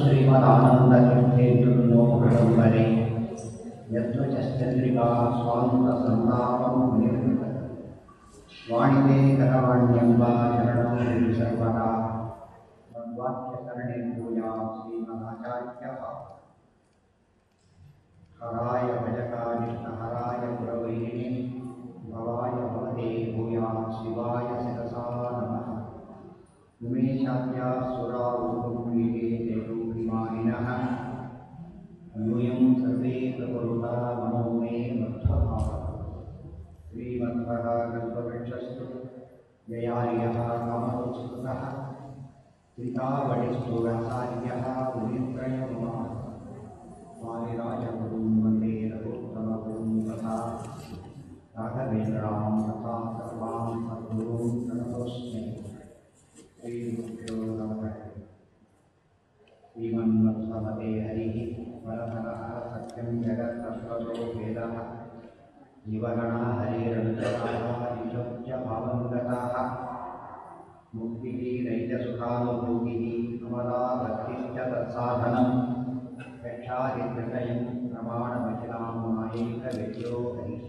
श्रीमदानन्दतीर्थेन्दुर्नो विडम्बरे यद्वचश्चन्द्रिका स्वान्तसन्तापं निर्वृत वाणिते करवाण्यम्बा शरणं हरि सर्वदा तद्वाक्यसरणे भूया श्रीमदाचार्यः हराय भजकानिष्टहराय पुरवैरिणे भवाय भवते भूया शिवाय शिरसा नमः उमेशाद्या सुरारूपीये देवोभिमानिनः यूयं सर्वे प्रकुरुता मनो मे मध्वभावः श्रीमध्वः कल्पवृक्षस्तु जयार्यः कामोत्सुतः सीतावटिस्तु व्यासार्यः मुनित्रयमः वालिराजगुरुं वन्दे रघुत्तमगुरुं तथा राघवेन्द्रां तथा सर्वां सद्गुरून् प्रणतोऽस्मि श्रीगुरुभ्यो नमः श्रीमन्मत्समते हरिः परतरः सत्यं जगत्तत्त्वतो वेदः जीवगणा हरिरनुजताः निजोच्च भावङ्गताः मुक्तिः नैजसुखानुभूतिः अमला भक्तिश्च तत्साधनं यक्षादित्रयं प्रमाणमखिलां मायैकविद्यो हरिः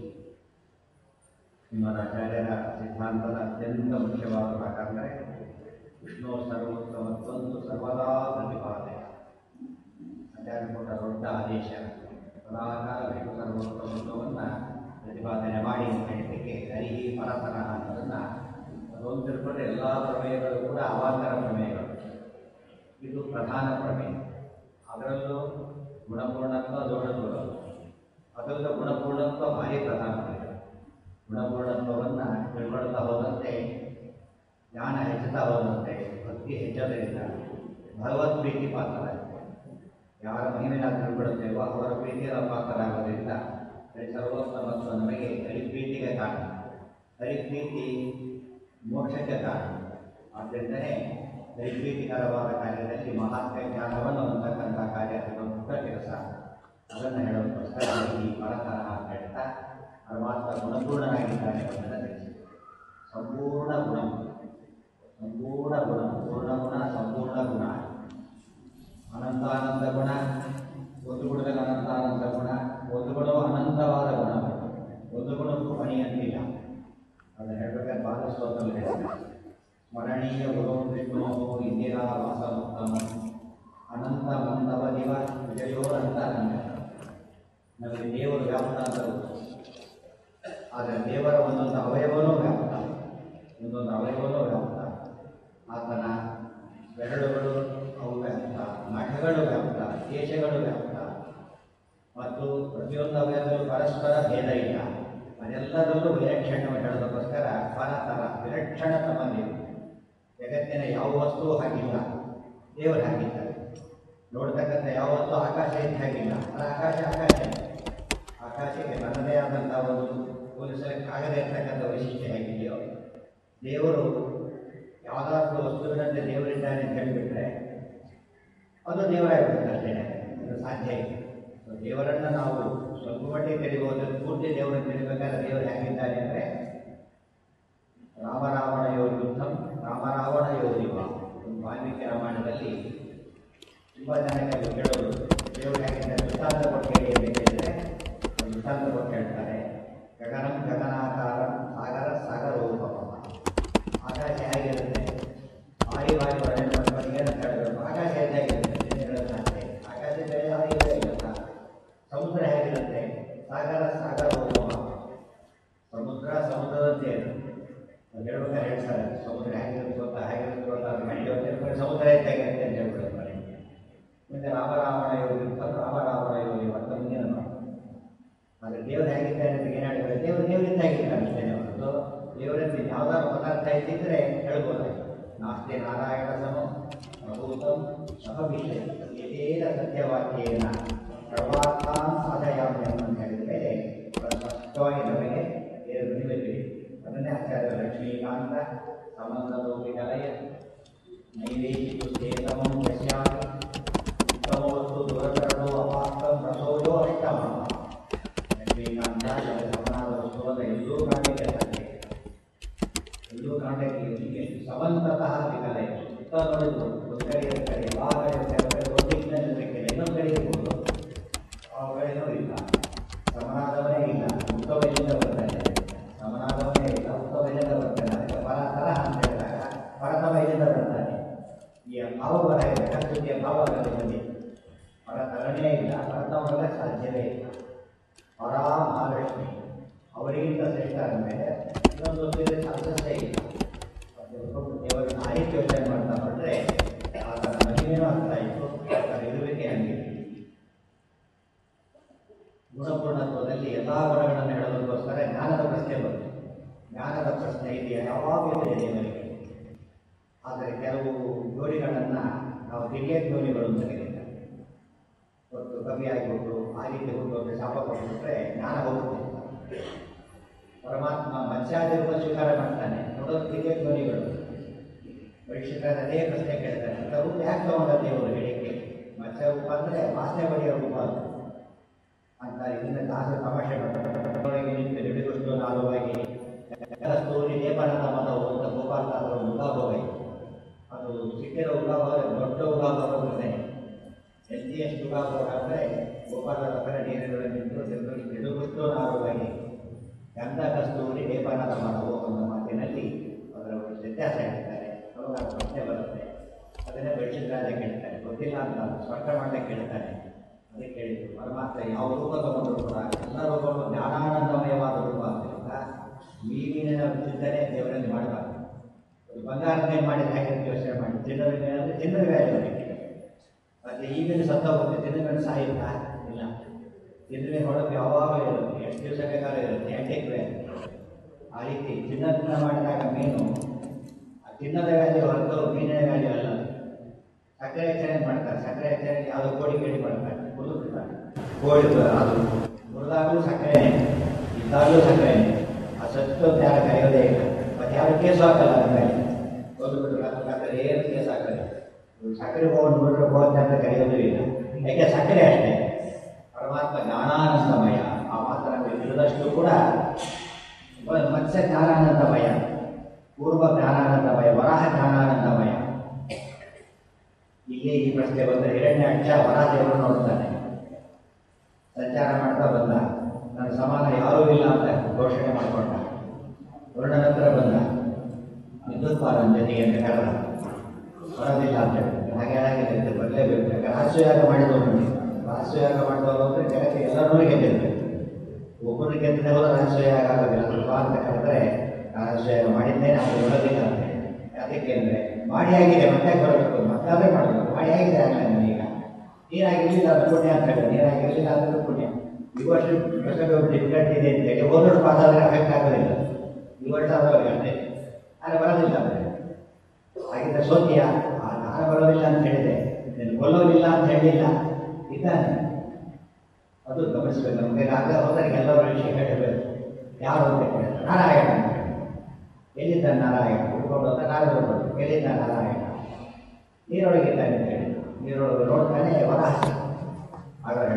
ನಿಮ್ಮದಾಚಾರ್ಯರ ಸಿದ್ಧಾಂತದ ಅತ್ಯಂತ ಮುಖ್ಯವಾದ ಭಾಗ ಅಂದರೆ ವಿಷ್ಣು ಸರ್ವೋತ್ತಮತ್ವಂತು ಸರ್ವದಾ ಪ್ರತಿಪಾದನೆ ಆಚಾರ್ಯ ಕೊಟ್ಟ ದೊಡ್ಡ ಆದೇಶ ಸದಾಕಾಲ ವಿಷ್ಣು ಸರ್ವೋತ್ತಮತ್ವವನ್ನು ಪ್ರತಿಪಾದನೆ ಮಾಡಿ ಅಂತ ಹೇಳಲಿಕ್ಕೆ ಹರಿಹಿ ಪರತರ ಅನ್ನೋದನ್ನು ಅದೊಂದು ತಿಳ್ಕೊಂಡ್ರೆ ಎಲ್ಲ ಪ್ರಮೇಯಗಳು ಕೂಡ ಅವಾಂತರ ಪ್ರಮೇಯಗಳು ಇದು ಪ್ರಧಾನ ಪ್ರಮೇಯ ಅದರಲ್ಲೂ ಗುಣಪೂರ್ಣತ್ವ ದೊಡ್ಡದು ಅದರಲ್ಲೂ ಗುಣಪೂರ್ಣತ್ವ ಭಾರಿ ಪ್ರಧಾನ ಪ್ರಮೇಯ ಗುಣಪೂರ್ಣತ್ವವನ್ನು ತಿಳ್ಕೊಳ್ತಾ ಹೋದಂತೆ ಜ್ಞಾನ ಹೆಚ್ಚುತ್ತಾ ಹೋದಂತೆ ಭಕ್ತಿ ಹೆಚ್ಚೋದ್ರಿಂದ ಭಗವತ್ ಪ್ರೀತಿ ಪಾತ್ರರಾಗುತ್ತೆ ಯಾರ ಮಹಿಮೆನ ತಿಳ್ಕೊಳುತ್ತೇವೋ ಅವರ ಪ್ರೀತಿಯ ಪಾತ್ರರಾಗೋದ್ರಿಂದ ಹರಿ ಸರ್ವೋತ್ತಮತ್ವ ನಮಗೆ ಹರಿಪ್ರೀತಿಗೆ ಕಾರಣ ಹರಿಪ್ರೀತಿ ಮೋಕ್ಷಕ್ಕೆ ಕಾರಣ ಆದ್ದರಿಂದಲೇ ಹರಿಪ್ರೀತಿಕರವಾದ ಕಾರ್ಯದಲ್ಲಿ ಮಹಾತ್ಮ ಜ್ಞಾನವನ್ನು ಹೊಂದಕ್ಕಂಥ ಕಾರ್ಯ ದೊಡ್ಡ ಕೆಲಸ ಅದನ್ನು ಹೇಳೋದಕ್ಕೋಸ್ಕರ ಈ ಪರತರ ಅಂತ ಹೇಳ್ತಾ ಪರಮಾತ್ಮ ಗುಣಪೂರ್ಣನಾಗಿದ್ದಾನೆ ಎಂಬುದನ್ನು ತಿಳಿಸಿ ಸಂಪೂರ್ಣ ಗುಣ ಸಂಪೂರ್ಣ ಗುಣ ಪೂರ್ಣ ಗುಣ ಸಂಪೂರ್ಣ ಗುಣ ಅನಂತಾನಂದ ಗುಣ ಒಂದು ಗುಣದಲ್ಲಿ ಅನಂತಾನಂದ ಗುಣ ಒಂದು ಗುಣವು ಅನಂತವಾದ ಗುಣ ಒಂದು ಗುಣಕ್ಕೂ ಮಣಿಯಂತಿಲ್ಲ ಅದನ್ನು ಹೇಳಬೇಕಾದ್ರೆ ಬಾಲಸ್ತೋತ್ರದಲ್ಲಿ ಹೇಳ್ತಾರೆ ಸ್ಮರಣೀಯ ಗುರು ವಿಷ್ಣು ಇಂದಿರಾ ವಾಸಮುತ್ತಮ ಅನಂತ ಮಂದವ ದಿವ ವಿಜಯೋರಂತಾನಂದ ನಮಗೆ ದೇವರು ವ್ಯಾಪ್ತ ಅಂತ ಗೊತ್ತು ಆದರೆ ದೇವರ ಒಂದೊಂದು ಅವಯವನೂ ವ್ಯಾಪ್ತ ಒಂದೊಂದು ಅವಯವನೂ ವ್ಯಾಪ್ತ ಆತನ ಬೆರಳುಗಳು ಅವು ವ್ಯಾಪ್ತ ನಖಗಳು ವ್ಯಾಪ್ತ ಕೇಶಗಳು ವ್ಯಾಪ್ತ ಮತ್ತು ಪ್ರತಿಯೊಂದು ಅವಯವದಲ್ಲೂ ಪರಸ್ಪರ ಭೇದ ಇಲ್ಲ ಅದೆಲ್ಲದರಲ್ಲೂ ವಿಲಕ್ಷಣವನ್ನು ಹೇಳೋದಕ್ಕೋಸ್ಕರ ಪರತರ ವಿಲಕ್ಷಣ ಸಂಬಂಧಿ ಜಗತ್ತಿನ ಯಾವ ವಸ್ತುವು ಹಾಗಿಲ್ಲ ದೇವರು ಹಾಗಿದ್ದಾರೆ ನೋಡ್ತಕ್ಕಂಥ ಯಾವ ವಸ್ತು ಆಕಾಶ ಇದ್ದ ಹಾಗಿಲ್ಲ ಅದು ಆಕಾಶ ಆಕಾಶ ಆಕಾಶಕ್ಕೆ ತನ್ನದೇ ಆದಂಥ ಒಂದು ಹೋಲಿಸಲಿಕ್ಕಾಗದೇ ಇರ್ತಕ್ಕಂಥ ವೈಶಿಷ್ಟ್ಯ ಹೇಗಿದೆಯೋ ದೇವರು ಯಾವುದಾದ್ರೂ ವಸ್ತುವಿನಂತೆ ದೇವರಿದ್ದಾನೆ ಅಂತ ಹೇಳಿಬಿಟ್ರೆ ಅದು ದೇವರಾಗ್ಬಿಡುತ್ತೆ ಅಷ್ಟೇ ಅದು ಸಾಧ್ಯ ಇಲ್ಲ ದೇವರನ್ನು ನಾವು ಸ್ವಲ್ಪ ಮಟ್ಟಿಗೆ ತಿಳಿಬಹುದು ಪೂರ್ತಿ ದೇವರನ್ನು ತಿಳಿಬೇಕಾದ್ರೆ ದೇವರು ಹೇಗಿದ್ದಾನೆ ಅಂದರೆ ರಾಮರಾವಣ ಯೋ ಯುದ್ಧಂ ರಾಮರಾವಣ ಯೋ ದಿವ ಒಂದು ವಾಲ್ಮೀಕಿ ರಾಮಾಯಣದಲ್ಲಿ ತುಂಬ ಜನಕ್ಕೆ ಕೇಳೋದು ದೇವರು ಹೇಗಿದ್ದಾರೆ ವೃತ್ತಾಂತ ಕೊಟ್ಟು ಹೇಳಿ ಅಂತ ಕೇಳಿದರೆ ವೃತ್ತಾಂತ ಕೊಟ್ಟು ಹೇಳ್ತಾರೆ ಗಗನಂ ಗಗನಾಕಾರ ಸಾಗರ ಸಾಗರೋಪಮ ಆಕಾಶ ಹೇಗಿರುತ್ತೆ ವಾಯು ವಾಯು ವರ್ಣನೆ ಮಾಡ್ಕೊಂಡು ಏನಂತ ಹೇಳಬೇಕು ಆಕಾಶ ಹೇಗಿರುತ್ತೆ ಹೇಳೋದಂತೆ ಆಕಾಶ ಬೇರೆ ವಾಯು ಬೇರೆ ಇರುತ್ತಾ ಸಮುದ್ರ ಹೇಗಿರುತ್ತೆ ಸಾಗರ ಸಾಗರೋಪಮ ಸಮುದ್ರ ಸಮುದ್ರದಂತೆ ಇರುತ್ತೆ ಅದು ಹೇಳ್ಬೇಕಾದ್ರೆ ಹೇಳ್ತಾರೆ ಸಮುದ್ರ ಹೇಗಿರುತ್ತೆ ಗೊತ್ತಾ ಹೇಗಿರುತ್ತೆ ಗೊತ್ತಾ ಅದು ನಡೆಯೋದು ಸಮುದ್ರ ಹೇಗಿರುತ್ತೆ ಅಂತ ಹೇಳ್ಬಿಡ್ತಾರೆ ಮುಂದೆ ರಾಮರಾವಣ ಯೋಗಿರ್ತ ರಾಮರಾವಣ ಯೋಗಿ ಅಂತ ಮುಂದಿನ ಮಾತು ಆದರೆ ದೇವರು ಹೇಗಿದ್ದಾರೆ ಅಂತ ಏನು ಹೇಳಿದ್ರೆ ದೇವರು ದೇವರಿಂದ ಹೇಗಿದ್ದಾರೆ ಅಷ್ಟೇ ಹೊರತು ದೇವರಿಂದ ಯಾವ್ದಾದ್ರು ಪದಾರ್ಥ ಇದ್ದಿದ್ರೆ ಹೇಳ್ಬೋದಾಗಿ ನಾಸ್ತಿ ನಾರಾಯಣ ಸಮ ಪ್ರಭೂತಂ ಸಹವಿಷಯ ಯಥೇನ ಸತ್ಯವಾಕ್ಯೇನ ಸರ್ವಾರ್ಥಾನ್ ಸಾಧಯಾಮಿ ಅಂತ ಹೇಳಿದ ಮೇಲೆ ಸ್ಪಷ್ಟವಾಗಿ ನಮಗೆ ದೇವರು ನಿಮಗೆ ಅದನ್ನೇ ಆಚಾರ್ಯ ಲಕ್ಷ್ಮೀಕಾಂತ ಸಂಬಂಧದೋಗಿದಲಯ ನೈವೇಶಿತು ಸೇತಮಂ ಯಸ್ಯಾಮಿ ಉತ್ತಮವಸ್ತು ದುರಕರಣೋ ಅಪಾಸ್ತಂ ರಸೋಯೋ ಅಷ್ಟಮ ಲಕ್ಷ್ಮೀಕಾಂತ ಸಮಾನ ವಸ್ತುವನ್ನು ಎಲ್ಲೂ ಕಾಣಲಿಕ್ಕೆ ಸಾಧ್ಯ ಎಲ್ಲೂ ಕಾಣಲಿಕ್ಕೆ ಸಮಂತತಃ ವಿಕಲೆ ಸುತ್ತ ನೋಡಿದ್ರು ಒಂದು ಕಡೆ ಎರಡು ಕಡೆ ಎಲ್ಲ ಕಡೆ ಎರಡು ಕಡೆ ಒಂದಿಕ್ಕೆ ಭಾವ ಬರಾಗಿದೆ ಕರ್ತೃತಿಯ ಭಾವ ಅದರಲ್ಲಿ ಬಂದಿದೆ ಹೊರ ತರಣೆ ಇಲ್ಲ ಹೊರತವರ ಸಾಧ್ಯವೇ ಇಲ್ಲ ಹೊರ ಮಹಾಲಕ್ಷ್ಮಿ ಅವರಿಗಿಂತ ಶ್ರೇಷ್ಠ ಅಂದಮೇಲೆ ಇನ್ನೊಂದು ಹೊತ್ತಿದ್ರೆ ಸಾಧ್ಯತೆ ಇಲ್ಲ ಮತ್ತೆ ಒಬ್ಬೊಬ್ಬರು ದೇವರನ್ನ ಆ ರೀತಿ ಯೋಚನೆ ಮಾಡ್ತಾ ಹೊರಟ್ರೆ ಆತನ ಮಹಿಮೆನೂ ಆಗ್ತಾ ಇತ್ತು ಆತನ ಇರುವಿಕೆ ಹಂಗೆ ಗುಣಪೂರ್ಣತ್ವದಲ್ಲಿ ಎಲ್ಲ ಗುಣಗಳನ್ನು ಹೇಳೋದಕ್ಕೋಸ್ಕರ ಜ್ಞಾನದ ಪ್ರಶ್ನೆ ಬಂತು ಜ್ಞಾನದ ಪ್ರಶ್ನೆ ಇದೆಯಾ ಯಾವಾಗಲೂ ಇದೆ ದೇವರಿಗೆ ಆದರೆ ಕೆಲವು ಜೋಡಿಗಳನ್ನು ನಾವು ದಿವ್ಯ ಜೋಡಿಗಳು ಅಂತ ಕರೀತಾರೆ ಇವತ್ತು ಕಮ್ಮಿ ಆಗಿಬಿಟ್ರು ಆ ರೀತಿ ಹುಟ್ಟುವಂತೆ ಶಾಪ ಕೊಟ್ಬಿಟ್ರೆ ಜ್ಞಾನ ಹೋಗುತ್ತೆ ಪರಮಾತ್ಮ ಮತ್ಸ್ಯಾದಿರುವ ಸ್ವೀಕಾರ ಮಾಡ್ತಾನೆ ನೋಡೋದು ದಿವ್ಯ ಧ್ವನಿಗಳು ಪರೀಕ್ಷಕರ ಅದೇ ಪ್ರಶ್ನೆ ಕೇಳ್ತಾನೆ ಅಂತ ರೂಪ ಯಾಕೆ ತಗೊಂಡ ದೇವರು ಹೇಳಿಕೆ ಮತ್ಸ್ಯ ರೂಪ ಅಂದರೆ ವಾಸನೆ ಬಡಿಯೋ ರೂಪ ಅದು ಅಂತ ಇದನ್ನ ದಾಸ ತಮಾಷೆ ಮಾಡ್ತಾರೆ ನಿಂತು ಹಿಡಿದುಕೊಂಡು ನಾಲ್ವಾಗಿ ಕಸ್ತೂರಿ ಲೇಪನದ ಮನವು ಅಂತ ಗೋಪಾಲ ದಾಸರ ಉಗಾಭೋಗ ಇದೆ ಅದು ಸಿಕ್ಕಿರೋ ಉಗಾಭೋಗ ದೊಡ್ಡ ಉಗಾಭೋಗ ಬರ್ತದೆ ಎಷ್ಟು ಉಗಾಭೋಗ ಅಂದರೆ ಗೋಪಾಲದಾಸರ ನೀರಿನೊಳಗೆ ನಿಂತು ಹಿಡಿದುಬಿಟ್ಟು ನಾಲ್ವಾಗಿ ಗಂಧ ಕಸ್ತೂರಿ ಲೇಪನದ ಮನವು ಅನ್ನೋ ಮಾತಿನಲ್ಲಿ ಅದರ ಒಂದು ವ್ಯತ್ಯಾಸ ಹೇಳ್ತಾರೆ ಅವಾಗ ಆ ಪ್ರಶ್ನೆ ಬರುತ್ತೆ ಅದನ್ನೇ ಬೆಳೆಸಿದ್ರಾಜ ಕೇಳ್ತಾರೆ ಗೊತ್ತಿಲ್ಲ ಅಂತ ಸ್ಪಷ್ಟ ಮಾಡಲಿಕ್ಕೆ ಕೇಳ್ತಾರೆ ಅದಕ್ಕೆ ಹೇಳಿದ್ರು ಪರಮಾತ್ಮ ಯಾವ ರೂಪ ತಗೊಂಡ್ರು ಕೂಡ ಎಲ್ಲ ರೂಪಗಳು ಜ್ಞಾನಾನಂದಮಯವಾದ ರೂಪ ಆದ್ದರಿಂದ ಮೀನಿನ ಚಿಂತನೆ ದೇವರಲ್ಲಿ ಮಾಡಬಾರ್ದು ಒಂದು ಬಂಗಾರದ ಮಾಡಿದ್ರೆ ಹೇಗೆ ಅಂತ ಯೋಚನೆ ಮಾಡಿ ಚಿನ್ನದ ಮೇಲೆ ಅಂದರೆ ಚಿನ್ನದ ವ್ಯಾಲ್ಯೂ ಅದಕ್ಕೆ ಮತ್ತೆ ಈಗಿನ ಸತ್ತ ಹೋಗುತ್ತೆ ಚಿನ್ನದ ಮೇಲೆ ಸಾಯುತ್ತಾ ಇಲ್ಲ ಚಿನ್ನದ ಮೇಲೆ ಹೊಳಪು ಯಾವಾಗಲೂ ಇರುತ್ತೆ ಎಷ್ಟು ದಿವಸಕ್ಕೆ ಕಾಲ ಇರುತ್ತೆ ಆ್ಯಂಟಿಕ್ ವ್ಯಾಲ್ಯೂ ಆ ರೀತಿ ಚಿನ್ನದಿಂದ ಮಾಡಿದಾಗ ಮೀನು ಆ ಚಿನ್ನದ ವ್ಯಾಲ್ಯೂ ಹೊರತು ಮೀನಿನ ವ್ಯಾಲ್ಯೂ ಅಲ್ಲ ಸಕ್ಕರೆ ಎಕ್ಸ್ಚೇಂಜ್ ಮಾಡ್ತಾರೆ ಸಕ್ಕರೆ ಎಕ್ಸ್ಚೇಂಜ್ ಯಾವುದೋ ಕೋಡಿ ಕೇಳಿ ಮಾಡ್ತಾರೆ ಹುಲ್ಲು ಬಿಡ್ತಾರೆ ಕೋಳಿ ಅದು ಮುರಿದಾಗಲೂ ಸಕ್ಕರೆ ಇದ್ದಾಗಲೂ ಸಕ್ಕರೆ ಆ ಸತ್ತು ಯಾರು ಕರೆಯೋದೇ ಇಲ್ಲ ಮತ್ತೆ ಯಾರು ಕೇಸ್ ಹಾಕಲ್ಲ ಅದ್ರ ಮೇಲೆ ಒಂದು ಬಿಟ್ಟು ಸಕ್ಕರೆ ಏನು ಕೇಸ್ ಹಾಕಲ್ಲ ಸಕ್ಕರೆ ಹೋಗಿ ಬಿಟ್ಟರೆ ಹೋಗುತ್ತೆ ಅಂತ ಕರೆಯೋದು ಇಲ್ಲ ಯಾಕೆ ಸಕ್ಕರೆ ಅಷ್ಟೇ ಪರಮಾತ್ಮ ಜ್ಞಾನಾನಂದಮಯ ಆ ಮಾತ್ರ ನಮಗೆ ತಿಳಿದಷ್ಟು ಕೂಡ ಮತ್ಸ್ಯ ಜ್ಞಾನಾನಂದಮಯ ಪೂರ್ವ ಜ್ಞಾನಾನಂದಮಯ ವರಾಹ ಜ್ಞಾನಾನಂದಮಯ ಇಲ್ಲೇ ಈ ಪ್ರಶ್ನೆ ಬಂದರೆ ಹಿರಣ್ಯ ಅಕ್ಷ ವರಾಹ ದೇವರು ನೋಡ್ತಾನೆ ಸಂಚಾರ ಮಾಡ್ತಾ ಬಂದ ನನ್ನ ಸಮಾನ ಯಾರೂ ಇಲ್ಲ ಅಂತ ಘೋಷಣೆ ಮಾಡಿಕೊಂಡ ವರುಣನ ಹತ್ರ ಬಂದ ವಿದ್ಯುತ್ಪಾದನ ಜೊತೆಗೆ ಅಂತ ಕರೆದ ಬರೋದಿಲ್ಲ ಅಂತ ಹೇಳಿದ್ರು ಹಾಗೆ ಹಾಗೆ ಬರಲೇಬೇಕು ಯಾಕೆ ರಹಸ್ಯಯಾಗ ಮಾಡಿದವರು ನೋಡಿ ರಹಸ್ಯಯಾಗ ಮಾಡಿದವರು ಅಂದರೆ ಜಗತ್ತಿಗೆ ಎಲ್ಲರೂ ಗೆದ್ದಿರ್ಬೇಕು ಒಬ್ಬರು ಗೆದ್ದರೆ ಹೋದ ರಹಸ್ಯಯಾಗ ಆಗೋದಿಲ್ಲ ಸ್ವಲ್ಪ ಅಂತ ಕರೆದ್ರೆ ರಹಸ್ಯಯಾಗ ಮಾಡಿದ್ದೇನೆ ಅದು ಬರೋದಿಲ್ಲ ಅಂತ ಹೇಳಿ ಅದಕ್ಕೆ ಅಂದರೆ ಮಾಡಿ ಆಗಿದೆ ಮತ್ತೆ ಬರಬೇಕು ಮತ್ತಾದ್ರೆ ಮಾಡಬೇಕು ಮಾಡಿ ಆಗಿದೆ ಆಗಲ್ಲ ನನಗೀಗ ನೀರಾಗಿರಲಿಲ್ಲ ಅದು ಪುಣ್ಯ ಅಂತ ಹೇಳಿ ನೀರಾಗಿರಲಿಲ್ಲ ಅಂದ್ರೆ ಪುಣ್ಯ ಈ ವರ್ಷ ಪ್ರಸಂಗ ಡಿಫಿಕಲ್ಟ್ ಇದೆ ಅಂತ ಹೇಳಿ ಹೋದ ವರ್ಷ ಪಾಸ್ ಆದರೆ ಅಫೆಕ್ಟ್ ಆಗೋದಿಲ್ಲ ಈ ವರ್ಷ ಆದವ್ರಿಗೆ ಅಷ್ಟೇ ಆದರೆ ಬರೋದಿಲ್ಲ ಅಂದರೆ ಹಾಗಿದ್ರೆ ಸೋತಿಯ ಆ ನಾನು ಬರೋದಿಲ್ಲ ಅಂತ ಹೇಳಿದೆ ನೀನು ಕೊಲ್ಲೋದಿಲ್ಲ ಅಂತ ಹೇಳಿಲ್ಲ ಇದ್ದಾನೆ ಅದು ಗಮನಿಸಬೇಕು ನಮಗೆ ಆಗ ಹೋದರಿಗೆ ಎಲ್ಲರ ವಿಷಯ ಹೇಳಬೇಕು ಯಾರು ಅಂತ ಕೇಳಿದ್ರೆ ನಾರಾಯಣ ಅಂತ ಹೇಳಿ. ಎಲ್ಲಿದ್ದ ನಾರಾಯಣ ಹುಡ್ಕೊಂಡು ಹೋದ ನಾರದ ಬಂದು ಎಲ್ಲಿದ್ದ ನಾರಾಯಣ ನೀರೊಳಗಿದ್ದಾನೆ ಅಂತ ಹೇಳಿ ನೀರೊಳಗೆ ನೋಡ್ತಾನೆ ವರಾಹ ಆಗ ಹೇಳಿ,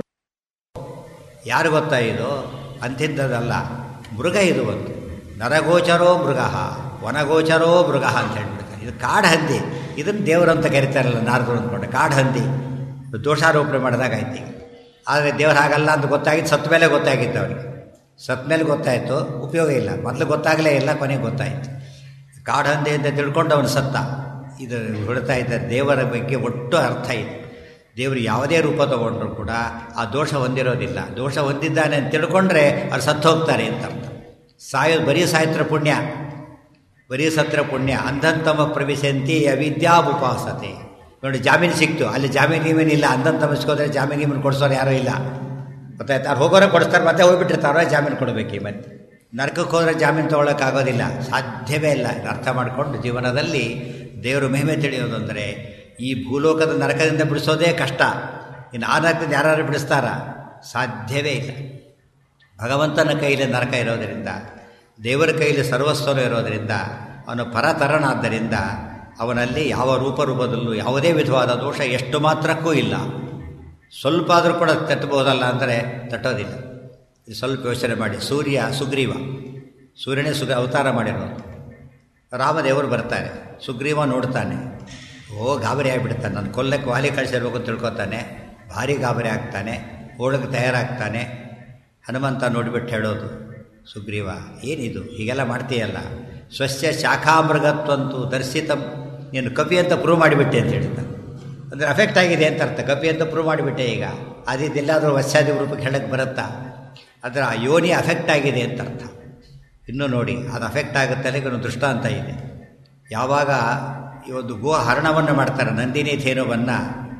ಯಾರು ಗೊತ್ತಾ ಇದು ಅಂಥಿದ್ದದಲ್ಲ ಮೃಗ ಇದು ಒಂದು ನರಗೋಚರೋ ಮೃಗ ವನಗೋಚರೋ ಮೃಗ ಅಂತ ಹೇಳ್ಬಿಡ್ತಾರೆ ಇದು ಕಾಡು ಹಂದಿ ಇದನ್ನು ದೇವರಂತ ಕರಿತಾರಲ್ಲ ನಾರದರು ಅಂದ್ಕೊಂಡು ಕಾಡು ಹಂದಿ ದೋಷಾರೋಪಣೆ ಮಾಡಿದಾಗ ಆಯ್ತು ಈಗ ಆದರೆ ದೇವ್ರು ಹಾಗಲ್ಲ ಅಂತ ಗೊತ್ತಾಗಿದ್ದು ಸತ್ತ ಮೇಲೆ ಗೊತ್ತಾಗಿತ್ತು ಅವರಿಗೆ ಸತ್ತ ಮೇಲೆ ಗೊತ್ತಾಯಿತು ಉಪಯೋಗ ಇಲ್ಲ ಮೊದಲು ಗೊತ್ತಾಗಲೇ ಇಲ್ಲ ಕೊನೆಗೆ ಗೊತ್ತಾಯಿತು ಕಾಡು ಹಂದಿ ಅಂತ ತಿಳ್ಕೊಂಡು ಅವನು ಸತ್ತ ಇದು ಹೊಡ್ತಾ ಇದ್ದ ದೇವರ ಬಗ್ಗೆ ಒಟ್ಟು ಅರ್ಥ ಇದೆ ದೇವರು ಯಾವುದೇ ರೂಪ ತಗೊಂಡ್ರು ಕೂಡ ಆ ದೋಷ ಹೊಂದಿರೋದಿಲ್ಲ ದೋಷ ಹೊಂದಿದ್ದಾನೆ ಅಂತ ತಿಳ್ಕೊಂಡ್ರೆ ಅವ್ರು ಸತ್ತು ಹೋಗ್ತಾರೆ ಅಂತ ಅರ್ಥ ಸಾಯೋದು ಬರೀ ಸಾಯತ್ರ ಪುಣ್ಯ ಬರೀ ಸತ್ರ ಪುಣ್ಯ ಅಂಧಂತಮ ಪ್ರವೇಶಂತಿ ಅವಿದ್ಯಾವುಪಾಸತೆ ನೋಡಿ ಜಾಮೀನು ಸಿಕ್ತು ಅಲ್ಲಿ ಜಾಮೀನು ಗೀಮೀನು ಇಲ್ಲ ಅಂಧಂತಮಿಸ್ಕೋದ್ರೆ ಜಾಮೀನು ಗೀಮೀನು ಕೊಡಿಸೋರು ಯಾರೂ ಇಲ್ಲ ಗೊತ್ತಾಯ್ತು ಅವ್ರು ಹೋಗೋರೆ ಕೊಡಿಸ್ತಾರೆ ಮತ್ತೆ ಹೋಗ್ಬಿಟ್ಟಿರ್ತಾರೆ ಜಾಮೀನು ಕೊಡಬೇಕು ಮತ್ತೆ ನರಕಕ್ಕೆ ಹೋದರೆ ಜಾಮೀನು ತೊಗೊಳಕ್ಕಾಗೋದಿಲ್ಲ ಸಾಧ್ಯವೇ ಇಲ್ಲ ಇದು ಅರ್ಥ ಮಾಡಿಕೊಂಡು ಜೀವನದಲ್ಲಿ ದೇವರು ಮಹಿಮೆ ತಿಳಿಯೋದು ಅಂದರೆ ಈ ಭೂಲೋಕದ ನರಕದಿಂದ ಬಿಡಿಸೋದೇ ಕಷ್ಟ ಇನ್ನು ಆ ನರಕದಿಂದ ಯಾರು ಬಿಡಿಸ್ತಾರ ಸಾಧ್ಯವೇ ಇಲ್ಲ ಭಗವಂತನ ಕೈಲಿ ನರಕ ಇರೋದರಿಂದ ದೇವರ ಕೈಲಿ ಸರ್ವಸ್ವನು ಇರೋದರಿಂದ ಅವನು ಪರತರನಾದ್ದರಿಂದ ಅವನಲ್ಲಿ ಯಾವ ರೂಪರೂಪದಲ್ಲೂ ಯಾವುದೇ ವಿಧವಾದ ದೋಷ ಎಷ್ಟು ಮಾತ್ರಕ್ಕೂ ಇಲ್ಲ ಸ್ವಲ್ಪ ಆದರೂ ಕೂಡ ತಟ್ಟಬಹುದಲ್ಲ ಅಂದರೆ ತಟ್ಟೋದಿಲ್ಲ ಇದು ಸ್ವಲ್ಪ ಯೋಚನೆ ಮಾಡಿ ಸೂರ್ಯ ಸುಗ್ರೀವ ಸೂರ್ಯನೇ ಸುಗ ಅವತಾರ ಮಾಡಿರೋದು ರಾಮದೇವರು ಬರ್ತಾರೆ ಸುಗ್ರೀವ ನೋಡ್ತಾನೆ ಓ ಗಾಬರಿ ಆಗಿಬಿಡ್ತಾನೆ ನಾನು ಕೊಲ್ಲಕ್ಕೆ ವಾಲಿ ಕಳಿಸಿರ್ಬೇಕು ಅಂತ ತಿಳ್ಕೊತಾನೆ ಭಾರಿ ಗಾಬರಿ ಆಗ್ತಾನೆ ಓಡಕ್ಕೆ ತಯಾರಾಗ್ತಾನೆ ಹನುಮಂತ ನೋಡಿಬಿಟ್ಟು ಹೇಳೋದು ಸುಗ್ರೀವ ಏನಿದು ಹೀಗೆಲ್ಲ ಮಾಡ್ತೀಯಲ್ಲ ಸ್ವಸ್ಯ ಶಾಖಾಮೃಗತ್ವಂತೂ ದರ್ಶಿತಂ ನೀನು ಕಪಿ ಅಂತ ಪ್ರೂವ್ ಮಾಡಿಬಿಟ್ಟೆ ಅಂತ ಹೇಳ್ತಾನೆ ಅಂದರೆ ಅಫೆಕ್ಟ್ ಆಗಿದೆ ಅಂತ ಅರ್ಥ ಕಪಿ ಅಂತ ಪ್ರೂವ್ ಮಾಡಿಬಿಟ್ಟೆ ಈಗ ಅದಿದ್ದೆಲ್ಲಾದರೂ ವಶ್ಯಾದಿ ರೂಪಕ್ಕೆ ಹೇಳಕ್ಕೆ ಬರುತ್ತಾ ಅದರ ಆ ಯೋನಿ ಅಫೆಕ್ಟ್ ಆಗಿದೆ ಅಂತ ಅರ್ಥ ಇನ್ನೂ ನೋಡಿ ಅದು ಅಫೆಕ್ಟ್ ಆಗುತ್ತೆ ಅಲ್ಲಿ ಒಂದು ದೃಷ್ಟಾಂತ ಇದೆ ಯಾವಾಗ ಈ ಒಂದು ಗೋ ಹರಣವನ್ನು ಮಾಡ್ತಾರೆ ನಂದಿನಿ ಥೇನುವನ್ನು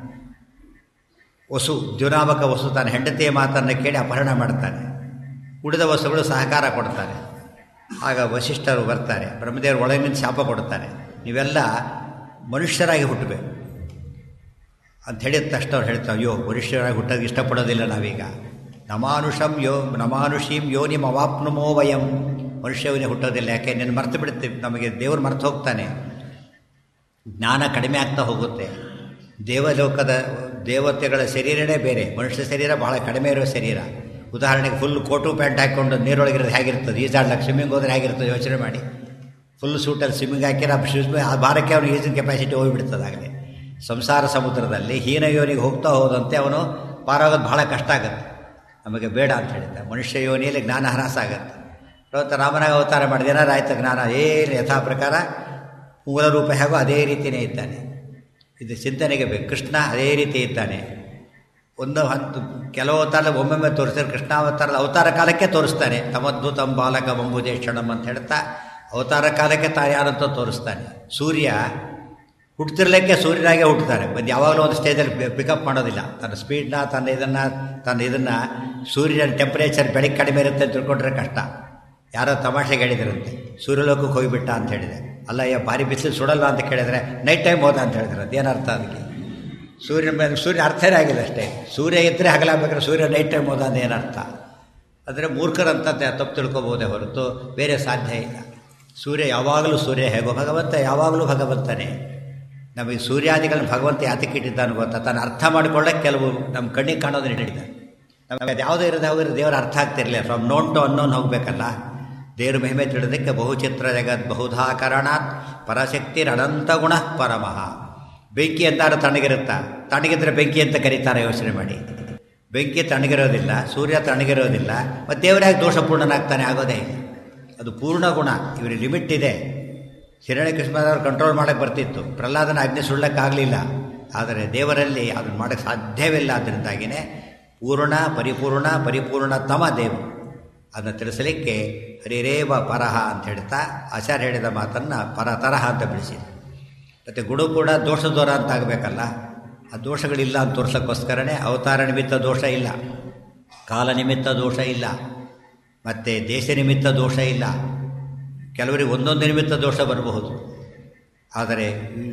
ವಸು ದ್ಯುನಾಮಕ ವಸು ತನ್ನ ಹೆಂಡತಿಯ ಮಾತನ್ನು ಕೇಳಿ ಅಪಹರಣ ಮಾಡ್ತಾನೆ ಉಳಿದ ವಸುಗಳು ಸಹಕಾರ ಕೊಡ್ತಾರೆ ಆಗ ವಸಿಷ್ಠರು ಬರ್ತಾರೆ ಬ್ರಹ್ಮದೇವರು ಒಳಗಿನಿಂದ ಶಾಪ ಕೊಡ್ತಾರೆ ನೀವೆಲ್ಲ ಮನುಷ್ಯರಾಗಿ ಹುಟ್ಟಬೇಕು ಅಂತ ಹೇಳಿದ ತಕ್ಷಣ ಅವ್ರು ಹೇಳ್ತಾರೆ ಅಯ್ಯೋ ಮನುಷ್ಯರಾಗಿ ಹುಟ್ಟೋದು ಇಷ್ಟಪಡೋದಿಲ್ಲ ನಾವೀಗ ನಮಾನುಷಂ ಯೋ ನಮಾನುಷೀಂ ಯೋನಿಂ ಅವಾಪ್ನುಮೋ ವಯಂ ಮನುಷ್ಯವನೇ ಹುಟ್ಟೋದಿಲ್ಲ ಯಾಕೆ ನಿನ್ನ ಮರ್ತು ಬಿಡುತ್ತೆ ನಮಗೆ ದೇವರು ಮರ್ತು ಹೋಗ್ತಾನೆ ಜ್ಞಾನ ಕಡಿಮೆ ಆಗ್ತಾ ಹೋಗುತ್ತೆ ದೇವಲೋಕದ ದೇವತೆಗಳ ಶರೀರನೇ ಬೇರೆ ಮನುಷ್ಯ ಶರೀರ ಬಹಳ ಕಡಿಮೆ ಇರೋ ಶರೀರ ಉದಾಹರಣೆಗೆ ಫುಲ್ ಕೋಟು ಪ್ಯಾಂಟ್ ಹಾಕ್ಕೊಂಡು ನೀರೊಳಗಿರೋದು ಹೇಗಿರ್ತದೆ ಈಜಾಡ್ಲಕ್ಕೆ ಸ್ವಿಮ್ಮಿಂಗ್ ಹೋದ್ರೆ ಹೇಗಿರ್ತದೆ ಯೋಚನೆ ಮಾಡಿ ಫುಲ್ ಸೂಟಲ್ಲಿ ಸ್ವಿಮ್ಮಿಂಗ್ ಹಾಕಿರ ಸ್ವಿಮ್ ಆ ಭಾರಕ್ಕೆ ಅವನು ಈಜಿನ ಕೆಪಾಸಿಟಿ ಹೋಗಿಬಿಡ್ತದಾಗಲಿ ಸಂಸಾರ ಸಮುದ್ರದಲ್ಲಿ ಹೀನ ಯೋನಿಗೆ ಹೋಗ್ತಾ ಹೋದಂತೆ ಅವನು ಪಾರಾಗೋದು ಬಹಳ ಕಷ್ಟ ಆಗುತ್ತೆ ನಮಗೆ ಬೇಡ ಅಂತ ಹೇಳಿದ್ದ ಮನುಷ್ಯ ಯೋನಿಯಲ್ಲಿ ಜ್ಞಾನ ಹ್ರಾಸ ಆಗುತ್ತೆ ಇವತ್ತು ರಾಮನಾಗ ಅವತಾರ ಮಾಡಿದ ಏನಾರು ಆಯ್ತು ಜ್ಞಾನ ಏನು ಯಥಾ ಪ್ರಕಾರ ಮೂಲ ರೂಪ ಹೇಗೋ ಅದೇ ರೀತಿಯೇ ಇದ್ದಾನೆ ಇದು ಚಿಂತನೆಗೆ ಬೇಕು ಕೃಷ್ಣ ಅದೇ ರೀತಿ ಇದ್ದಾನೆ ಒಂದು ಹತ್ತು ಕೆಲವು ಅವತಾರ ಒಮ್ಮೊಮ್ಮೆ ತೋರಿಸ್ತಾರೆ ಕೃಷ್ಣ ಅವತಾರದ ಅವತಾರ ಕಾಲಕ್ಕೆ ತೋರಿಸ್ತಾನೆ ತಮದ್ಭುತಂ ಬಾಲಕ ಬಂಬುಜೇಕ್ಷಣಂ ಅಂತ ಹೇಳ್ತಾ ಅವತಾರ ಕಾಲಕ್ಕೆ ತಾನು ಯಾರಂತ ತೋರಿಸ್ತಾನೆ ಸೂರ್ಯ ಹುಟ್ಟುತ್ತಿರ್ಲಿಕ್ಕೆ ಸೂರ್ಯನಾಗೆ ಹುಟ್ಟುತ್ತಾನೆ ಬಂದು ಯಾವಾಗಲೂ ಒಂದು ಸ್ಟೇಜಲ್ಲಿ ಪಿಕಪ್ ಮಾಡೋದಿಲ್ಲ ತನ್ನ ಸ್ಪೀಡ್ನ ತನ್ನ ಇದನ್ನು ತನ್ನ ಇದನ್ನು ಸೂರ್ಯನ ಟೆಂಪ್ರೇಚರ್ ಬೆಳಗ್ಗೆ ಕಡಿಮೆ ಇರುತ್ತೆ ಅಂತ ತಿಳ್ಕೊಂಡ್ರೆ ಕಷ್ಟ ಯಾರೋ ತಮಾಷೆಗೆ ಹೇಳಿದ್ರಂತೆ ಸೂರ್ಯಲೋಕಕ್ಕೆ ಹೋಗಿಬಿಟ್ಟ ಅಂತ ಹೇಳಿದೆ ಅಲ್ಲ ಅಯ್ಯ ಭಾರಿ ಬಿಸಿಲು ಸುಡಲ್ಲ ಅಂತ ಕೇಳಿದ್ರೆ ನೈಟ್ ಟೈಮ್ ಹೋದ ಅಂತ ಹೇಳಿದ್ರೆ ಅದೇನರ್ಥ ಅದಕ್ಕೆ ಸೂರ್ಯನ ಮೇಲೆ ಸೂರ್ಯ ಅರ್ಥನೇ ಆಗಿಲ್ಲ ಅಷ್ಟೇ ಸೂರ್ಯ ಇದ್ದರೆ ಹಗಲಾಗಬೇಕಾದ್ರೆ ಸೂರ್ಯ ನೈಟ್ ಟೈಮ್ ಹೋದ ಅಂತ ಏನರ್ಥ ಅಂದರೆ ಮೂರ್ಖರಂತ ತಪ್ಪು ತಿಳ್ಕೊಬೋದೇ ಹೊರತು ಬೇರೆ ಸಾಧ್ಯ ಇಲ್ಲ ಸೂರ್ಯ ಯಾವಾಗಲೂ ಸೂರ್ಯ ಹೇಗೋ ಭಗವಂತ ಯಾವಾಗಲೂ ಭಗವಂತನೇ ನಮಗೆ ಸೂರ್ಯಾದಿಗಳನ್ನ ಭಗವಂತ ಯಾತಕ್ಕೆ ಇಟ್ಟಿದ್ದಾನೆ ಗೊತ್ತಾ ತಾನು ಅರ್ಥ ಮಾಡಿಕೊಳ್ಳೋಕೆ ಕೆಲವು ನಮ್ಮ ಕಣ್ಣಿಗೆ ಕಾಣೋದನ್ನ ಇಟ್ಟಿದ್ದಾನೆ ನಮಗೆ ಅದು ಯಾವುದೇ ಇರೋದು ಯಾವುದೇ ದೇವರ ಅರ್ಥ ಆಗ್ತಿರಲಿಲ್ಲ ಫ್ರಮ್ ನೋನ್ ಟು ಅನ್ನೋನ್ ಹೋಗಬೇಕಲ್ಲ ದೇವ್ರ ಮಹಿಮೆ ತಿಳಿದಕ್ಕೆ ಬಹುಚಿತ್ರ ಜಗತ್ ಬಹುಧಾಕರಣಾತ್ ಪರಶಕ್ತಿ ಅನಂತ ಗುಣ ಪರಮಃ ಬೆಂಕಿ ಅಂತಾರು ತಣ್ಣಗಿರುತ್ತಾ ತಣ್ಣಗಿದ್ರೆ ಬೆಂಕಿ ಅಂತ ಕರೀತಾರೆ ಯೋಚನೆ ಮಾಡಿ ಬೆಂಕಿ ತಣ್ಣಗಿರೋದಿಲ್ಲ ಸೂರ್ಯ ತಣ್ಣಗಿರೋದಿಲ್ಲ ಮತ್ತು ದೇವರಾಗಿ ದೋಷಪೂರ್ಣನಾಗ್ತಾನೆ ಆಗೋದೇ ಇಲ್ಲ ಅದು ಪೂರ್ಣ ಗುಣ ಇವರಿಗೆ ಲಿಮಿಟ್ ಇದೆ ಹಿರಣ್ಯ ಕೃಷ್ಣದವ್ರು ಕಂಟ್ರೋಲ್ ಮಾಡೋಕ್ಕೆ ಬರ್ತಿತ್ತು ಪ್ರಹ್ಲಾದನ ಅಗ್ನಿ ಸುಳ್ಳಕ್ಕಾಗಲಿಲ್ಲ ಆದರೆ ದೇವರಲ್ಲಿ ಅದನ್ನು ಮಾಡೋಕ್ಕೆ ಸಾಧ್ಯವಿಲ್ಲ ಅದರಿಂದಾಗಿಯೇ ಪೂರ್ಣ ಪರಿಪೂರ್ಣ ಪರಿಪೂರ್ಣತಮ ದೇವರು ಅದನ್ನು ತಿಳಿಸಲಿಕ್ಕೆ ಹರಿರೇವ ಪರಹ ಅಂತ ಹೇಳ್ತಾ ಆಚಾರ್ಯ ಹೇಳಿದ ಮಾತನ್ನು ಪರ ತರಹ ಅಂತ ಬಿಡಿಸಿದೆ ಮತ್ತು ಗುಡು ಕೂಡ ದೋಷ ದೂರ ಅಂತ ಆಗಬೇಕಲ್ಲ ಆ ದೋಷಗಳಿಲ್ಲ ಅಂತ ತೋರ್ಸೋಕ್ಕೋಸ್ಕರನೇ ಅವತಾರ ನಿಮಿತ್ತ ದೋಷ ಇಲ್ಲ ಕಾಲ ನಿಮಿತ್ತ ದೋಷ ಇಲ್ಲ ಮತ್ತು ದೇಶ ನಿಮಿತ್ತ ದೋಷ ಇಲ್ಲ ಕೆಲವರಿಗೆ ಒಂದೊಂದು ನಿಮಿತ್ತ ದೋಷ ಬರಬಹುದು ಆದರೆ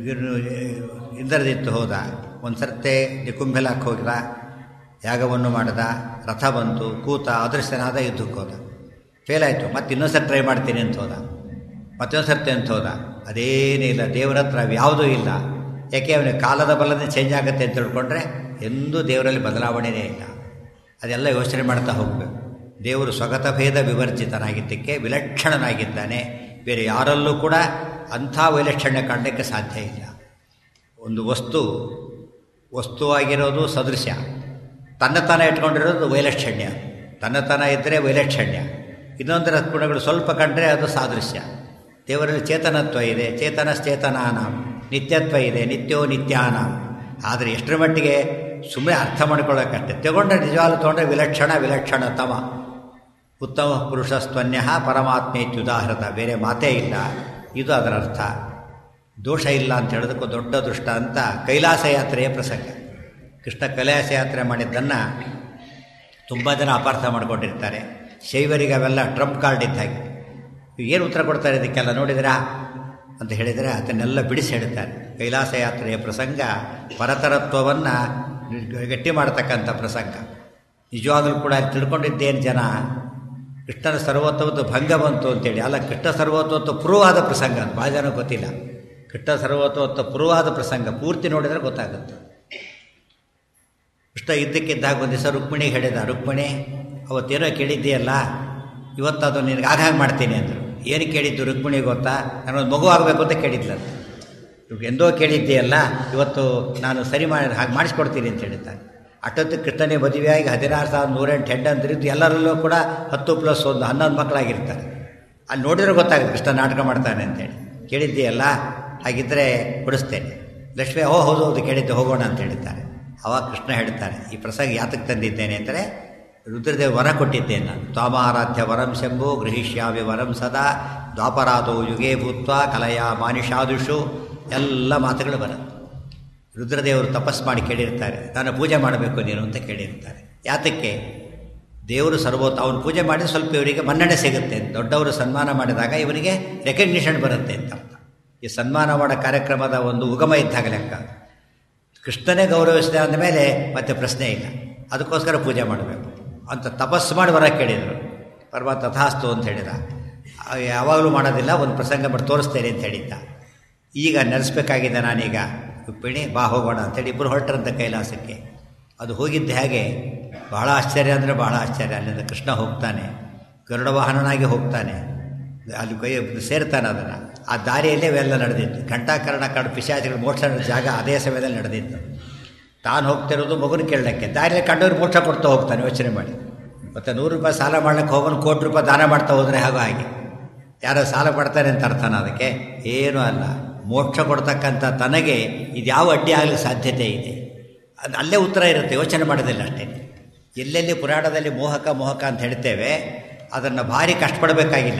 ಇಂದ್ರದಿತ್ತು ಹೋದ ಒಂದು ಸರ್ತೆ ನಿಕುಂಭೆಲಾಕ್ಕೆ ಹೋಗಿದ ಯಾಗವನ್ನು ಮಾಡಿದ ರಥ ಬಂತು ಕೂತ ಅದೃಶ್ಯನಾದ ಯುದ್ಧಕ್ಕೆ ಹೋದ ಫೇಲ್ ಆಯಿತು ಮತ್ತೆ ಇನ್ನೊಂದು ಸರ್ತಿ ಟ್ರೈ ಮಾಡ್ತೀನಿ ಅಂತ ಹೋದ ಮತ್ತೊಂದು ಸರ್ತಿ ಅಂತ ಹೋದ ಅದೇನೇ ಇಲ್ಲ ದೇವರ ಹತ್ರ ಯಾವುದೂ ಇಲ್ಲ ಯಾಕೆ ಅವನಿಗೆ ಕಾಲದ ಬಲದಿಂದ ಚೇಂಜ್ ಆಗುತ್ತೆ ಅಂತ ತಿಳ್ಕೊಂಡ್ರೆ ಎಂದೂ ದೇವರಲ್ಲಿ ಬದಲಾವಣೆಯೇ ಇಲ್ಲ ಅದೆಲ್ಲ ಯೋಚನೆ ಮಾಡ್ತಾ ಹೋಗಬೇಕು ದೇವರು ಸ್ವಗತ ಭೇದ ವಿವರ್ಜಿತನಾಗಿದ್ದಕ್ಕೆ ವಿಲಕ್ಷಣನಾಗಿದ್ದಾನೆ ಬೇರೆ ಯಾರಲ್ಲೂ ಕೂಡ ಅಂಥ ವೈಲಕ್ಷಣ್ಯ ಕಾಣಲಿಕ್ಕೆ ಸಾಧ್ಯ ಇಲ್ಲ ಒಂದು ವಸ್ತು ವಸ್ತುವಾಗಿರೋದು ಸದೃಶ್ಯ ತನ್ನತನ ಇಟ್ಕೊಂಡಿರೋದು ವೈಲಕ್ಷಣ್ಯ ತನ್ನತನ ಇದ್ದರೆ ವೈಲಕ್ಷಣ್ಯ ಇನ್ನೊಂದರ ಗುಣಗಳು ಸ್ವಲ್ಪ ಕಂಡ್ರೆ ಅದು ಸಾದೃಶ್ಯ ದೇವರಲ್ಲಿ ಚೇತನತ್ವ ಇದೆ ಚೇತನಶ್ಚೇತನಾನ ನಿತ್ಯತ್ವ ಇದೆ ನಿತ್ಯೋ ನಿತ್ಯಾನ ಆದರೆ ಎಷ್ಟರ ಮಟ್ಟಿಗೆ ಸುಮ್ಮನೆ ಅರ್ಥ ಮಾಡ್ಕೊಳ್ಳೋಕ್ಕಷ್ಟೆ ತಗೊಂಡ್ರೆ ನಿಜವಾಗ್ಲೂ ತೊಗೊಂಡ್ರೆ ವಿಲಕ್ಷಣ ವಿಲಕ್ಷಣತಮ ಉತ್ತಮ ಪುರುಷಸ್ತ್ವನ್ಯ ಪರಮಾತ್ಮೇತ್ಯುದಾಹೃತ ಬೇರೆ ಮಾತೇ ಇಲ್ಲ ಇದು ಅದರ ಅರ್ಥ ದೋಷ ಇಲ್ಲ ಅಂತ ಹೇಳೋದಕ್ಕೂ ದೊಡ್ಡ ದೃಷ್ಟ ಅಂತ ಕೈಲಾಸ ಯಾತ್ರೆಯ ಪ್ರಸಂಗ ಕೃಷ್ಣ ಕೈಲಾಸ ಯಾತ್ರೆ ಮಾಡಿದ್ದನ್ನು ತುಂಬ ಜನ ಅಪಾರ್ಥ ಮಾಡ್ಕೊಂಡಿರ್ತಾರೆ ಶೈವರಿಗೆ ಅವೆಲ್ಲ ಟ್ರಂಪ್ ಕಾರ್ಡ್ ಇದ್ದ ಹಾಗೆ ಏನು ಉತ್ತರ ಕೊಡ್ತಾರೆ ಇದಕ್ಕೆಲ್ಲ ನೋಡಿದಿರಾ ಅಂತ ಹೇಳಿದರೆ ಅದನ್ನೆಲ್ಲ ಬಿಡಿಸಿ ಹೇಳ್ತಾರೆ ಕೈಲಾಸ ಯಾತ್ರೆಯ ಪ್ರಸಂಗ ಪರತರತ್ವವನ್ನು ಗಟ್ಟಿ ಮಾಡತಕ್ಕಂಥ ಪ್ರಸಂಗ ನಿಜವಾಗಲೂ ಕೂಡ ತಿಳ್ಕೊಂಡಿದ್ದೇನು ಜನ ಕೃಷ್ಣನ ಸರ್ವೋತ್ತಮದ್ದು ಭಂಗ ಬಂತು ಅಂತೇಳಿ ಅಲ್ಲ ಕೃಷ್ಣ ಸರ್ವೋತ್ತಮತ್ವ ಪ್ರೂವ್ ಆದ ಪ್ರಸಂಗ ಅಂತ ಭಾಳ ಜನ ಗೊತ್ತಿಲ್ಲ ಕೃಷ್ಣ ಸರ್ವೋತ್ತಮತ್ವ ಪ್ರೂವ್ ಆದ ಪ್ರಸಂಗ ಪೂರ್ತಿ ನೋಡಿದರೆ ಗೊತ್ತಾಗುತ್ತೆ ಕೃಷ್ಣ ಇದ್ದಕ್ಕಿದ್ದಾಗ ಒಂದು ದಿವಸ ರುಕ್ಮಿಣಿಗೆ ಹೇಳಿದ ರುಕ್ಮಿಣಿ ಅವತ್ತೇನೋ ಕೇಳಿದ್ದೀಯಲ್ಲ ಇವತ್ತು ಅದು ನಿನಗೆ ಆಗ ಹಾಗೆ ಮಾಡ್ತೀನಿ ಅಂದರು ಏನು ಕೇಳಿದ್ದು ರುಕ್ಮಿಣಿ ಗೊತ್ತಾ ನಾನೊಂದು ಮಗು ಆಗಬೇಕು ಅಂತ ಕೇಳಿದ್ಲಂತ ಎಂದೋ ಕೇಳಿದ್ದೀಯಲ್ಲ ಇವತ್ತು ನಾನು ಸರಿ ಮಾಡಿ ಹಾಗೆ ಮಾಡಿಸ್ಕೊಡ್ತೀನಿ ಅಂತ ಹೇಳಿದ್ದಾನೆ ಅಷ್ಟೊತ್ತು ಕೃಷ್ಣನೇ ಮದುವೆಯಾಗಿ ಹದಿನಾರು ಸಾವಿರದ ನೂರೆಂಟು ಹೆಂಡಂದ್ರಿದ್ದು ಎಲ್ಲರಲ್ಲೂ ಕೂಡ ಹತ್ತು ಪ್ಲಸ್ ಒಂದು ಹನ್ನೊಂದು ಮಕ್ಕಳಾಗಿರ್ತಾರೆ ಅಲ್ಲಿ ನೋಡಿದ್ರೆ ಗೊತ್ತಾಗುತ್ತೆ ಕೃಷ್ಣ ನಾಟಕ ಮಾಡ್ತಾನೆ ಅಂತೇಳಿ ಕೇಳಿದ್ದೀಯಲ್ಲ ಹಾಗಿದ್ದರೆ ಕೊಡಿಸ್ತೇನೆ ಲಕ್ಷ್ಮಿ ಓ ಹೌದು ಹೌದು ಕೇಳಿದ್ದು ಹೋಗೋಣ ಅಂತ ಹೇಳಿದ್ದಾರೆ ಅವಾಗ ಕೃಷ್ಣ ಹೇಳ್ತಾರೆ ಈ ಪ್ರಸಂಗ ಯಾತಕ್ಕೆ ತಂದಿದ್ದೇನೆ ಅಂದರೆ ರುದ್ರದೇವ ವರ ಕೊಟ್ಟಿದ್ದೇನೆ ನಾನು ತ್ವಾಮಾರಾಧ್ಯ ವರಂ ಶಂಭು ಗೃಹಿಷ್ಯಾಮಿ ವರಂ ಸದಾ ದ್ವಾಪರಾದೋ ಯುಗೇ ಭೂತ್ವ ಕಲಯ ಮಾನುಷಾದುಷು ಎಲ್ಲ ಮಾತುಗಳು ಬರುತ್ತೆ ರುದ್ರದೇವರು ತಪಸ್ ಮಾಡಿ ಕೇಳಿರ್ತಾರೆ ನಾನು ಪೂಜೆ ಮಾಡಬೇಕು ನೀನು ಅಂತ ಕೇಳಿರ್ತಾರೆ ಯಾತಕ್ಕೆ ದೇವರು ಸರ್ವೋತ್ತ ಅವನು ಪೂಜೆ ಮಾಡಿ ಸ್ವಲ್ಪ ಇವರಿಗೆ ಮನ್ನಣೆ ಸಿಗುತ್ತೆ ದೊಡ್ಡವರು ಸನ್ಮಾನ ಮಾಡಿದಾಗ ಇವರಿಗೆ ರೆಕಗ್ನಿಷನ್ ಬರುತ್ತೆ ಅಂತ ಅರ್ಥ ಈ ಸನ್ಮಾನ ಮಾಡೋ ಕಾರ್ಯಕ್ರಮದ ಒಂದು ಉಗಮ ಇದ್ದಾಗ ಲೆಕ್ಕ ಕೃಷ್ಣನೇ ಗೌರವಿಸಿದ ಅಂದಮೇಲೆ ಮತ್ತೆ ಪ್ರಶ್ನೆ ಇಲ್ಲ ಅದಕ್ಕೋಸ್ಕರ ಪೂಜೆ ಮಾಡಬೇಕು ಅಂತ ತಪಸ್ಸು ಮಾಡಿ ವರ ಕೇಳಿದರು ಪರ್ವ ತಥಾಸ್ತು ಅಂತ ಹೇಳಿದ ಆ, ಯಾವಾಗಲೂ ಮಾಡೋದಿಲ್ಲ ಒಂದು ಪ್ರಸಂಗ ಮಾಡಿ ತೋರಿಸ್ತೇನೆ ಅಂತ ಹೇಳಿದ್ದ ಈಗ ನಡೆಸಬೇಕಾಗಿದೆ ನಾನೀಗ ರುಕ್ಮಿಣಿ ಬಾ ಹೋಗೋಣ ಅಂತೇಳಿ ಇಬ್ಬರು ಹೊರಟ್ರಂತ ಕೈಲಾಸಕ್ಕೆ ಅದು ಹೋಗಿದ್ದು ಹೇಗೆ ಬಹಳ ಆಶ್ಚರ್ಯ ಅಂದರೆ ಬಹಳ ಆಶ್ಚರ್ಯ ಅಲ್ಲಿಂದ ಕೃಷ್ಣ ಹೋಗ್ತಾನೆ ಗರುಡ ವಾಹನನಾಗಿ ಹೋಗ್ತಾನೆ ಅಲ್ಲಿ ಕೈ ಸೇರ್ತಾನೆ ಅದನ್ನು ಆ ದಾರಿಯಲ್ಲೇ ಇವೆಲ್ಲ ನಡೆದಿತ್ತು ಘಂಟಾಕರಣ ಕಾಡು ಪಿಶಾಚಿಗಳು ಮೋಕ್ಷ ನಡೆದ ಜಾಗ ಅದೇ ಸಮಯದಲ್ಲಿ ನಡೆದಿತ್ತು ತಾನು ಹೋಗ್ತಿರೋದು ಮಗುನ ಕೇಳಲಿಕ್ಕೆ ದಾರಿಯಲ್ಲಿ ಕಂಡವ್ರು ಮೋಕ್ಷ ಕೊಡ್ತಾ ಹೋಗ್ತಾನೆ ಯೋಚನೆ ಮಾಡಿ ಮತ್ತು ನೂರು ರೂಪಾಯಿ ಸಾಲ ಮಾಡ್ಲಿಕ್ಕೆ ಹೋಗೋನು ಕೋಟಿ ರೂಪಾಯಿ ದಾನ ಮಾಡ್ತಾ ಹೋದರೆ ಹಾಗೂ ಹಾಗೆ ಯಾರೋ ಸಾಲ ಮಾಡ್ತಾರೆ ಅಂತ ಅರ್ಥನ ಅದಕ್ಕೆ ಏನೂ ಅಲ್ಲ ಮೋಕ್ಷ ಕೊಡ್ತಕ್ಕಂಥ ತನಗೆ ಇದು ಯಾವ ಅಡ್ಡಿ ಆಗಲಿಕ್ಕೆ ಸಾಧ್ಯತೆ ಇದೆ ಅದು ಅಲ್ಲೇ ಉತ್ತರ ಇರುತ್ತೆ ಯೋಚನೆ ಮಾಡೋದಿಲ್ಲ ಅಷ್ಟೇ ಎಲ್ಲೆಲ್ಲಿ ಪುರಾಣದಲ್ಲಿ ಮೋಹಕ ಮೋಹಕ ಅಂತ ಹೇಳ್ತೇವೆ ಅದನ್ನು ಭಾರಿ ಕಷ್ಟಪಡಬೇಕಾಗಿಲ್ಲ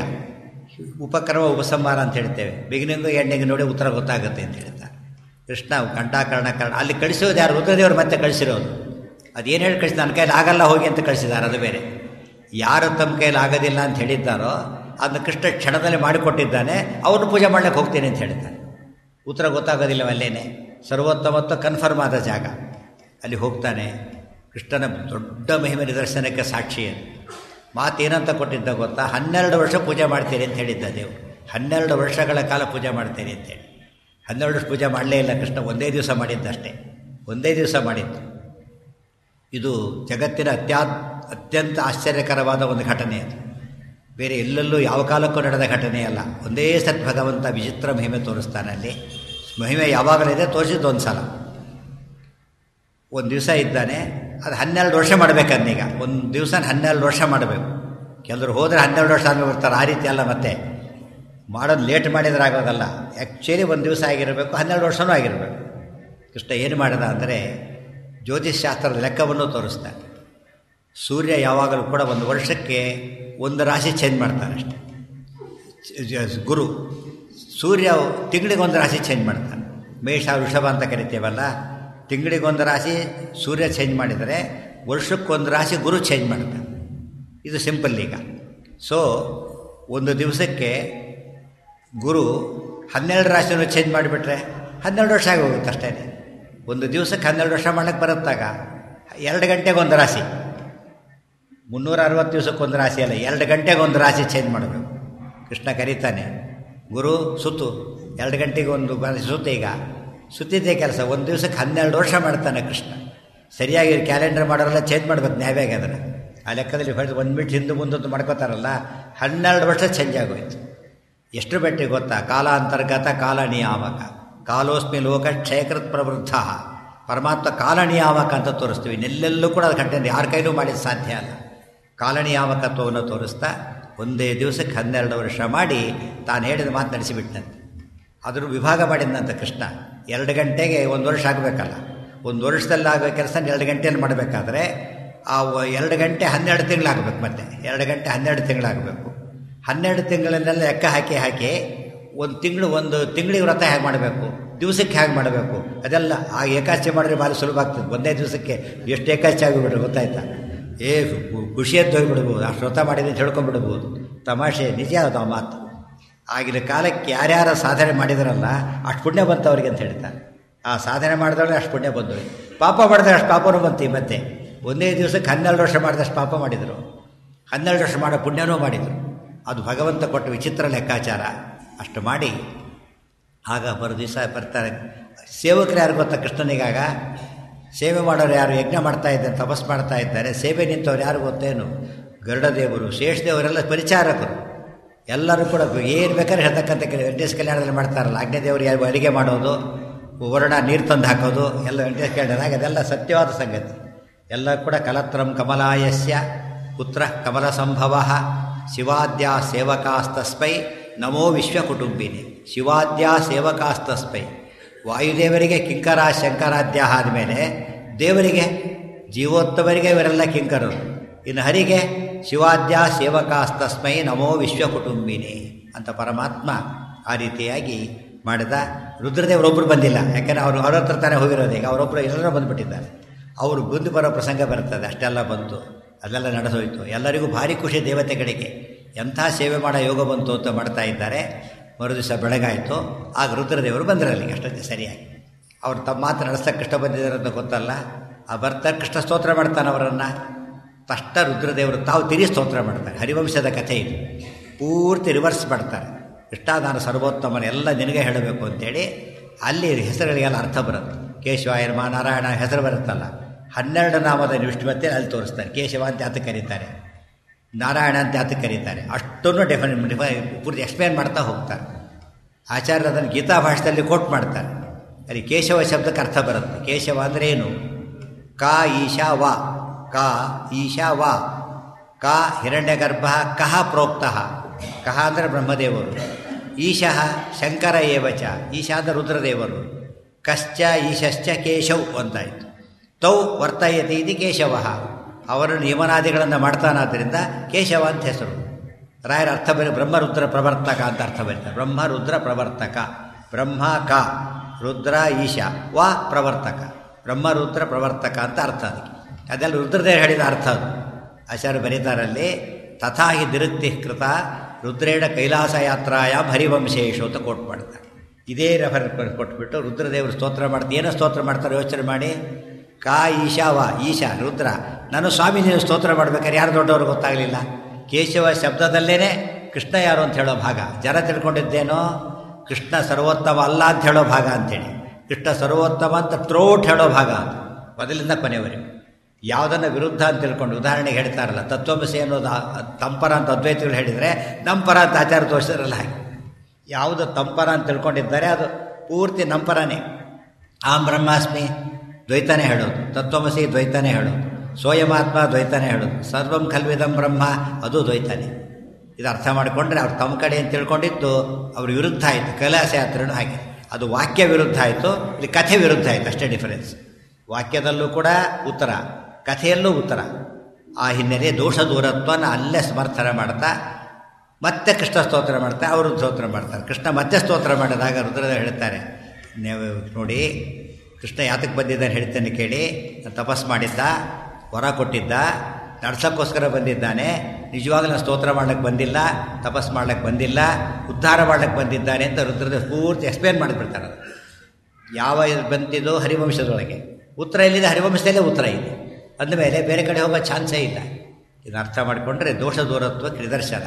ಉಪಕ್ರಮ ಉಪಸಂಹಾರ ಅಂತ ಹೇಳ್ತೇವೆ ಬಿಗಿನಿಂಗು ಎಂಡಿಂಗ್ ನೋಡಿ ಉತ್ತರ ಗೊತ್ತಾಗುತ್ತೆ ಅಂತ ಹೇಳ್ತಾರೆ ಕೃಷ್ಣ ಕಂಠಾಕರಣ ಕರ್ಣ ಅಲ್ಲಿ ಕಳಿಸೋದು ಯಾರು ರುದ್ರದೇವರು ಮತ್ತೆ ಕಳಿಸಿರೋದು ಅದೇನು ಹೇಳಿ ಕಳಿಸಿ ನನ್ನ ಕೈಲಿ ಆಗಲ್ಲ ಹೋಗಿ ಅಂತ ಕಳಿಸಿದ್ದಾರೆ ಅದು ಬೇರೆ ಯಾರು ತಮ್ಮ ಕೈಲಿ ಆಗೋದಿಲ್ಲ ಅಂತ ಹೇಳಿದ್ದಾರೋ ಅದನ್ನ ಕೃಷ್ಣ ಕ್ಷಣದಲ್ಲಿ ಮಾಡಿಕೊಟ್ಟಿದ್ದಾನೆ ಅವ್ರನ್ನ ಪೂಜೆ ಮಾಡ್ಲಿಕ್ಕೆ ಹೋಗ್ತೇನೆ ಅಂತ ಹೇಳ್ತಾನೆ ಉತ್ತರ ಗೊತ್ತಾಗೋದಿಲ್ಲ ಅಲ್ಲೇನೆ ಸರ್ವೋತ್ತಮತ್ವ ಕನ್ಫರ್ಮ್ ಆದ ಜಾಗ ಅಲ್ಲಿ ಹೋಗ್ತಾನೆ ಕೃಷ್ಣನ ದೊಡ್ಡ ಮಹಿಮೆ ನಿದರ್ಶನಕ್ಕೆ ಸಾಕ್ಷಿ ಅದು ಮಾತೇನಂತ ಕೊಟ್ಟಿದ್ದ ಗೊತ್ತಾ ಹನ್ನೆರಡು ವರ್ಷ ಪೂಜೆ ಮಾಡ್ತೀರಿ ಅಂತ ಹೇಳಿದ್ದ ದೇವರು ಹನ್ನೆರಡು ವರ್ಷಗಳ ಕಾಲ ಪೂಜೆ ಮಾಡ್ತೀರಿ ಅಂತೇಳಿ ಹನ್ನೆರಡು ವರ್ಷ ಪೂಜೆ ಮಾಡಲೇ ಇಲ್ಲ ಕೃಷ್ಣ ಒಂದೇ ದಿವಸ ಮಾಡಿದ್ದಷ್ಟೇ ಒಂದೇ ದಿವಸ ಮಾಡಿದ್ದು ಇದು ಜಗತ್ತಿನ ಅತ್ಯಾ ಅತ್ಯಂತ ಆಶ್ಚರ್ಯಕರವಾದ ಒಂದು ಘಟನೆ ಅದು ಬೇರೆ ಎಲ್ಲೆಲ್ಲೂ ಯಾವ ಕಾಲಕ್ಕೂ ನಡೆದ ಘಟನೆ ಅಲ್ಲ ಒಂದೇ ಸತ್ ಭಗವಂತ ವಿಚಿತ್ರ ಮಹಿಮೆ ತೋರಿಸ್ತಾನೆ ಅಲ್ಲಿ ಮಹಿಮೆ ಯಾವಾಗಲಿದೆ ತೋರಿಸಿದ್ದು ಒಂದು ಸಲ ಒಂದು ದಿವಸ ಇದ್ದಾನೆ ಅದು ಹನ್ನೆರಡು ವರ್ಷ ಮಾಡಬೇಕನ್ನೀಗ ಒಂದು ದಿವಸ ಹನ್ನೆರಡು ವರ್ಷ ಮಾಡಬೇಕು ಕೆಲವರು ಹೋದರೆ ಹನ್ನೆರಡು ವರ್ಷ ಆದ್ಮೇಲೆ ಬರ್ತಾರೆ ಆ ರೀತಿ ಅಲ್ಲ ಮತ್ತೆ ಮಾಡೋದು ಲೇಟ್ ಮಾಡಿದ್ರೆ ಆಗೋದಲ್ಲ ಆ್ಯಕ್ಚುಲಿ ಒಂದು ದಿವಸ ಆಗಿರಬೇಕು ಹನ್ನೆರಡು ವರ್ಷವೂ ಆಗಿರಬೇಕು ಕೃಷ್ಣ ಏನು ಮಾಡಿದ ಅಂದರೆ ಜ್ಯೋತಿಷ್ ಶಾಸ್ತ್ರದ ಲೆಕ್ಕವನ್ನು ತೋರಿಸ್ತಾನೆ ಸೂರ್ಯ ಯಾವಾಗಲೂ ಕೂಡ ಒಂದು ವರ್ಷಕ್ಕೆ ಒಂದು ರಾಶಿ ಚೇಂಜ್ ಮಾಡ್ತಾನೆ ಅಷ್ಟೆ ಜ- ಜ- ಗುರು ಸೂರ್ಯ ತಿಂಗಳಿಗೊಂದು ರಾಶಿ ಚೇಂಜ್ ಮಾಡ್ತಾನೆ ಮೇಷ ವೃಷಭ ಅಂತ ಕರಿತೇವಲ್ಲ ತಿಂಗಳಿಗೊಂದು ರಾಶಿ ಸೂರ್ಯ ಚೇಂಜ್ ಮಾಡಿದರೆ ವರ್ಷಕ್ಕೊಂದು ರಾಶಿ ಗುರು ಚೇಂಜ್ ಮಾಡ್ತಾನೆ ಇದು ಸಿಂಪಲ್ ಈಗ ಸೊ ಒಂದು ದಿವಸಕ್ಕೆ ಗುರು ಹನ್ನೆರಡು ರಾಶಿಯನ್ನು ಚೇಂಜ್ ಮಾಡಿಬಿಟ್ರೆ ಹನ್ನೆರಡು ವರ್ಷ ಆಗಿ ಹೋಗುತ್ತೆ ಅಷ್ಟೇ ಒಂದು ದಿವಸಕ್ಕೆ ಹನ್ನೆರಡು ವರ್ಷ ಮಾಡಕ್ಕೆ ಬರುತ್ತಾಗ ಎರಡು ಗಂಟೆಗೆ ಒಂದು ರಾಶಿ ಮುನ್ನೂರ ಅರವತ್ತು ದಿವಸಕ್ಕೊಂದು ರಾಶಿ ಅಲ್ಲ ಎರಡು ಗಂಟೆಗೆ ಒಂದು ರಾಶಿ ಚೇಂಜ್ ಮಾಡಬೇಕು ಕೃಷ್ಣ ಕರೀತಾನೆ ಗುರು ಸುತ್ತು ಎರಡು ಗಂಟೆಗೆ ಒಂದು ರಾಶಿ ಸುತ್ತು ಈಗ ಸುತ್ತಿದ್ದೇ ಕೆಲಸ ಒಂದು ದಿವಸಕ್ಕೆ ಹನ್ನೆರಡು ವರ್ಷ ಮಾಡ್ತಾನೆ ಕೃಷ್ಣ ಸರಿಯಾಗಿ ಕ್ಯಾಲೆಂಡರ್ ಮಾಡೋರೆಲ್ಲ ಚೇಂಜ್ ಮಾಡ್ಬೇಕು ನ್ಯಾಯವಾಗಿ ಅದನ್ನು ಆ ಲೆಕ್ಕದಲ್ಲಿ ಹೊಡೆದು ಒಂದು ಮಿನಿಟ್ ಹಿಂದೆ ಮುಂದೊಂದು ಮಾಡ್ಕೋತಾರಲ್ಲ ಹನ್ನೆರಡು ವರ್ಷ ಚೇಂಜ್ ಆಗೋಯ್ತು ಎಷ್ಟು ಬೆಟ್ಟಿ ಗೊತ್ತಾ ಕಾಲಾಂತರ್ಗತ ಕಾಲ ನಿಯಾಮಕ ಕಾಲೋಸ್ಮಿ ಲೋಕ ಕ್ಷಯಕೃತ್ ಪ್ರವೃದ್ಧ ಪರಮಾತ್ಮ ಕಾಲ ನಿಯಾಮಕ ಅಂತ ತೋರಿಸ್ತೀವಿ ಇನ್ನೆಲ್ಲೆಲ್ಲೂ ಕೂಡ ಅದು ಕಂಟೆಂಟ್ ಯಾರ ಕೈಲೂ ಮಾಡಿದ ಸಾಧ್ಯ ಅಲ್ಲ ಕಾಲ ನಿಯಾಮಕತ್ವವನ್ನು ತೋರಿಸ್ತಾ ಒಂದೇ ದಿವಸಕ್ಕೆ ಹನ್ನೆರಡು ವರ್ಷ ಮಾಡಿ ತಾನು ಹೇಳಿದ ಮಾತು ನಡೆಸಿಬಿಟ್ಟಂತೆ ಅದ್ರ ವಿಭಾಗ ಮಾಡಿದಂತ ಕೃಷ್ಣ ಎರಡು ಗಂಟೆಗೆ ಒಂದು ವರ್ಷ ಆಗಬೇಕಲ್ಲ ಒಂದು ವರ್ಷದಲ್ಲಿ ಆಗೋ ಕೆಲಸ ಎರಡು ಗಂಟೆಯಲ್ಲಿ ಮಾಡಬೇಕಾದ್ರೆ ಆ ವ- ಎರಡು ಗಂಟೆ ಹನ್ನೆರಡು ತಿಂಗಳಾಗಬೇಕು ಮತ್ತೆ ಎರಡು ಗಂಟೆ ಹನ್ನೆರಡು ತಿಂಗಳಾಗಬೇಕು ಹನ್ನೆರಡು ತಿಂಗಳನ್ನೆಲ್ಲ ಲೆಕ್ಕ ಹಾಕಿ ಹಾಕಿ ಒಂದು ತಿಂಗಳು ಒಂದು ತಿಂಗಳಿಗೆ ವ್ರತ ಹೇಗೆ ಮಾಡಬೇಕು ದಿವಸಕ್ಕೆ ಹೇಗೆ ಮಾಡಬೇಕು ಅದೆಲ್ಲ ಆ ಏಕಾಚೆ ಮಾಡಿದ್ರೆ ಭಾರಿ ಸುಲಭ ಆಗ್ತದೆ ಒಂದೇ ದಿವಸಕ್ಕೆ ಎಷ್ಟು ಏಕಾಚೆ ಆಗಿಬಿಟ್ರೆ ಗೊತ್ತಾಯ್ತಾ ಏ ಖು- ಖುಷಿಯದ್ದು ಹೋಗಿಬಿಡ್ಬೋದು ಅಷ್ಟು ವ್ರತ ಮಾಡಿದ್ರೆ ಅಂತ ಹೇಳ್ಕೊಂಡ್ಬಿಡ್ಬೋದು ತಮಾಷೆ ನಿಜ ಅದು ಆ ಮಾತು ಆಗಿನ ಕಾಲಕ್ಕೆ ಯಾರ್ಯಾರ ಸಾಧನೆ ಮಾಡಿದ್ರಲ್ಲ ಅಷ್ಟು ಪುಣ್ಯ ಬಂತು ಅವ್ರಿಗೆ ಅಂತ ಹೇಳ್ತಾರೆ ಆ ಸಾಧನೆ ಮಾಡಿದವಳೆ ಅಷ್ಟು ಪುಣ್ಯ ಬಂದವು ಪಾಪ ಮಾಡಿದ್ರೆ ಅಷ್ಟು ಪಾಪನೂ ಬಂತು ಈ ಮತ್ತೆ ಒಂದೇ ದಿವಸಕ್ಕೆ ಹನ್ನೆರಡು ವರ್ಷ ಮಾಡಿದಷ್ಟು ಪಾಪ ಮಾಡಿದರು ಹನ್ನೆರಡು ವರ್ಷ ಮಾಡೋ ಪುಣ್ಯನೂ ಮಾಡಿದರು ಅದು ಭಗವಂತ ಕೊಟ್ಟ ವಿಚಿತ್ರ ಲೆಕ್ಕಾಚಾರ ಅಷ್ಟು ಮಾಡಿ ಆಗ ಬರೋ ದಿವಸ ಬರ್ತಾರೆ ಸೇವಕರು ಯಾರು ಗೊತ್ತಾ ಕೃಷ್ಣನಿಗಾಗ ಸೇವೆ ಮಾಡೋರು ಯಾರು ಯಜ್ಞ ಮಾಡ್ತಾ ಇದ್ದಾರೆ ತಪಸ್ ಮಾಡ್ತಾ ಇದ್ದಾರೆ ಸೇವೆ ನಿಂತವ್ರು ಯಾರು ಗೊತ್ತೇನು ಗರುಡದೇವರು ಶೇಷದೇವರೆಲ್ಲ ಪರಿಚಾರಕರು ಎಲ್ಲರೂ ಕೂಡ ಏನು ಬೇಕಾದ್ರೆ ಹೇಳ್ತಕ್ಕಂಥ ಕೆಲ ವೆಂಕಟೇಶ್ ಕಲ್ಯಾಣದಲ್ಲಿ ಮಾಡ್ತಾರಲ್ಲ ಅಗ್ನಿದೇವರು ಯಾರು ಅಡಿಗೆ ಮಾಡೋದು ವರ್ಣ ನೀರು ತಂದು ಹಾಕೋದು ಎಲ್ಲ ವೆಂಕಟೇಶ್ ಕಲ್ಯಾಣದಾಗ ಅದೆಲ್ಲ ಸತ್ಯವಾದ ಸಂಗತಿ ಎಲ್ಲ ಕೂಡ ಕಲತ್ರಂ ಕಮಲಾಯಸ್ಯ ಪುತ್ರ ಕಮಲ ಸಂಭವ ಶಿವಾದ್ಯ ಸೇವಕಾಸ್ತಸ್ಮೈ ನಮೋ ವಿಶ್ವ ಕುಟುಂಬಿನಿ ಶಿವಾದ್ಯ ಸೇವಕಾಸ್ತಸ್ಮೈ ವಾಯುದೇವರಿಗೆ ಕಿಂಕರ ಶಂಕರಾಧ್ಯ ಆದಮೇಲೆ ದೇವರಿಗೆ ಜೀವೋತ್ತಮರಿಗೆ ಇವರೆಲ್ಲ ಕಿಂಕರರು ಇನ್ನು ಹರಿಗೆ ಶಿವಾದ್ಯ ಸೇವಕಾಸ್ತಸ್ಮೈ ನಮೋ ವಿಶ್ವಕುಟುಂಬಿನಿ ಅಂತ ಪರಮಾತ್ಮ ಆ ರೀತಿಯಾಗಿ ಮಾಡಿದ ರುದ್ರದೇವರೊಬ್ಬರು ಬಂದಿಲ್ಲ ಯಾಕಂದರೆ ಅವರು ಅವ್ರ ಹತ್ರ ತಾನೇ ಹೋಗಿರೋದು ಈಗ ಅವರೊಬ್ಬರು ಎಲ್ಲರೂ ಬಂದುಬಿಟ್ಟಿದ್ದಾರೆ ಅವರು ಬಂದು ಬರೋ ಪ್ರಸಂಗ ಬರ್ತದೆ ಅಷ್ಟೆಲ್ಲ ಬಂತು ಅದೆಲ್ಲ ನಡೆಸೋಯ್ತು ಎಲ್ಲರಿಗೂ ಭಾರಿ ಖುಷಿ ದೇವತೆಗಳಿಗೆ ಎಂಥ ಸೇವೆ ಮಾಡೋ ಯೋಗ ಬಂತು ಅಂತ ಮಾಡ್ತಾ ಇದ್ದಾರೆ ಮರುದಿವಸ ಬೆಳಗಾಯಿತು ಆಗ ರುದ್ರದೇವರು ಬಂದಿರಲಿ ಅಷ್ಟೊಂದು ಸರಿಯಾಗಿ ಅವ್ರು ತಮ್ಮ ಮಾತು ನಡೆಸ್ತಕ್ಕೆ ಕೃಷ್ಣ ಬಂದಿದ್ದಾರೆ ಅಂತ ಗೊತ್ತಲ್ಲ ಆ ಬರ್ತಾರೆ ಕೃಷ್ಣ ಸ್ತೋತ್ರ ಮಾಡ್ತಾನೆ ಅವರನ್ನು ತಷ್ಟ ರುದ್ರದೇವರು ತಾವು ತಿರಿ ಸ್ತೋತ್ರ ಮಾಡ್ತಾರೆ ಹರಿವಂಶದ ಕಥೆ ಇದು ಪೂರ್ತಿ ರಿವರ್ಸ್ ಮಾಡ್ತಾರೆ ಕೃಷ್ಣ ನಾನು ಸರ್ವೋತ್ತಮನ ಎಲ್ಲ ನಿನಗೆ ಹೇಳಬೇಕು ಅಂತೇಳಿ ಅಲ್ಲಿ ಹೆಸರುಗಳಿಗೆಲ್ಲ ಅರ್ಥ ಬರುತ್ತೆ ಕೇಶವಾಯ ನಮ ನಾರಾಯಣ ಹೆಸರು ಬರುತ್ತಲ್ಲ ಹನ್ನೆರಡು ನಾಮದ ವಿಷ್ಣುವತ್ತೆ ಅಲ್ಲಿ ತೋರಿಸ್ತಾರೆ ಕೇಶವ ಅಂತ ಯಾತಕ್ಕೆ ಕರೀತಾರೆ ನಾರಾಯಣ ಅಂತ ಯಾತಕ್ಕೆ ಕರೀತಾರೆ ಅಷ್ಟನ್ನು ಡೆಫಿನೆ ಡಿಫೈ ಪೂರ್ತಿ ಎಕ್ಸ್ಪ್ಲೇನ್ ಮಾಡ್ತಾ ಹೋಗ್ತಾರೆ ಆಚಾರ್ಯರು ಅದನ್ನು ಗೀತಾ ಭಾಷೆಯಲ್ಲಿ ಕೋಟ್ ಮಾಡ್ತಾರೆ ಅಲ್ಲಿ ಕೇಶವ ಶಬ್ದಕ್ಕೆ ಅರ್ಥ ಬರುತ್ತೆ ಕೇಶವ ಅಂದರೆ ಏನು ಕಾ ಈಶಾ ವಾ ಕಾ ಈಶಾ ವಾ ಕಾ ಹಿರಣ್ಯಗರ್ಭ ಕಹ ಪ್ರೋಕ್ತಃ ಕಹ ಅಂದರೆ ಬ್ರಹ್ಮದೇವರು ಈಶಃ ಶಂಕರ ಏವಚ ಈಶಾ ಅಂದರೆ ರುದ್ರದೇವರು ಕಶ್ಚ ಈಶಶ್ಚ ಕೇಶವ್ ಅಂತಾಯಿತು ತೌ ವರ್ತಯತಿ ಇದು ಕೇಶವ ಅವರು ನಿಯಮನಾದಿಗಳನ್ನು ಮಾಡ್ತಾನಾದ್ದರಿಂದ ಕೇಶವ ಅಂತ ಹೆಸರು ರಾಯರ ಅರ್ಥ ಬರೀ ಬ್ರಹ್ಮರುದ್ರ ಪ್ರವರ್ತಕ ಅಂತ ಅರ್ಥ ಬರೀತಾರೆ ಬ್ರಹ್ಮ ರುದ್ರ ಪ್ರವರ್ತಕ ಬ್ರಹ್ಮ ಕ ರುದ್ರ ಈಶ ವಾ ಪ್ರವರ್ತಕ ಬ್ರಹ್ಮರುದ್ರ ಪ್ರವರ್ತಕ ಅಂತ ಅರ್ಥ ಅದಕ್ಕೆ ಅದೆಲ್ಲ ರುದ್ರದೇವರು ಹೇಳಿದ ಅರ್ಥ ಅದು ಆಚಾರ್ಯ ಬರೀತಾರಲ್ಲಿ ತಥಾಹಿ ದಿರುಕ್ತಿ ಕೃತ ರುದ್ರೇಣ ಕೈಲಾಸ ಯಾತ್ರಾಯಾಮ್ ಹರಿವಂಶೇಶು ಅಂತ ಕೋಟ್ ಮಾಡ್ತಾರೆ ಇದೇ ರೆಫರ್ ಕೊಟ್ಬಿಟ್ಟು ರುದ್ರದೇವರು ಸ್ತೋತ್ರ ಮಾಡ್ತಾರೆ ಏನೋ ಸ್ತೋತ್ರ ಮಾಡ್ತಾರೆ ಯೋಚನೆ ಮಾಡಿ ಕಾ ಈಶಾವ ಈಶಾ ರುದ್ರ ನಾನು ಸ್ವಾಮಿ ನೀವು ಸ್ತೋತ್ರ ಮಾಡ್ಬೇಕಾದ್ರೆ ಯಾರು ದೊಡ್ಡವರು ಗೊತ್ತಾಗಲಿಲ್ಲ ಕೇಶವ ಶಬ್ದದಲ್ಲೇ ಕೃಷ್ಣ ಯಾರು ಅಂತ ಹೇಳೋ ಭಾಗ ಜನ ತಿಳ್ಕೊಂಡಿದ್ದೇನೋ ಕೃಷ್ಣ ಸರ್ವೋತ್ತಮ ಅಲ್ಲ ಅಂತ ಹೇಳೋ ಭಾಗ ಅಂತೇಳಿ ಕೃಷ್ಣ ಸರ್ವೋತ್ತಮ ಅಂತ ತ್ರೋಟ್ ಹೇಳೋ ಭಾಗ ಅದು ಮೊದಲಿಂದ ಕೊನೆಯವರೆಗೂ ಯಾವುದನ್ನು ವಿರುದ್ಧ ಅಂತ ತಿಳ್ಕೊಂಡು ಉದಾಹರಣೆಗೆ ಹೇಳ್ತಾರಲ್ಲ ತತ್ವಮಸಿ ಅನ್ನೋದು ತಂಪರ ಅಂತ ಅದ್ವೈತಗಳು ಹೇಳಿದರೆ ನಂಪರ ಅಂತ ಆಚಾರ ತೋರಿಸಿದ್ರಲ್ಲ ಹಾಗೆ ಯಾವುದು ತಂಪರ ಅಂತ ತಿಳ್ಕೊಂಡಿದ್ದಾರೆ ಅದು ಪೂರ್ತಿ ನಂಪರನೇ ಆಂ ಬ್ರಹ್ಮಾಸ್ಮಿ ದ್ವೈತನೇ ಹೇಳೋದು ತತ್ವಮಸಿ ದ್ವೈತನೇ ಹೇಳೋದು ಸ್ವಯಮಾತ್ಮ ದ್ವೈತನೇ ಹೇಳೋದು ಸರ್ವಂ ಖಲ್ವಿದಂ ಬ್ರಹ್ಮ ಅದು ದ್ವೈತನೇ ಇದು ಅರ್ಥ ಮಾಡಿಕೊಂಡ್ರೆ ಅವ್ರು ತಮ್ಮ ಕಡೆ ಅಂತ ತಿಳ್ಕೊಂಡಿದ್ದು ಅವ್ರ ವಿರುದ್ಧ ಆಯಿತು ಕೈಲಾಸ ಯಾತ್ರೆನೂ ಹಾಗೆ ಅದು ವಾಕ್ಯ ವಿರುದ್ಧ ಆಯಿತು ಇಲ್ಲಿ ಕಥೆ ವಿರುದ್ಧ ಆಯಿತು ಅಷ್ಟೇ ಡಿಫರೆನ್ಸ್ ವಾಕ್ಯದಲ್ಲೂ ಕೂಡ ಉತ್ತರ ಕಥೆಯಲ್ಲೂ ಉತ್ತರ ಆ ಹಿನ್ನೆಲೆ ದೋಷ ದೂರತ್ವನ ಅಲ್ಲೇ ಸಮರ್ಥನೆ ಮಾಡ್ತಾ ಮತ್ತೆ ಕೃಷ್ಣ ಸ್ತೋತ್ರ ಮಾಡ್ತಾ ಅವರು ಸ್ತೋತ್ರ ಮಾಡ್ತಾರೆ ಕೃಷ್ಣ ಮತ್ತೆ ಸ್ತೋತ್ರ ಮಾಡಿದಾಗ ರುದ್ರದೇವ ಹೇಳ್ತಾರೆ ನೀವು ನೋಡಿ ಕೃಷ್ಣ ಯಾತಕ್ಕೆ ಬಂದಿದ್ದಾನೆ ಹೇಳ್ತೇನೆ ಕೇಳಿ ತಪಸ್ ಮಾಡಿದ್ದ ವರ ಕೊಟ್ಟಿದ್ದ ನಡ್ಸೋಕ್ಕೋಸ್ಕರ ಬಂದಿದ್ದಾನೆ ನಿಜವಾಗ್ಲೂ ನಾನು ಸ್ತೋತ್ರ ಮಾಡ್ಲಿಕ್ಕೆ ಬಂದಿಲ್ಲ ತಪಸ್ ಮಾಡ್ಲಿಕ್ಕೆ ಬಂದಿಲ್ಲ ಉದ್ಧಾರ ಮಾಡ್ಲಿಕ್ಕೆ ಬಂದಿದ್ದಾನೆ ಅಂತ ರುದ್ರದೇವ ಪೂರ್ತಿ ಎಕ್ಸ್ಪ್ಲೇನ್ ಮಾಡಿಬಿಡ್ತಾರೆ ಯಾವ ಇದು ಬಂತಿದ್ದು ಹರಿವಂಶದೊಳಗೆ ಉತ್ತರ ಎಲ್ಲಿದೆ ಹರಿವಂಶದಲ್ಲೇ ಉತ್ತರ ಇದೆ ಅಂದಮೇಲೆ ಬೇರೆ ಕಡೆ ಹೋಗೋ ಚಾನ್ಸೇ ಇಲ್ಲ ಇದನ್ನು ಅರ್ಥ ಮಾಡಿಕೊಂಡ್ರೆ ದೋಷ ದೂರತ್ವ ನಿದರ್ಶನ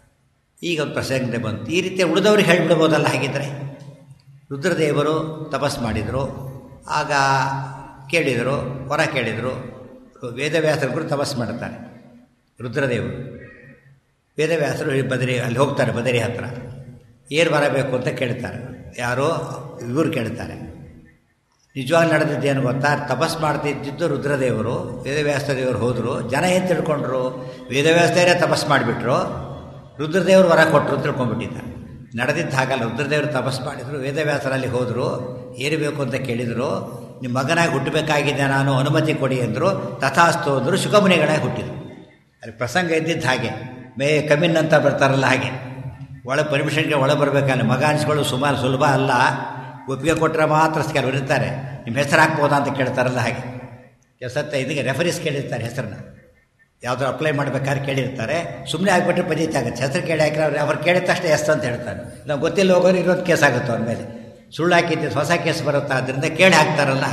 ಈಗ ಒಂದು ಪ್ರಸಂಗತೆ ಬಂತು ಈ ರೀತಿ ಉಳಿದವ್ರಿಗೆ ಹೇಳಿಬಿಡ್ಬೋದಲ್ಲ ಹಾಗಿದ್ರೆ ರುದ್ರದೇವರು ತಪಸ್ ಮಾಡಿದರು ಆಗ ಕೇಳಿದರು ವರ ಕೇಳಿದರು ವೇದವ್ಯಾಸರು ತಪಸ್ ಮಾಡ್ತಾರೆ ರುದ್ರದೇವರು ವೇದವ್ಯಾಸರು ಬದರಿ ಅಲ್ಲಿ ಹೋಗ್ತಾರೆ ಬದರಿ ಹತ್ರ ಏನು ಬರಬೇಕು ಅಂತ ಕೇಳ್ತಾರೆ ಯಾರೋ ಇವರು ಕೇಳ್ತಾರೆ ನಿಜವಾಗಿ ನಡೆದಿದ್ದೇನು ಗೊತ್ತಾ ತಪಸ್ ಮಾಡ್ತಿದ್ದಿದ್ದು ರುದ್ರದೇವರು ವೇದವ್ಯಾಸ ದೇವರು ಹೋದರು ಜನ ಏನು ತಿಳ್ಕೊಂಡ್ರು ವೇದವ್ಯಾಸದೇವರೇ ತಪಸ್ ಮಾಡಿಬಿಟ್ರು ರುದ್ರದೇವರು ವರ ಕೊಟ್ಟರು ತಿಳ್ಕೊಂಡ್ಬಿಟ್ಟಿದ್ದಾರೆ ನಡೆದಿದ್ದ ಹಾಗಲ್ಲ ರುದ್ರದೇವರು ತಪಸ್ ಮಾಡಿದರು ವೇದವ್ಯಾಸರಲ್ಲಿ ಹೋದರು ಏನು ಬೇಕು ಅಂತ ಕೇಳಿದರು ನಿಮ್ಮ ಮಗನಾಗಿ ಹುಟ್ಟಬೇಕಾಗಿದೆ ನಾನು ಅನುಮತಿ ಕೊಡಿ ಅಂದರು ತಥಾಸ್ತು ಅಂದರು ಶುಕಮುನಿಗಳಾಗಿ ಹುಟ್ಟಿದರು ಅಲ್ಲಿ ಪ್ರಸಂಗ ಇದ್ದಿದ್ದು ಹಾಗೆ ಮೇ ಕಮಿನ್ ಅಂತ ಬರ್ತಾರಲ್ಲ ಹಾಗೆ ಒಳ ಪರ್ಮಿಷನ್ಗೆ ಒಳ ಬರಬೇಕಲ್ಲ ಮಗ ಅನಿಸ್ಕೊಳ್ಳೋದು ಸುಮಾರು ಸುಲಭ ಅಲ್ಲ ಒಪ್ಪಿಗೆ ಕೊಟ್ಟರೆ ಮಾತ್ರ ಕೆಲವರು ಇರ್ತಾರೆ ನಿಮ್ಮ ಹೆಸರು ಹಾಕ್ಬೋದಾ ಅಂತ ಕೇಳ್ತಾರಲ್ಲ ಹಾಗೆ ಕೆಲಸತ್ತ ಇದಕ್ಕೆ ರೆಫರೀಸ್ ಕೇಳಿರ್ತಾರೆ ಹೆಸರನ್ನ ಯಾವುದೋ ಅಪ್ಲೈ ಮಾಡ್ಬೇಕಾದ್ರೆ ಕೇಳಿರ್ತಾರೆ ಸುಮ್ಮನೆ ಆಗಿಬಿಟ್ರೆ ಪಂಚಾಯತ್ ಆಗುತ್ತೆ ಹೆಸರು ಕೇಳಿ ಹಾಕಿದ್ರೆ ಅವ್ರು ಅವ್ರು ಕೇಳಿದ ತಕ್ಷಣ ಎಸ್ ಅಂತ ಹೇಳ್ತಾರೆ ನಾವು ಗೊತ್ತಿಲ್ಲ ಹೋಗೋರು ಇರೋದು ಕೇಸ್ ಆಗುತ್ತೆ ಅವ್ರ ಮೇಲೆ ಸುಳ್ಳು ಹಾಕಿದ್ದು ಹೊಸ ಕೇಸ್ ಬರುತ್ತೆ ಆದ್ದರಿಂದ ಕೇಳಿ ಹಾಕ್ತಾರಲ್ಲ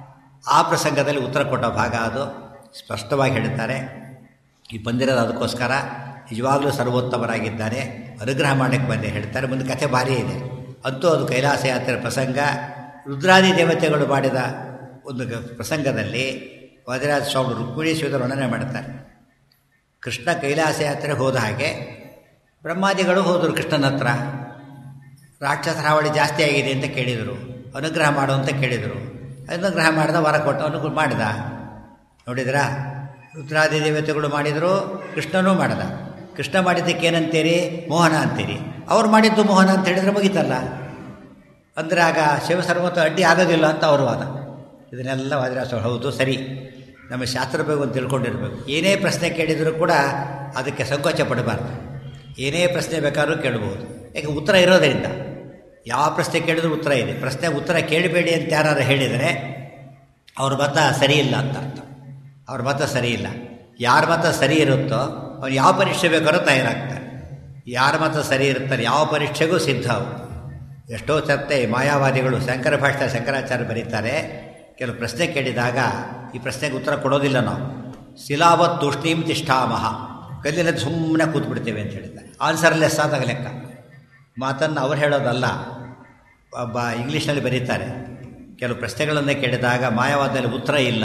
ಆ ಪ್ರಸಂಗದಲ್ಲಿ ಉತ್ತರ ಕೊಟ್ಟ ಭಾಗ ಅದು ಸ್ಪಷ್ಟವಾಗಿ ಹೇಳ್ತಾರೆ ಈ ಬಂದಿರೋದು ಅದಕ್ಕೋಸ್ಕರ ನಿಜವಾಗ್ಲೂ ಸರ್ವೋತ್ತಮರಾಗಿದ್ದಾರೆ ಅನುಗ್ರಹ ಮಾಡಕ್ಕೆ ಬಂದೆ ಹೇಳ್ತಾರೆ ಮುಂದೆ ಕಥೆ ಭಾರಿ ಇದೆ ಅಂತೂ ಅದು ಕೈಲಾಸ ಯಾತ್ರೆ ಪ್ರಸಂಗ ರುದ್ರಾದಿ ದೇವತೆಗಳು ಮಾಡಿದ ಒಂದು ಪ್ರಸಂಗದಲ್ಲಿ ವಜ್ರಾಜ ಸ್ವಾಮಿ ರುಕ್ಮಿಣೀಶ್ವರ ವರ್ಣನೆ ಮಾಡ್ತಾರೆ ಕೃಷ್ಣ ಕೈಲಾಸ ಯಾತ್ರೆ ಹೋದ ಹಾಗೆ ಬ್ರಹ್ಮಾದಿಗಳು ಹೋದರು ಕೃಷ್ಣನ ಹತ್ರ ರಾಕ್ಷಸರ ಹಾವಳಿ ಜಾಸ್ತಿ ಆಗಿದೆ ಅಂತ ಕೇಳಿದರು ಅನುಗ್ರಹ ಮಾಡು ಅಂತ ಕೇಳಿದರು ಅನುಗ್ರಹ ಮಾಡಿದ ವರ ಕೊಟ್ಟು ಅನುಗ್ರಹ ಮಾಡಿದ ನೋಡಿದ್ರಾ ರುದ್ರಾದಿ ದೇವತೆಗಳು ಮಾಡಿದರು ಕೃಷ್ಣನೂ ಮಾಡಿದ ಕೃಷ್ಣ ಮಾಡಿದ್ದಕ್ಕೆ ಏನಂತೀರಿ ಮೋಹನ ಅಂತೀರಿ ಅವ್ರು ಮಾಡಿದ್ದು ಮೋಹನ ಅಂತ ಹೇಳಿದ್ರೆ ಮುಗೀತಲ್ಲ ಅಂದರೆ ಆಗ ಶಿವಸರ್ವತ ಅಡ್ಡಿ ಆಗೋದಿಲ್ಲ ಅಂತ ಅವ್ರ ವಾದ ಇದನ್ನೆಲ್ಲ ವಾದಿರಾಸ ಹೌದು ಸರಿ ನಮ್ಮ ಶಾಸ್ತ್ರ ಬಗ್ಗೆ ಒಂದು ತಿಳ್ಕೊಂಡಿರ್ಬೇಕು ಏನೇ ಪ್ರಶ್ನೆ ಕೇಳಿದರೂ ಕೂಡ ಅದಕ್ಕೆ ಸಂಕೋಚ ಪಡಬಾರ್ದು ಏನೇ ಪ್ರಶ್ನೆ ಬೇಕಾದ್ರೂ ಕೇಳ್ಬೋದು ಯಾಕೆ ಉತ್ತರ ಇರೋದರಿಂದ ಯಾವ ಪ್ರಶ್ನೆ ಕೇಳಿದ್ರೂ ಉತ್ತರ ಇದೆ ಪ್ರಶ್ನೆ ಉತ್ತರ ಕೇಳಬೇಡಿ ಅಂತ ಯಾರು ಹೇಳಿದರೆ ಅವ್ರ ಮತ ಸರಿ ಇಲ್ಲ ಅಂತ ಅರ್ಥ ಅವ್ರ ಮತ ಸರಿ ಇಲ್ಲ ಯಾರ ಮತ ಸರಿ ಇರುತ್ತೋ ಅವ್ರು ಯಾವ ಪರೀಕ್ಷೆ ಬೇಕಾದ್ರೂ ತಯಾರಾಗ್ತಾರೆ ಯಾರ ಮತ ಸರಿ ಇರ್ತಾರೆ ಯಾವ ಪರೀಕ್ಷೆಗೂ ಸಿದ್ಧ ಅವರು ಎಷ್ಟೋ ಸರ್ತೆ ಮಾಯಾವಾದಿಗಳು ಶಂಕರ ಭಾಷೆ ಶಂಕರಾಚಾರ್ಯ ಬರೀತಾರೆ ಕೆಲವು ಪ್ರಶ್ನೆ ಕೇಳಿದಾಗ ಈ ಪ್ರಶ್ನೆಗೆ ಉತ್ತರ ಕೊಡೋದಿಲ್ಲ ನಾವು ಶಿಲಾವತ್ ತೂಷ್ಣೀಂ ತಿಷ್ಠಾಮಹ ಕಲ್ಲಿನಲ್ಲಿ ಸುಮ್ಮನೆ ಕೂತ್ಬಿಡ್ತೇವೆ ಅಂತ ಹೇಳಿದ್ದಾರೆ ಆನ್ಸರ್ಲೆಸ್ ಆದಾಗ ಲೆಕ್ಕ ಮಾತನ್ನು ಅವ್ರು ಹೇಳೋದಲ್ಲ ಒಬ್ಬ ಇಂಗ್ಲೀಷ್ನಲ್ಲಿ ಬರೀತಾರೆ ಕೆಲವು ಪ್ರಶ್ನೆಗಳನ್ನೇ ಕೇಳಿದಾಗ ಮಾಯವಾದದಲ್ಲಿ ಉತ್ತರ ಇಲ್ಲ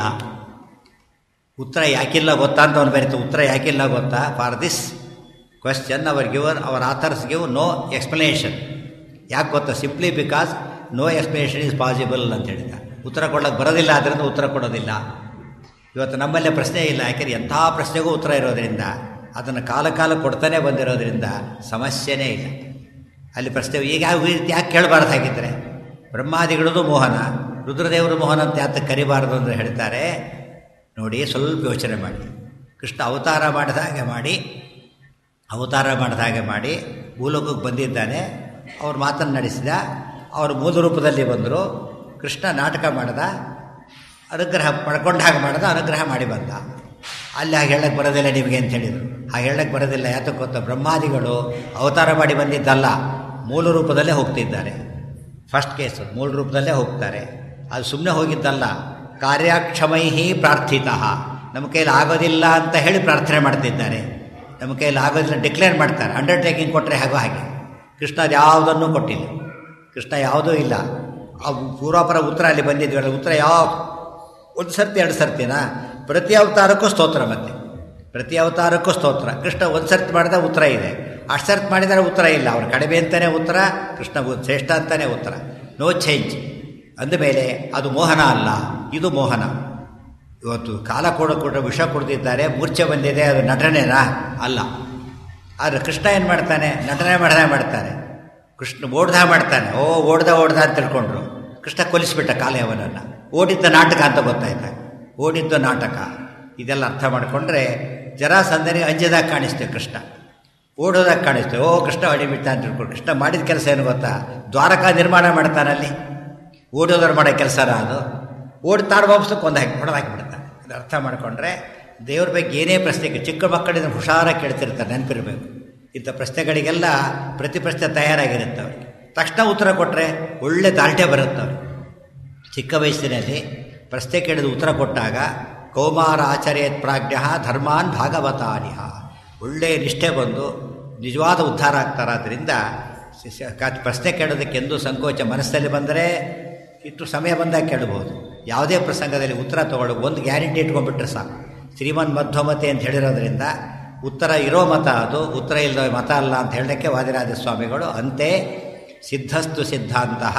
ಉತ್ತರ ಯಾಕಿಲ್ಲ ಗೊತ್ತಾ ಅಂತ ಅವನು ಬರೀತು ಉತ್ತರ ಯಾಕಿಲ್ಲ ಗೊತ್ತಾ for this question our giver our authors give no explanation ಯಾಕೆ ಗೊತ್ತಾ simply because no explanation is possible ಅಂತ ಹೇಳಿದ ಉತ್ತರ ಕೊಡೋಕ್ಕೆ ಬರೋದಿಲ್ಲ ಅದರಿಂದ ಉತ್ತರ ಕೊಡೋದಿಲ್ಲ ಇವತ್ತು ನಮ್ಮಲ್ಲೇ ಪ್ರಶ್ನೆ ಇಲ್ಲ ಯಾಕೆಂದ್ರೆ ಎಂಥ ಪ್ರಶ್ನೆಗೂ ಉತ್ತರ ಇರೋದರಿಂದ ಅದನ್ನು ಕಾಲ ಕಾಲ ಕೊಡ್ತಾನೆ ಬಂದಿರೋದ್ರಿಂದ ಸಮಸ್ಯೆನೇ ಇಲ್ಲ ಅಲ್ಲಿ ಪ್ರಶ್ನೆ ಈಗ ಯಾವ ರೀತಿ ಯಾಕೆ ಕೇಳಬಾರ್ದಾಗಿದ್ದರೆ ಬ್ರಹ್ಮಾದಿಗಳದು ಮೋಹನ ರುದ್ರದೇವರು ಮೋಹನ ಅಂತ ಯಾತಕ್ಕೆ ಕರಿಬಾರ್ದು ಅಂದರೆ ಹೇಳ್ತಾರೆ ನೋಡಿ ಸ್ವಲ್ಪ ಯೋಚನೆ ಮಾಡಿ ಕೃಷ್ಣ ಅವತಾರ ಮಾಡಿದ ಹಾಗೆ ಮಾಡಿ ಅವತಾರ ಮಾಡಿದ ಹಾಗೆ ಮಾಡಿ ಭೂಲೋಕಕ್ಕೆ ಬಂದಿದ್ದಾನೆ ಅವ್ರ ಮಾತನ್ನು ನಡೆಸಿದ ಅವರು ಮೂಲ ರೂಪದಲ್ಲಿ ಬಂದರು ಕೃಷ್ಣ ನಾಟಕ ಮಾಡಿದ ಅನುಗ್ರಹ ಪಡ್ಕೊಂಡು ಹಾಗೆ ಮಾಡಿದ ಅನುಗ್ರಹ ಮಾಡಿ ಬಂದ ಅಲ್ಲಿ ಹಾಗೆ ಹೇಳಕ್ಕೆ ಬರೋದಿಲ್ಲ ನಿಮಗೆ ಅಂತ ಹೇಳಿದರು ಹಾಗೆ ಹೇಳಕ್ಕೆ ಬರೋದಿಲ್ಲ ಯಾತಕ್ಕೆ ಗೊತ್ತಾ ಬ್ರಹ್ಮಾದಿಗಳು ಅವತಾರ ಮಾಡಿ ಬಂದಿದ್ದಲ್ಲ ಮೂಲ ರೂಪದಲ್ಲೇ ಹೋಗ್ತಿದ್ದಾರೆ ಫಸ್ಟ್ ಕೇಸು ಮೂಲ ರೂಪದಲ್ಲೇ ಹೋಗ್ತಾರೆ ಅದು ಸುಮ್ಮನೆ ಹೋಗಿದ್ದಲ್ಲ ಕಾರ್ಯಕ್ಷಮೈಹಿ ಪ್ರಾರ್ಥಿತ ನಮ್ಮ ಕೈಲಿ ಆಗೋದಿಲ್ಲ ಅಂತ ಹೇಳಿ ಪ್ರಾರ್ಥನೆ ಮಾಡ್ತಿದ್ದಾರೆ ನಮ್ಮ ಕೈಲಿ ಆಗೋದಿಲ್ಲ ಡಿಕ್ಲೇರ್ ಮಾಡ್ತಾರೆ ಅಂಡರ್ಟೇಕಿಂಗ್ ಕೊಟ್ಟರೆ ಹಾಗೋ ಹಾಗೆ ಕೃಷ್ಣ ಅದು ಯಾವುದನ್ನು ಕೊಟ್ಟಿಲ್ಲ ಕೃಷ್ಣ ಯಾವುದೂ ಇಲ್ಲ ಆ ಪೂರ್ವಾಪರ ಉತ್ತರ ಅಲ್ಲಿ ಬಂದಿದ್ವಲ್ಲ ಉತ್ತರ ಯಾವ ಒಂದು ಸರ್ತಿ ಎರಡು ಸರ್ತಿನಾ ಪ್ರತಿ ಅವತಾರಕ್ಕೂ ಸ್ತೋತ್ರ ಮತ್ತೆ ಪ್ರತಿ ಅವತಾರಕ್ಕೂ ಸ್ತೋತ್ರ ಕೃಷ್ಣ ಒಂದು ಸರ್ತಿ ಮಾಡಿದ ಉತ್ತರ ಇದೆ ಅಷ್ಟು ಸರ್ತಿ ಮಾಡಿದರೆ ಉತ್ತರ ಇಲ್ಲ ಅವ್ರು ಕಡಿಮೆ ಅಂತಲೇ ಉತ್ತರ ಕೃಷ್ಣ ಶ್ರೇಷ್ಠ ಅಂತಲೇ ಉತ್ತರ ನೋ ಚೇಂಜ್ ಅಂದಮೇಲೆ ಅದು ಮೋಹನ ಅಲ್ಲ ಇದು ಮೋಹನ ಇವತ್ತು ಕಾಲ ಕೊಡ ಕೊಡ ವಿಷ ಕುಡಿದಿದ್ದಾರೆ ಮೂರ್ಛೆ ಬಂದಿದೆ ಅದು ನಟನೆನಾ ಅಲ್ಲ ಆದರೆ ಕೃಷ್ಣ ಏನು ಮಾಡ್ತಾನೆ ನಟನೆ ಮಾಡ್ದೆ ಮಾಡ್ತಾನೆ ಕೃಷ್ಣ ಓಡ್ದ ಮಾಡ್ತಾನೆ ಓ ಓಡ್ದ ಓಡ್ದ ಅಂತ ತಿಳ್ಕೊಂಡ್ರು ಕೃಷ್ಣ ಕೊಲಿಸ್ಬಿಟ್ಟ ಕಾಲೆಯವನನ್ನು ಓಡಿದ್ದ ನಾಟಕ ಅಂತ ಗೊತ್ತಾಯ್ತ ಓಡಿದ್ದ ನಾಟಕ ಇದೆಲ್ಲ ಅರ್ಥ ಮಾಡಿಕೊಂಡ್ರೆ ಜರಾಸಂದನಿಗೆ ಅಂಜದಾಗ ಕಾಣಿಸ್ತೇವೆ ಕೃಷ್ಣ ಓಡೋದಾಗ ಕಾಣಿಸ್ತೇವೆ ಓ ಕೃಷ್ಣ ಹೊಡಿಬಿಟ್ಟ ಅಂತ ತಿಳ್ಕೊಂಡು ಕೃಷ್ಣ ಮಾಡಿದ ಕೆಲಸ ಏನು ಗೊತ್ತಾ ದ್ವಾರಕಾ ನಿರ್ಮಾಣ ಮಾಡ್ತಾನಲ್ಲಿ ಓಡೋದವ್ರು ಮಾಡೋ ಕೆಲಸನ ಅದು ಓಡಿ ತಾಡು ವಾಪಸ್ಸು ಕೊಂದು ಹಾಕಿ ಹೊಡೆದು ಹಾಕಿಬಿಡ್ತಾನೆ ಅದು ಅರ್ಥ ಮಾಡಿಕೊಂಡ್ರೆ ದೇವ್ರ ಬಗ್ಗೆ ಏನೇ ಪ್ರಶ್ನೆಗೆ ಚಿಕ್ಕ ಮಕ್ಕಳಿಂದ ಹುಷಾರಾಗಿ ಕೇಳ್ತಿರ್ತಾರೆ ನೆನಪಿರಬೇಕು ಇಂಥ ಪ್ರಶ್ನೆಗಳಿಗೆಲ್ಲ ಪ್ರತಿ ಪ್ರಶ್ನೆ ತಯಾರಾಗಿರುತ್ತೆ ಅವ್ರಿಗೆ ತಕ್ಷಣ ಉತ್ತರ ಕೊಟ್ಟರೆ ಒಳ್ಳೆ ದಾಲ್ಟೆ ಬರುತ್ತೆ ಅವ್ರಿಗೆ ಚಿಕ್ಕ ವಯಸ್ಸಿನಲ್ಲಿ ಪ್ರಶ್ನೆ ಕೇಳಿದ ಉತ್ತರ ಕೊಟ್ಟಾಗ ಕೌಮಾರ ಆಚರ್ಯತ್ ಪ್ರಾಜ್ಞ ಧರ್ಮಾನ್ ಭಾಗವತಾನಿಹ ಒಳ್ಳೆಯ ನಿಷ್ಠೆ ಬಂದು ನಿಜವಾದ ಉದ್ಧಾರ ಆಗ್ತಾರೆ ಆದ್ದರಿಂದ ಪ್ರಶ್ನೆ ಕೇಳೋದಕ್ಕೆಂದು ಸಂಕೋಚ ಮನಸ್ಸಲ್ಲಿ ಬಂದರೆ ಇಷ್ಟು ಸಮಯ ಬಂದಾಗ ಕೇಳಬಹುದು ಯಾವುದೇ ಪ್ರಸಂಗದಲ್ಲಿ ಉತ್ತರ ತಗೊಳ್ಳೋ ಒಂದು ಗ್ಯಾರಂಟಿ ಇಟ್ಕೊಂಡ್ಬಿಟ್ರೆ ಸಾಕು ಶ್ರೀಮನ್ ಮಧ್ವಮತೆ ಅಂತ ಹೇಳಿರೋದ್ರಿಂದ ಉತ್ತರ ಇರೋ ಮತ ಅದು ಉತ್ತರ ಇಲ್ಲದ ಮತ ಅಲ್ಲ ಅಂತ ಹೇಳೋಕ್ಕೆ ವಾದಿರಾಜ ಸ್ವಾಮಿಗಳು ಅಂತೆ ಸಿದ್ಧಸ್ತು ಸಿದ್ಧಾಂತಹ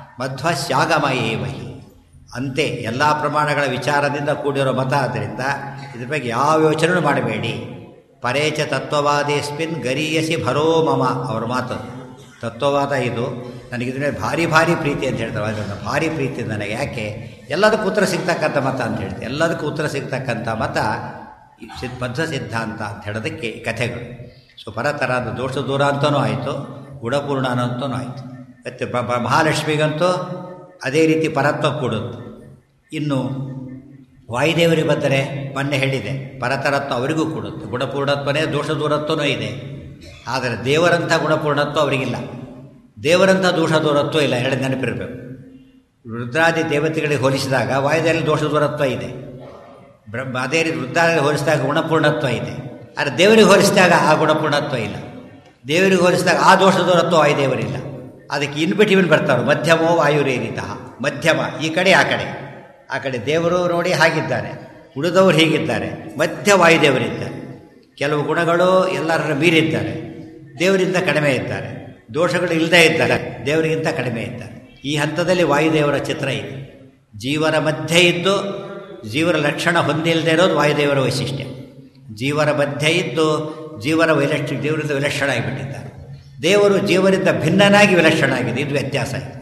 ಮಧ್ವಶ್ಯಾಗಮಯೇವಹಿ ಅಂತೆ ಎಲ್ಲ ಪ್ರಮಾಣಗಳ ವಿಚಾರದಿಂದ ಕೂಡಿರೋ ಮತ ಆದ್ದರಿಂದ ಇದ್ರ ಬಗ್ಗೆ ಯಾವ ಯೋಚನೆ ಮಾಡಬೇಡಿ ಪರೇಚ ತತ್ವವಾದೇಸ್ಮಿನ್ ಗರೀಯಸಿ ಭರೋ ಮಮ ಅವ್ರ ಮಾತು ತತ್ವವಾದ ಇದು ನನಗಿದ್ರ ಮೇಲೆ ಭಾರಿ ಭಾರಿ ಪ್ರೀತಿ ಅಂತ ಹೇಳ್ತಾರೆ ಅದರಿಂದ ಭಾರಿ ಪ್ರೀತಿ ನನಗೆ ಯಾಕೆ ಎಲ್ಲದಕ್ಕೂ ಉತ್ತರ ಸಿಗ್ತಕ್ಕಂಥ ಮತ ಅಂತ ಹೇಳ್ತಾರೆ ಎಲ್ಲದಕ್ಕೂ ಉತ್ತರ ಸಿಗ್ತಕ್ಕಂಥ ಮತ ಈ ಸಿದ್ ಬದ್ಧ ಸಿದ್ಧಾಂತ ಅಂತ ಹೇಳೋದಕ್ಕೆ ಈ ಕಥೆಗಳು ಸೊ ಪರತರ ಅಂತ ದೋಷ ದೂರ ಅಂತನೂ ಆಯಿತು ಗುಣಪೂರ್ಣ ಅಂತನೂ ಆಯಿತು ಮತ್ತು ಬ ಬ- ಮಹಾಲಕ್ಷ್ಮಿಗಂತೂ ಅದೇ ರೀತಿ ಪರತ್ವ ಕೊಡುತ್ತೆ ಇನ್ನು ವಾಯುದೇವರಿಗೆ ಬಂದರೆ ಮೊನ್ನೆ ಹೇಳಿದೆ ಪರತರತ್ವ ಅವರಿಗೂ ಕೊಡುತ್ತೆ ಗುಣಪೂರ್ಣತ್ವನೇ ದೋಷ ದೂರತ್ವನೂ ಇದೆ ಆದರೆ ದೇವರಂಥ ಗುಣಪೂರ್ಣತ್ವ ಅವರಿಗಿಲ್ಲ ದೇವರಂಥ ದೋಷ ದೂರತ್ವ ಇಲ್ಲ ಹೇಳಿ ನೆನಪಿರಬೇಕು ರುದ್ರಾದಿ ದೇವತೆಗಳಿಗೆ ಹೋಲಿಸಿದಾಗ ವಾಯುದಲ್ಲಿ ದೋಷ ದೂರತ್ವ ಇದೆ ಬ್ರಹ್ಮ ಅದೇ ರೀತಿ ರುದ್ರಾದಿಗೆ ಹೋಲಿಸಿದಾಗ ಗುಣಪೂರ್ಣತ್ವ ಇದೆ ಆದರೆ ದೇವರಿಗೆ ಹೋಲಿಸಿದಾಗ ಆ ಗುಣಪೂರ್ಣತ್ವ ಇಲ್ಲ ದೇವರಿಗೆ ಹೋಲಿಸಿದಾಗ ಆ ದೋಷ ದೂರತ್ವ ವಾಯುದೇವರಿಲ್ಲ ಅದಕ್ಕೆ ಇನ್ ಬಿಟ್ವೀನ್ ಬರ್ತಾರೆ ಮಧ್ಯಮೋ ವಾಯುರೇರಿತಃ ಮಧ್ಯಮ ಈ ಕಡೆ ಆ ಕಡೆ ಆ ಕಡೆ ದೇವರು ನೋಡಿ ಹಾಗಿದ್ದಾರೆ ಉಳಿದವರು ಹೀಗಿದ್ದಾರೆ ಮಧ್ಯ ವಾಯುದೇವರಿದ್ದಾರೆ ಕೆಲವು ಗುಣಗಳು ಎಲ್ಲರನ್ನ ಮೀರಿದ್ದಾರೆ ದೇವರಿಂದ ಕಡಿಮೆ ಇದ್ದಾರೆ ದೋಷಗಳು ಇಲ್ಲದೇ ಇದ್ದಾರೆ ದೇವರಿಗಿಂತ ಕಡಿಮೆ ಇದ್ದಾರೆ ಈ ಹಂತದಲ್ಲಿ ವಾಯುದೇವರ ಚಿತ್ರ ಇದೆ ಜೀವರ ಮಧ್ಯೆ ಇದ್ದು ಜೀವರ ಲಕ್ಷಣ ಹೊಂದಿಲ್ಲದೆ ಇರೋದು ವಾಯುದೇವರ ವೈಶಿಷ್ಟ್ಯ ಜೀವರ ಮಧ್ಯೆ ಇದ್ದು ಜೀವರ ವೈಲಕ್ಷ ದೇವರಿಂದ ವಿಲಕ್ಷಣ ಆಗಿಬಿಟ್ಟಿದ್ದಾರೆ ದೇವರು ಜೀವರಿಂದ ಭಿನ್ನನಾಗಿ ವಿಲಕ್ಷಣ ಆಗಿದೆ ಇದು ವ್ಯತ್ಯಾಸ ಇದೆ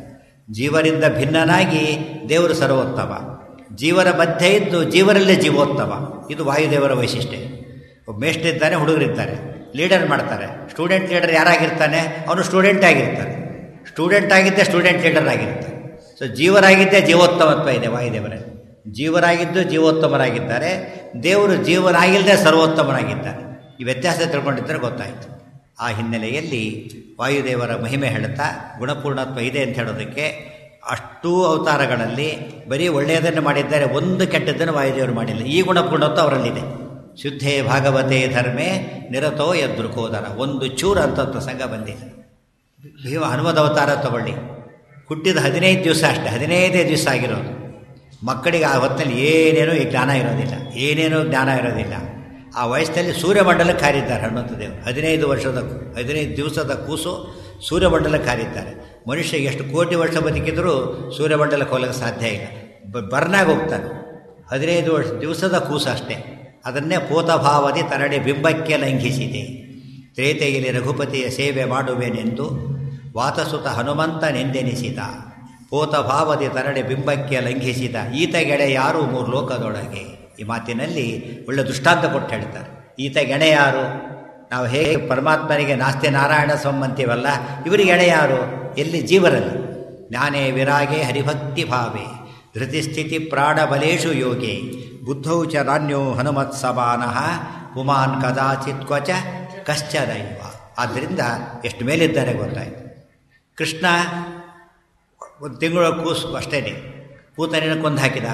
ಜೀವರಿಂದ ಭಿನ್ನನಾಗಿ ದೇವರು ಸರ್ವೋತ್ತಮ ಜೀವರ ಮಧ್ಯೆ ಇದ್ದು ಜೀವರಲ್ಲೇ ಜೀವೋತ್ತಮ ಇದು ವಾಯುದೇವರ ವೈಶಿಷ್ಟ್ಯ ಒಬ್ಬ ಮೇಷ್ಟ್ರಿದ್ದಾನೆ ಹುಡುಗರಿರ್ತಾರೆ ಲೀಡರ್ ಮಾಡ್ತಾರೆ ಸ್ಟೂಡೆಂಟ್ ಲೀಡರ್ ಯಾರಾಗಿರ್ತಾನೆ ಅವನು ಸ್ಟೂಡೆಂಟ್ ಆಗಿರ್ತಾನೆ ಸ್ಟೂಡೆಂಟ್ ಆಗಿದ್ದೇ ಸ್ಟೂಡೆಂಟ್ ಲೀಡರ್ ಆಗಿರ್ತಾನೆ ಸೊ ಜೀವರಾಗಿದ್ದೇ ಜೀವೋತ್ತಮತ್ವ ಇದೆ ವಾಯುದೇವರೇ ಜೀವರಾಗಿದ್ದು ಜೀವೋತ್ತಮರಾಗಿದ್ದಾರೆ ದೇವರು ಜೀವನಾಗಿಲ್ಲದೆ ಸರ್ವೋತ್ತಮನಾಗಿದ್ದಾನೆ ಈ ವ್ಯತ್ಯಾಸ ತಿಳ್ಕೊಂಡಿದ್ದರೆ ಗೊತ್ತಾಯಿತು ಆ ಹಿನ್ನೆಲೆಯಲ್ಲಿ ವಾಯುದೇವರ ಮಹಿಮೆ ಹೇಳುತ್ತಾ ಗುಣಪೂರ್ಣತ್ವ ಇದೆ ಅಂತ ಹೇಳೋದಕ್ಕೆ ಅಷ್ಟೂ ಅವತಾರಗಳಲ್ಲಿ ಬರೀ ಒಳ್ಳೆಯದನ್ನು ಮಾಡಿದ್ದಾರೆ ಒಂದು ಕೆಟ್ಟದ್ದನ್ನು ವಾಯುದೇವರು ಮಾಡಿಲ್ಲ ಈ ಗುಣಪೂರ್ಣತ್ವ ಅವರಲ್ಲಿದೆ ಶುದ್ಧೇ ಭಾಗವತೆ ಧರ್ಮೇ ನಿರತೋ ಯದೃಕೋದರ ಒಂದು ಚೂರು ಅಂತ ಪ್ರಸಂಗ ಬಂದಿದೆ ಭೀಮ ಹನುಮದ ಅವತಾರ ತಗೊಳ್ಳಿ ಹುಟ್ಟಿದ ಹದಿನೈದು ದಿವಸ ಅಷ್ಟೇ ಹದಿನೈದೇ ದಿವಸ ಆಗಿರೋದು ಮಕ್ಕಳಿಗೆ ಆ ಹೊತ್ತಲ್ಲಿ ಏನೇನೂ ಈ ಜ್ಞಾನ ಇರೋದಿಲ್ಲ ಏನೇನೂ ಜ್ಞಾನ ಇರೋದಿಲ್ಲ ಆ ವಯಸ್ಸಲ್ಲಿ ಸೂರ್ಯಮಂಡಲಕ್ಕೆ ಹಾರಿದ್ದಾರೆ ಹನುಮಂತ ದೇವರು ಹದಿನೈದು ವರ್ಷದ ಹದಿನೈದು ದಿವಸದ ಕೂಸು ಸೂರ್ಯಮಂಡಲಕ್ಕೆ ಹಾರಿದ್ದಾರೆ ಮನುಷ್ಯ ಎಷ್ಟು ಕೋಟಿ ವರ್ಷ ಬದುಕಿದರೂ ಸೂರ್ಯಮಂಡಲಕ್ಕೆ ಹೋಗಲಿಕ್ಕೆ ಸಾಧ್ಯ ಇಲ್ಲ ಬ ಬರ್ನಾಗ ಹೋಗ್ತಾನೆ ಹದಿನೈದು ವರ್ಷ ದಿವಸದ ಕೂಸು ಅಷ್ಟೇ ಅದನ್ನೇ ಪೋತಭಾವದಿ ತರಡೆ ಬಿಂಬಕ್ಕೆ ಲಂಘಿಸಿದೆ ತ್ರೇತೆಯಲ್ಲಿ ರಘುಪತಿಯ ಸೇವೆ ಮಾಡುವೆನೆಂದು ವಾತಸುತ ಹನುಮಂತನೆಂದೆನಿಸಿದ ಪೋತಭಾವದಿ ತರಡೆ ಬಿಂಬಕ್ಕೆ ಲಂಘಿಸಿದ ಈತ ಗೆಳೆ ಯಾರು ಮೂರು ಲೋಕದೊಳಗೆ ಈ ಮಾತಿನಲ್ಲಿ ಒಳ್ಳೆ ದೃಷ್ಟಾಂತ ಕೊಟ್ಟು ಹೇಳ್ತಾರೆ ಈತ ಗೆಣೆ ಯಾರು ನಾವು ಹೇಗೆ ಪರಮಾತ್ಮನಿಗೆ ನಾಸ್ತಿ ನಾರಾಯಣ ಸಂಬಂತೀವಲ್ಲ ಇವರಿಗೆ ಎಣೆ ಯಾರು ಎಲ್ಲಿ ಜೀವರಲ್ಲಿ ಜ್ಞಾನೇ ವಿರಾಗೆ ಹರಿಭಕ್ತಿ ಭಾವೆ ಧೃತಿಸ್ಥಿತಿ ಪ್ರಾಣಬಲೇಶು ಯೋಗೆ ಬುದ್ಧೌ ಚ ನಾನ್ಯೋ ಹನುಮತ್ ಸಮಾನಃ ಪುಮಾನ್ ಕದಾಚಿತ್ ಕ್ವಚ ಕಶ್ಚನೈವ ಆದ್ದರಿಂದ ಎಷ್ಟು ಮೇಲಿದ್ದಾರೆ ಗೊತ್ತಾಯಿತು ಕೃಷ್ಣ ಒಂದು ತಿಂಗಳ ಕೂಸು ಅಷ್ಟೇ ಕೂತನೇನ ಕೊಂದು ಹಾಕಿದ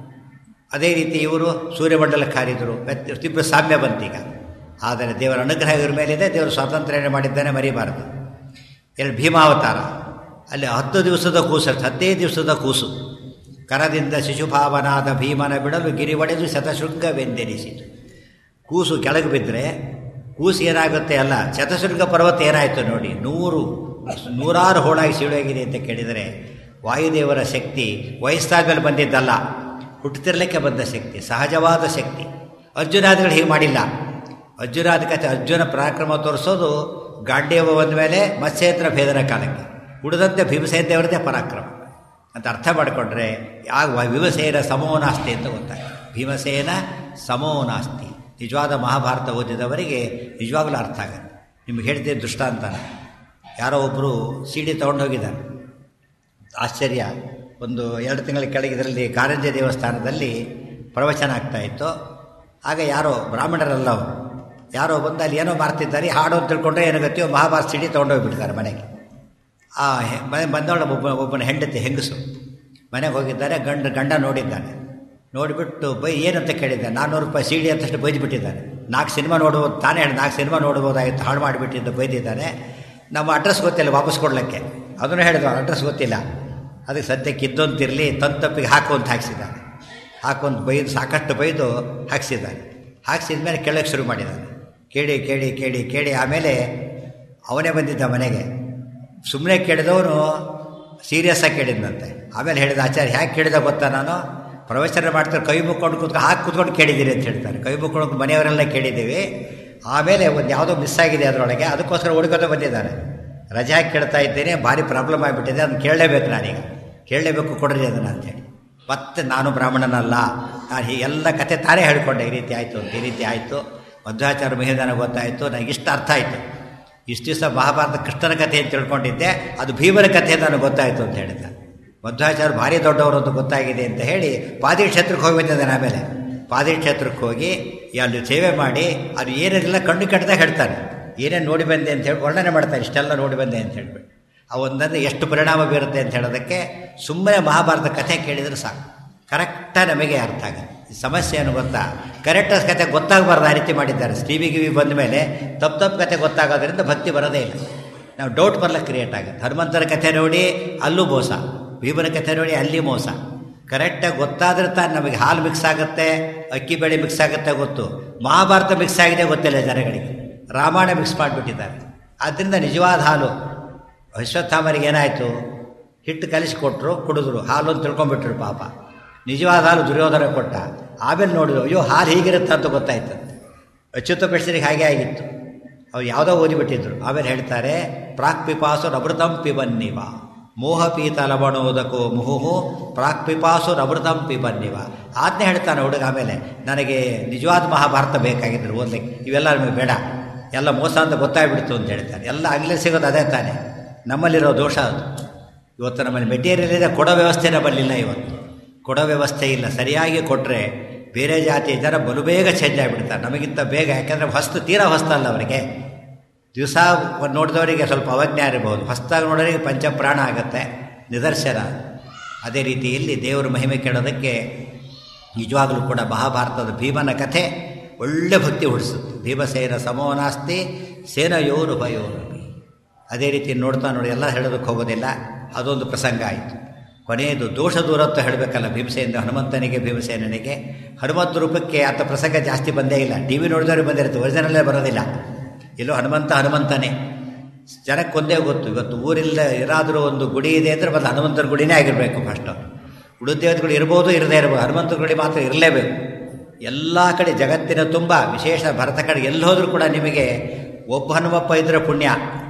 ಅದೇ ರೀತಿ ಇವರು ಸೂರ್ಯಮಂಡಲಕ್ಕೆ ಹಾರಿದರು ಇಬ್ಬರು ಸಾಮ್ಯ ಬಂತೀಗ ಆದರೆ ದೇವರ ಅನುಗ್ರಹ ಇವ್ರ ಮೇಲಿದೆ ದೇವರು ಸ್ವಾತಂತ್ರ್ಯ ಮಾಡಿದ್ದಾನೆ ಮರಿಬಾರದು ಎರಡು ಭೀಮಾವತಾರ ಅಲ್ಲಿ ಹತ್ತು ದಿವಸದ ಕೂಸು ಹದಿನೈದು ದಿವಸದ ಕೂಸು ಕರದಿಂದ ಶಿಶುಭಾವನಾದ ಭೀಮನ ಬಿಡಲು ಗಿರಿ ಒಡೆದು ಶತಶೃಂಗವೆಂದೆನಿಸಿತು ಕೂಸು ಕೆಳಗೆ ಬಿದ್ದರೆ ಕೂಸು ಏನಾಗುತ್ತೆ ಅಲ್ಲ ಶತಶೃಂಗ ಪರ್ವತ ಏನಾಯಿತು ನೋಡಿ ನೂರು ನೂರಾರು ಹೋಳಾಗಿ ಸೀಳೋಗಿದೆ ಅಂತ ಕೇಳಿದರೆ ವಾಯುದೇವರ ಶಕ್ತಿ ವಯಸ್ಸಾದ ಮೇಲೆ ಬಂದಿದ್ದಲ್ಲ ಹುಟ್ಟುತ್ತಿರಲಿಕ್ಕೆ ಬಂದ ಶಕ್ತಿ ಸಹಜವಾದ ಶಕ್ತಿ ಅರ್ಜುನಾದಿಗಳು ಹೀಗೆ ಮಾಡಿಲ್ಲ ಅರ್ಜುನಾದ ಕಥೆ ಅರ್ಜುನ ಪರಾಕ್ರಮ ತೋರಿಸೋದು ಗಾಂಡೀವ ಬಂದ ಮೇಲೆ ಮತ್ಸ್ಯೇಂದ್ರ ಭೇದನ ಕಾಲಕ್ಕೆ ಉಳಿದಂತೆ ಭೀಮಸೇನ ದೇವರದೇ ಪರಾಕ್ರಮ ಅಂತ ಅರ್ಥ ಮಾಡಿಕೊಂಡ್ರೆ ಯಾವ ವಿವಸೇನ ಸಮೋನಾಸ್ತಿ ಅಂತ ಗೊತ್ತಾಗ್ತದೆ ಭೀಮಸೇನ ಸಮೋನಾಸ್ತಿ ನಿಜವಾದ ಮಹಾಭಾರತ ಓದಿದವರಿಗೆ ನಿಜವಾಗ್ಲೂ ಅರ್ಥ ಆಗುತ್ತೆ ನಿಮ್ಗೆ ಹೇಳ್ತೀನಿ ದೃಷ್ಟಾಂತನ ಯಾರೋ ಒಬ್ಬರು ಸಿ ಡಿ ತೊಗೊಂಡು ಹೋಗಿದ್ದಾರೆ ಆಶ್ಚರ್ಯ ಒಂದು ಎರಡು ತಿಂಗಳ ಕೆಳಗೆ ಇದರಲ್ಲಿ ಕಾರಂಜಿ ದೇವಸ್ಥಾನದಲ್ಲಿ ಪ್ರವಚನ ಆಗ್ತಾಯಿತ್ತು ಆಗ ಯಾರೋ ಬ್ರಾಹ್ಮಣರಲ್ಲ ಅವರು ಯಾರೋ ಬಂದು ಅಲ್ಲಿ ಏನೋ ಮಾಡ್ತಿದ್ದಾರೆ ಹಾಡು ಅಂತ ತಿಳ್ಕೊಂಡ್ರೆ ಏನೋ ಗೊತ್ತಿಯೋ ಮಹಾಭಾರತ ಸಿಡಿ ತೊಗೊಂಡೋಗ್ಬಿಡ್ತಾರೆ ಮನೆಗೆ ಆ ಮನೆ ಬಂದವಳು ಒಬ್ಬ ಒಬ್ಬನ ಹೆಂಡತಿ ಹೆಂಗಸು ಮನೆಗೆ ಹೋಗಿದ್ದಾರೆ ಗಂಡ ಗಂಡ ನೋಡಿದ್ದಾನೆ ನೋಡಿಬಿಟ್ಟು ಬೈ ಏನಂತ ಕೇಳಿದ್ದಾನೆ ನಾನ್ನೂರು ರೂಪಾಯಿ ಸಿ ಡಿ ಅಂತಷ್ಟು ಬೈದ್ಬಿಟ್ಟಿದ್ದಾನೆ ನಾಲ್ಕು ಸಿನಿಮಾ ನೋಡ್ಬೋದು ತಾನೇ ಹೇಳಿ ನಾಲ್ಕು ಸಿನಿಮಾ ನೋಡ್ಬೋದಾಗಿತ್ತು ಹಾಳು ಮಾಡಿಬಿಟ್ಟಿದ್ದು ಬೈದಿದ್ದಾನೆ ನಮ್ಮ ಅಡ್ರೆಸ್ ಗೊತ್ತಿಲ್ಲ ವಾಪಸ್ ಕೊಡಲಿಕ್ಕೆ ಅದನ್ನು ಹೇಳಿದ್ರು ಅಡ್ರೆಸ್ ಗೊತ್ತಿಲ್ಲ ಅದಕ್ಕೆ ಸದ್ಯಕ್ಕೆ ಇದ್ದೊಂತಿರಲಿ ತಂತಪ್ಪಿಗೆ ಹಾಕುವಂತ ಹಾಕ್ಸಿದ್ದಾನೆ ಹಾಕೊಂತ ಬೈದು ಸಾಕಷ್ಟು ಬೈದು ಹಾಕ್ಸಿದ್ದಾನೆ ಹಾಕ್ಸಿದ ಮೇಲೆ ಕೇಳೋಕ್ಕೆ ಶುರು ಮಾಡಿದ್ದಾನೆ ಕೇಳಿ ಕೇಳಿ ಕೇಳಿ ಕೇಳಿ ಆಮೇಲೆ ಅವನೇ ಬಂದಿದ್ದ ಮನೆಗೆ ಸುಮ್ಮನೆ ಕೇಳಿದವನು ಸೀರಿಯಸ್ ಆಗಿ ಕೇಳಿದ್ನಂತೆ ಆಮೇಲೆ ಹೇಳಿದ ಆಚಾರ್ಯ ಹೇಗೆ ಕೇಳಿದ ಗೊತ್ತಾ ನಾನು ಪ್ರವಚನ ಮಾಡ್ತಾರೆ ಕೈ ಮುಕ್ಕೊಂಡು ಕೂತ್ಕೊಂಡು ಹಾಕಿ ಕೂತ್ಕೊಂಡು ಕೇಳಿದ್ದೀರಿ ಅಂತ ಹೇಳ್ತಾರೆ ಕೈ ಮುಕ್ಕೊಂಡು ಮನೆಯವರೆಲ್ಲ ಕೇಳಿದ್ದೀವಿ ಆಮೇಲೆ ಒಂದು ಯಾವುದೋ ಮಿಸ್ ಆಗಿದೆ ಅದರೊಳಗೆ ಅದಕ್ಕೋಸ್ಕರ ಹುಡುಕೋದು ಬಂದಿದ್ದಾನೆ ರಜೆ ಹಾಕಿ ಕೇಳ್ತಾ ಇದ್ದೇನೆ ಭಾರಿ ಪ್ರಾಬ್ಲಮ್ ಆಗಿಬಿಟ್ಟಿದೆ ಅದನ್ನು ಕೇಳಲೇಬೇಕು ನಾನೀಗ ಕೇಳಲೇಬೇಕು ಕೊಡ್ರಿ ಅದನ್ನು ಅಂತೇಳಿ ಮತ್ತೆ ನಾನು ಬ್ರಾಹ್ಮಣನಲ್ಲ ನಾನು ಈ ಎಲ್ಲ ಕತೆ ತಾನೇ ಹೇಳ್ಕೊಂಡೆ ಈ ರೀತಿ ಆಯಿತು ಅಂತ ಈ ರೀತಿ ಆಯಿತು ಮಧ್ವಾಚಾರ್ಯ ಮಹಿದಾನ ಗೊತ್ತಾಯಿತು ನನಗೆ ಇಷ್ಟು ಅರ್ಥ ಆಯಿತು ಇಷ್ಟು ದಿವಸ ಮಹಾಭಾರತ ಕೃಷ್ಣನ ಕಥೆ ಅಂತ ತಿಳ್ಕೊಂಡಿದ್ದೆ ಅದು ಭೀಮನ ಕಥೆ ನನಗೆ ಗೊತ್ತಾಯಿತು ಅಂತ ಹೇಳಿದ್ದ ಮಧ್ವಾಚಾರ್ಯ ಭಾರಿ ದೊಡ್ಡವರು ಅಂತ ಗೊತ್ತಾಗಿದೆ ಅಂತ ಹೇಳಿ ಪಾದಿ ಕ್ಷೇತ್ರಕ್ಕೆ ಹೋಗಿ ಬಂದಿದ್ದಾನೆ ಆಮೇಲೆ ಪಾದಿ ಕ್ಷೇತ್ರಕ್ಕೆ ಹೋಗಿ ಅಲ್ಲಿ ಸೇವೆ ಮಾಡಿ ಅದು ಏನೇನೆಲ್ಲ ಕಣ್ಣು ಕಟ್ಟದಾಗ ಹೇಳ್ತಾನೆ ಏನೇನು ನೋಡಿ ಬಂದೆ ಅಂತ ಹೇಳಿ ವರ್ಣನೆ ಮಾಡ್ತಾರೆ ಇಷ್ಟೆಲ್ಲ ನೋಡಿ ಬಂದೆ ಅಂತ ಹೇಳ್ಬಿಟ್ಟು ಆ ಒಂದಂದ್ರೆ ಎಷ್ಟು ಪರಿಣಾಮ ಬೀರುತ್ತೆ ಅಂತ ಹೇಳೋದಕ್ಕೆ ಸುಮ್ಮನೆ ಮಹಾಭಾರತ ಕಥೆ ಕೇಳಿದರೆ ಸಾಕು ಕರೆಕ್ಟಾಗಿ ನಮಗೆ ಅರ್ಥ ಆಗುತ್ತೆ ಈ ಸಮಸ್ಯೆ ಏನು ಗೊತ್ತಾ ಕರೆಕ್ಟಾಗಿ ಕತೆ ಗೊತ್ತಾಗಬಾರ್ದು ಆ ರೀತಿ ಮಾಡಿದ್ದಾರೆ ಟಿ ವಿ ಗಿವಿ ಬಂದ ಮೇಲೆ ತಪ್ಪು ತಪ್ಪು ಕತೆ ಗೊತ್ತಾಗೋದ್ರಿಂದ ಭಕ್ತಿ ಬರೋದೇ ಇಲ್ಲ ನಾವು ಡೌಟ್ ಬರ್ಲಿಕ್ಕೆ ಕ್ರಿಯೇಟ್ ಆಗುತ್ತೆ ಹನುಮಂತರ ಕಥೆ ನೋಡಿ ಅಲ್ಲೂ ಮೋಸ ಭೀಮನ ಕಥೆ ನೋಡಿ ಅಲ್ಲಿ ಮೋಸ ಕರೆಕ್ಟಾಗಿ ಗೊತ್ತಾದ್ರೆ ತಾನು ನಮಗೆ ಹಾಲು ಮಿಕ್ಸ್ ಆಗುತ್ತೆ ಅಕ್ಕಿ ಬೇಳೆ ಮಿಕ್ಸ್ ಆಗುತ್ತೆ ಗೊತ್ತು ಮಹಾಭಾರತ ಮಿಕ್ಸ್ ಆಗಿದೆ ಗೊತ್ತಿಲ್ಲ ಜನಗಳಿಗೆ ರಾಮಾಯಣ ಮಿಕ್ಸ್ ಮಾಡಿಬಿಟ್ಟಿದ್ದಾರೆ ಆದ್ದರಿಂದ ನಿಜವಾದ ಹಾಲು ಅಶ್ವತ್ಥಾಮರಿಗೆ ಏನಾಯಿತು ಹಿಟ್ಟು ಕಲಿಸಿಕೊಟ್ರು ಕುಡಿದ್ರು ಹಾಲು ಅಂತ ತಿಳ್ಕೊಂಬಿಟ್ರು ಪಾಪ ನಿಜವಾದ ಹಾಲು ದುರ್ಯೋಧನ ಕೊಟ್ಟ ಆಮೇಲೆ ನೋಡಿದ್ರು ಅಯ್ಯೋ ಹಾಲು ಹೀಗಿರುತ್ತೆ ಅಂತ ಗೊತ್ತಾಯ್ತು ಅಚ್ಯುತ ಪೆಡ್ಸರಿಗೆ ಹಾಗೆ ಆಗಿತ್ತು ಅವ್ರು ಯಾವುದೋ ಓದಿಬಿಟ್ಟಿದ್ರು ಆಮೇಲೆ ಹೇಳ್ತಾರೆ ಪ್ರಾಕ್ ಪಿಪಾಸು ಅಮೃತಂ ಪಿಬನ್ನಿವ ಮೋಹಪೀತ ಲವಣೋದಕೋ ಮುಹುಹು ಪ್ರಾಕ್ಪಿಪಾಸು ಅಮೃತಂ ಪಿಬನ್ನಿವ ಆಜ್ಞೆ ಹೇಳ್ತಾನೆ ಹುಡುಗ ಆಮೇಲೆ ನನಗೆ ನಿಜವಾದ ಮಹಾಭಾರತ ಬೇಕಾಗಿದ್ರು ಓದ್ಲಿಕ್ಕೆ ಇವೆಲ್ಲ ನಮಗೆ ಬೇಡ ಎಲ್ಲ ಮೋಸ ಅಂತ ಗೊತ್ತಾಗ್ಬಿಡ್ತು ಅಂತ ಹೇಳ್ತಾನೆ ಎಲ್ಲ ಅಂಗ್ಲಿ ಸಿಗೋದು ಅದೇ ತಾನೆ ನಮ್ಮಲ್ಲಿರೋ ದೋಷ ಅದು ಇವತ್ತು ನಮ್ಮಲ್ಲಿ ಮೆಟೀರಿಯಲ್ ಇದೆ ಕೊಡೋ ವ್ಯವಸ್ಥೆ ನಮ್ಮಲ್ಲಿಲ್ಲ ಇವತ್ತು ಕೊಡೋ ವ್ಯವಸ್ಥೆ ಇಲ್ಲ ಸರಿಯಾಗಿ ಕೊಟ್ಟರೆ ಬೇರೆ ಜಾತಿಯ ಜನ ಬಲು ಬೇಗ ಚೇಂಜ್ ಆಗಿಬಿಡ್ತಾರೆ ನಮಗಿಂತ ಬೇಗ ಯಾಕೆಂದರೆ ಹೊಸ್ತು ತೀರಾ ಹೊಸ್ತಲ್ಲ ಅವರಿಗೆ ದಿವಸ ನೋಡಿದವರಿಗೆ ಸ್ವಲ್ಪ ಅವಜ್ಞೆ ಇರಬಹುದು ಹೊಸ್ದಾಗಿ ನೋಡೋರಿಗೆ ಪಂಚಪ್ರಾಣ ಆಗುತ್ತೆ ನಿದರ್ಶನ ಅದೇ ರೀತಿಯಲ್ಲಿ ದೇವರ ಮಹಿಮೆ ಕೇಳೋದಕ್ಕೆ ನಿಜವಾಗಲೂ ಕೂಡ ಮಹಾಭಾರತದ ಭೀಮನ ಕಥೆ ಒಳ್ಳೆ ಭಕ್ತಿ ಹುಡಿಸುತ್ತೆ ಭೀಮಸೇನ ಸಮೋನಾಸ್ತಿ ಸೇನಯೋರು ಭಯೋರು ಅದೇ ರೀತಿ ನೋಡ್ತಾ ನೋಡಿ ಎಲ್ಲ ಹೇಳೋದಕ್ಕೆ ಹೋಗೋದಿಲ್ಲ ಅದೊಂದು ಪ್ರಸಂಗ ಆಯಿತು ಕೊನೆಯದು ದೋಷ ದೂರತ್ವ ಹೇಳಬೇಕಲ್ಲ ಭೀಮಸೇನ ಹನುಮಂತನಿಗೆ ಭೀಮಸೇನನಿಗೆ ಹನುಮಂತ ರೂಪಕ್ಕೆ ಆತ ಪ್ರಸಂಗ ಜಾಸ್ತಿ ಬಂದೇ ಇಲ್ಲ ಟಿ ವಿ ನೋಡಿದವ್ರಿಗೆ ಬಂದಿರುತ್ತೆ ಒರಿಜಿನಲ್ಲೇ ಬರೋದಿಲ್ಲ ಎಲ್ಲೋ ಹನುಮಂತ ಹನುಮಂತನೇ ಜನಕ್ಕೆ ಒಂದೇ ಗೊತ್ತು ಇವತ್ತು ಊರಿಲ್ಲ ಏನಾದರೂ ಒಂದು ಗುಡಿ ಇದೆ ಅಂದರೆ ಮೊದಲು ಹನುಮಂತನ ಗುಡಿನೇ ಆಗಿರಬೇಕು ಫಸ್ಟು ಉಳಿದೇವತೆಗಳು ಇರ್ಬೋದು ಇರದೇ ಇರ್ಬೋದು ಹನುಮಂತನ ಗುಡಿ ಮಾತ್ರ ಇರಲೇಬೇಕು ಎಲ್ಲ ಕಡೆ ಜಗತ್ತಿನ ತುಂಬ ವಿಶೇಷ ಭರತ ಕಡೆ ಎಲ್ಲಿ ಹೋದರೂ ಕೂಡ ನಿಮಗೆ ಒಬ್ಬ ಹನುಮಪ್ಪ ಇದ್ದರೆ ಪುಣ್ಯ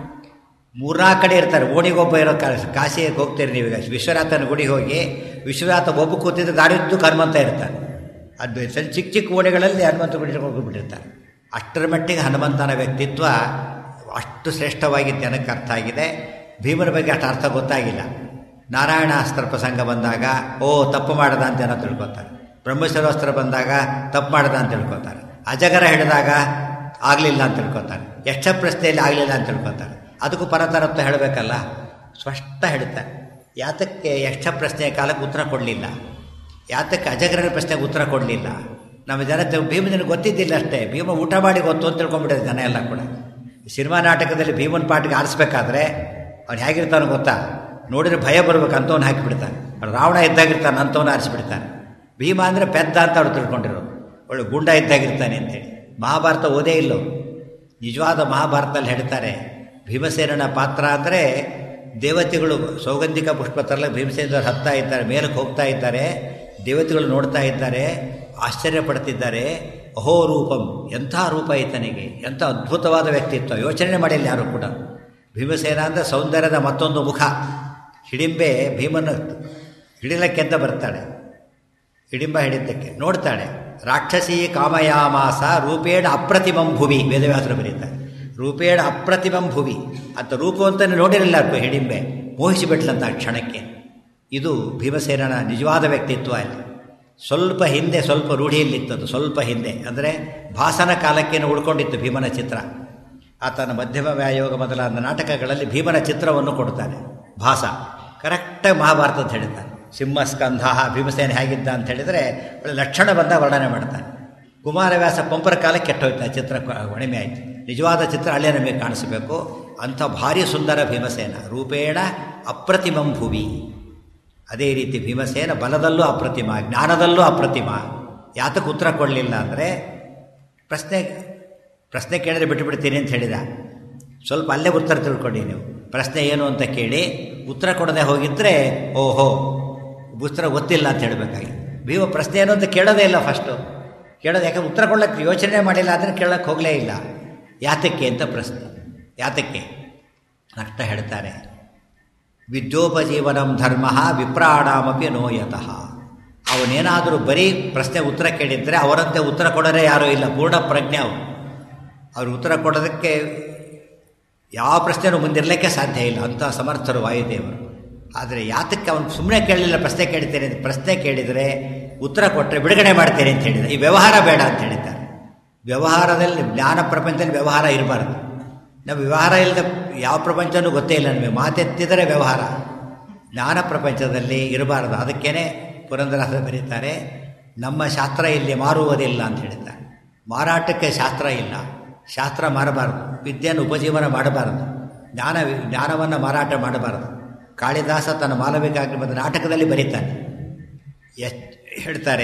ಮೂರ್ನಾಲ್ಕು ಕಡೆ ಇರ್ತಾರೆ ಓಣಿಗೊಬ್ಬ ಇರೋ ಕಾಶಿಗೆ ಹೋಗ್ತೀರಿ ನೀವೀಗ ವಿಶ್ವನಾಥನ ಗುಡಿಗೆ ಹೋಗಿ ವಿಶ್ವನಾಥ ಒಬ್ಬ ಕೂತಿದ್ದು ಗಾಡಿ ಉದ್ದಕ್ಕೆ ಹನುಮಂತ ಇರ್ತಾನೆ ಅದು ಚಿಕ್ಕ ಚಿಕ್ಕ ಓಣಿಗಳಲ್ಲಿ ಹನುಮಂತ ಗುಡಿ ಹೋಗಿಬಿಟ್ಟಿರ್ತಾರೆ ಅಷ್ಟರ ಮಟ್ಟಿಗೆ ಹನುಮಂತನ ವ್ಯಕ್ತಿತ್ವ ಅಷ್ಟು ಶ್ರೇಷ್ಠವಾಗಿ ಜನಕ್ಕೆ ಅರ್ಥ ಆಗಿದೆ ಭೀಮನ ಬಗ್ಗೆ ಅಷ್ಟು ಅರ್ಥ ಗೊತ್ತಾಗಿಲ್ಲ ನಾರಾಯಣಾಸ್ತ್ರ ಪ್ರಸಂಗ ಬಂದಾಗ ಓ ತಪ್ಪು ಮಾಡದ ಅಂತ ಏನೋ ತಿಳ್ಕೊತಾರೆ ಬ್ರಹ್ಮಶಿರೋಸ್ತ್ರ ಬಂದಾಗ ತಪ್ಪು ಮಾಡದ ಅಂತ ತಿಳ್ಕೊತಾರೆ ಅಜಗರ ಹಿಡಿದಾಗ ಆಗಲಿಲ್ಲ ಅಂತ ತಿಳ್ಕೊತಾರೆ ಯಕ್ಷ ಪ್ರಶ್ನೆಯಲ್ಲಿ ಆಗಲಿಲ್ಲ ಅಂತ ತಿಳ್ಕೊತಾರೆ ಅದಕ್ಕೂ ಪರತರತ್ವ ಹೇಳಬೇಕಲ್ಲ ಸ್ಪಷ್ಟ ಹೇಳುತ್ತೆ ಯಾತಕ್ಕೆ ಯಕ್ಷ ಪ್ರಶ್ನೆಯ ಕಾಲಕ್ಕೆ ಉತ್ತರ ಕೊಡಲಿಲ್ಲ ಯಾತಕ್ಕೆ ಅಜಗರನ ಪ್ರಶ್ನೆಗೆ ಉತ್ತರ ಕೊಡಲಿಲ್ಲ ನಮ್ಮ ಜನ ಭೀಮನಿಗೆ ಗೊತ್ತಿದ್ದಿಲ್ಲ ಅಷ್ಟೇ ಭೀಮ ಊಟ ಮಾಡಿ ಗೊತ್ತು ಅಂತ ತಿಳ್ಕೊಂಡ್ಬಿಟ್ಟಿದೆ ಜನ ಎಲ್ಲ ಕೂಡ ಸಿನಿಮಾ ನಾಟಕದಲ್ಲಿ ಭೀಮನ್ ಪಾಟಿಗೆ ಆರಿಸ್ಬೇಕಾದ್ರೆ ಅವ್ನು ಹೇಗಿರ್ತಾನೆ ಗೊತ್ತಾ ನೋಡಿದ್ರೆ ಭಯ ಬರ್ಬೇಕು ಅಂಥವ್ನು ಹಾಕಿಬಿಡ್ತಾನೆ ಅವ್ನು ರಾವಣ ಇದ್ದಾಗಿರ್ತಾನೆ ಅಂಥವ್ನು ಆರಿಸ್ಬಿಡ್ತಾನೆ ಭೀಮ ಅಂದರೆ ಪೆದ್ದ ಅಂತ ಅವ್ರು ತಿಳ್ಕೊಂಡಿರೋದು ಒಳ್ಳೆ ಗುಂಡ ಇದ್ದಾಗಿರ್ತಾನೆ ಅಂತೇಳಿ ಮಹಾಭಾರತ ಓದೇ ಇಲ್ಲೋ ನಿಜವಾದ ಮಹಾಭಾರತದಲ್ಲಿ ಹೇಳ್ತಾರೆ ಭೀಮಸೇನನ ಪಾತ್ರ ಅಂದರೆ ದೇವತೆಗಳು ಸೌಗಂಧಿಕ ಪುಷ್ಪ ತರಲ ಭೀಮಸೇನರು ಹತ್ತಾ ಇದ್ದಾರೆ ಮೇಲಕ್ಕೆ ಹೋಗ್ತಾ ಇದ್ದಾರೆ ದೇವತೆಗಳು ನೋಡ್ತಾ ಇದ್ದಾರೆ ಆಶ್ಚರ್ಯ ಪಡ್ತಿದ್ದಾರೆ ಅಹೋ ರೂಪಂ ಎಂಥ ರೂಪ ಈತನಿಗೆ ಎಂಥ ಅದ್ಭುತವಾದ ವ್ಯಕ್ತಿತ್ವ ಯೋಚನೆ ಮಾಡಿಲ್ಲ ಯಾರು ಕೂಡ ಭೀಮಸೇನ ಅಂದರೆ ಸೌಂದರ್ಯದ ಮತ್ತೊಂದು ಮುಖ ಹಿಡಿಂಬೆ ಭೀಮನ ಹಿಡಿಲಕ್ಕೆ ಅಂತ ಬರ್ತಾಳೆ ಹಿಡಿಂಬ ಹಿಡಿತಕ್ಕೆ ನೋಡ್ತಾಳೆ ರಾಕ್ಷಸಿ ಕಾಮಯಾಮಾಸ ರೂಪೇಣ ಅಪ್ರತಿಮಂ ಭುವಿ ವೇದವ್ಯಾಸರು ಬರೀತಾರೆ ರೂಪೇಣ ಅಪ್ರತಿಮಂ ಭುವಿ ಅಂತ ರೂಪವಂತನೇ ನೋಡಿರಲಿಲ್ಲ ಹಿಡಿಂಬೆ ಮೋಹಿಸಿಬಿಟ್ಲಂತ ಆ ಕ್ಷಣಕ್ಕೆ ಇದು ಭೀಮಸೇನನ ನಿಜವಾದ ವ್ಯಕ್ತಿತ್ವ ಅಲ್ಲಿ ಸ್ವಲ್ಪ ಹಿಂದೆ ಸ್ವಲ್ಪ ರೂಢಿಯಲ್ಲಿತ್ತದು ಸ್ವಲ್ಪ ಹಿಂದೆ ಅಂದರೆ ಭಾಸನ ಕಾಲಕ್ಕೇನು ಉಳ್ಕೊಂಡಿತ್ತು ಭೀಮನ ಚಿತ್ರ ಆತನ ಮಧ್ಯಮ ವ್ಯಾಯೋಗ ಮೊದಲಾದ ನಾಟಕಗಳಲ್ಲಿ ಭೀಮನ ಚಿತ್ರವನ್ನು ಕೊಡ್ತಾನೆ ಭಾಸ ಕರೆಕ್ಟಾಗಿ ಮಹಾಭಾರತ ಅಂತ ಹೇಳ್ತಾನೆ ಸಿಂಹಸ್ಕಂಧ ಭೀಮಸೇನ ಹೇಗಿದ್ದ ಅಂತ ಹೇಳಿದರೆ ಒಳ್ಳೆ ಲಕ್ಷಣ ಬಂದ ವರ್ಣನೆ ಮಾಡ್ತಾನೆ ಕುಮಾರವ್ಯಾಸ ಪಂಪರ ಕಾಲಕ್ಕೆ ಕೆಟ್ಟೋಯ್ತು ಆ ಚಿತ್ರ ಒಣಿಮೆ ಆಯಿತು ನಿಜವಾದ ಚಿತ್ರ ಅಲ್ಲೇ ನಮಗೆ ಕಾಣಿಸಬೇಕು ಅಂಥ ಭಾರಿ ಸುಂದರ ಭೀಮಸೇನ ರೂಪೇಣ ಅಪ್ರತಿಮಂ ಭುವಿ ಅದೇ ರೀತಿ ಭೀಮಸೇನ ಬಲದಲ್ಲೂ ಅಪ್ರತಿಮ ಜ್ಞಾನದಲ್ಲೂ ಅಪ್ರತಿಮ ಯಾತಕ್ಕೆ ಉತ್ತರ ಕೊಡಲಿಲ್ಲ ಅಂದರೆ ಪ್ರಶ್ನೆ ಪ್ರಶ್ನೆ ಕೇಳಿದ್ರೆ ಬಿಟ್ಟು ಬಿಡ್ತೀನಿ ಅಂತ ಹೇಳಿದ ಸ್ವಲ್ಪ ಅಲ್ಲೇ ಉತ್ತರ ತಿಳ್ಕೊಳ್ಳಿ ನೀವು ಪ್ರಶ್ನೆ ಏನು ಅಂತ ಕೇಳಿ ಉತ್ತರ ಕೊಡದೆ ಹೋಗಿದ್ದರೆ ಓಹೋ ಉತ್ತರ ಗೊತ್ತಿಲ್ಲ ಅಂತ ಹೇಳಬೇಕಾಗಿ ಭೀಮ ಪ್ರಶ್ನೆ ಏನು ಅಂತ ಕೇಳೋದೇ ಇಲ್ಲ ಫಸ್ಟು ಕೇಳೋದು ಯಾಕಂದ್ರೆ ಉತ್ತರ ಕೊಡ್ಲಿಕ್ಕೆ ಯೋಚನೆ ಮಾಡಿಲ್ಲ ಅಂದರೆ ಕೇಳೋಕ್ಕೆ ಹೋಗಲೇ ಇಲ್ಲ ಯಾತಕ್ಕೆ ಅಂತ ಪ್ರಶ್ನೆ ಯಾತಕ್ಕೆ ಅರ್ಥ ಹೇಳ್ತಾರೆ ವಿದ್ಯೋಪಜೀವನಂ ಧರ್ಮ ವಿಪ್ರಾಣಾಮಪಿ ನೋಯತಃ ಅವನೇನಾದರೂ ಬರೀ ಪ್ರಶ್ನೆ ಉತ್ತರ ಕೇಳಿದರೆ ಅವರಂತೆ ಉತ್ತರ ಕೊಡೋರೇ ಯಾರೂ ಇಲ್ಲ ಪೂರ್ಣ ಪ್ರಜ್ಞೆ ಅವರು ಅವರು ಉತ್ತರ ಕೊಡೋದಕ್ಕೆ ಯಾವ ಪ್ರಶ್ನೆನೂ ಮುಂದಿರಲಿಕ್ಕೆ ಸಾಧ್ಯ ಇಲ್ಲ ಅಂಥ ಸಮರ್ಥರು ವಾಯುದೇವರು ಆದರೆ ಯಾತಕ್ಕೆ ಅವನು ಸುಮ್ಮನೆ ಕೇಳಲಿಲ್ಲ ಪ್ರಶ್ನೆ ಕೇಳ್ತೇನೆ ಪ್ರಶ್ನೆ ಕೇಳಿದರೆ ಉತ್ತರ ಕೊಟ್ಟರೆ ಬಿಡುಗಡೆ ಮಾಡ್ತೇನೆ ಅಂತ ಹೇಳಿದ ಈ ವ್ಯವಹಾರ ಬೇಡ ಅಂತ ಹೇಳಿದ್ದಾರೆ ವ್ಯವಹಾರದಲ್ಲಿ ಜ್ಞಾನ ಪ್ರಪಂಚದಲ್ಲಿ ವ್ಯವಹಾರ ಇರಬಾರ್ದು ನಾವು ವ್ಯವಹಾರ ಇಲ್ಲದ ಯಾವ ಪ್ರಪಂಚನೂ ಗೊತ್ತೇ ಇಲ್ಲ ನಮಗೆ ಮಾತೆತ್ತಿದರೆ ವ್ಯವಹಾರ ಜ್ಞಾನ ಪ್ರಪಂಚದಲ್ಲಿ ಇರಬಾರ್ದು ಅದಕ್ಕೇ ಪುರಂದರದಾಸ ಬರೀತಾರೆ ನಮ್ಮ ಶಾಸ್ತ್ರ ಇಲ್ಲಿ ಮಾರುವುದಿಲ್ಲ ಅಂತ ಹೇಳಿದ್ದಾರೆ ಮಾರಾಟಕ್ಕೆ ಶಾಸ್ತ್ರ ಇಲ್ಲ ಶಾಸ್ತ್ರ ಮಾರಬಾರದು ವಿದ್ಯೆಯನ್ನು ಉಪಜೀವನ ಮಾಡಬಾರದು ಜ್ಞಾನ ಜ್ಞಾನವನ್ನು ಮಾರಾಟ ಮಾಡಬಾರದು ಕಾಳಿದಾಸ ತನ್ನ ಮಾಲವಿಕಾಗ್ನಿಮದ ನಾಟಕದಲ್ಲಿ ಬರೀತಾನೆ ಎಸ್ ಹೇಳ್ತಾರೆ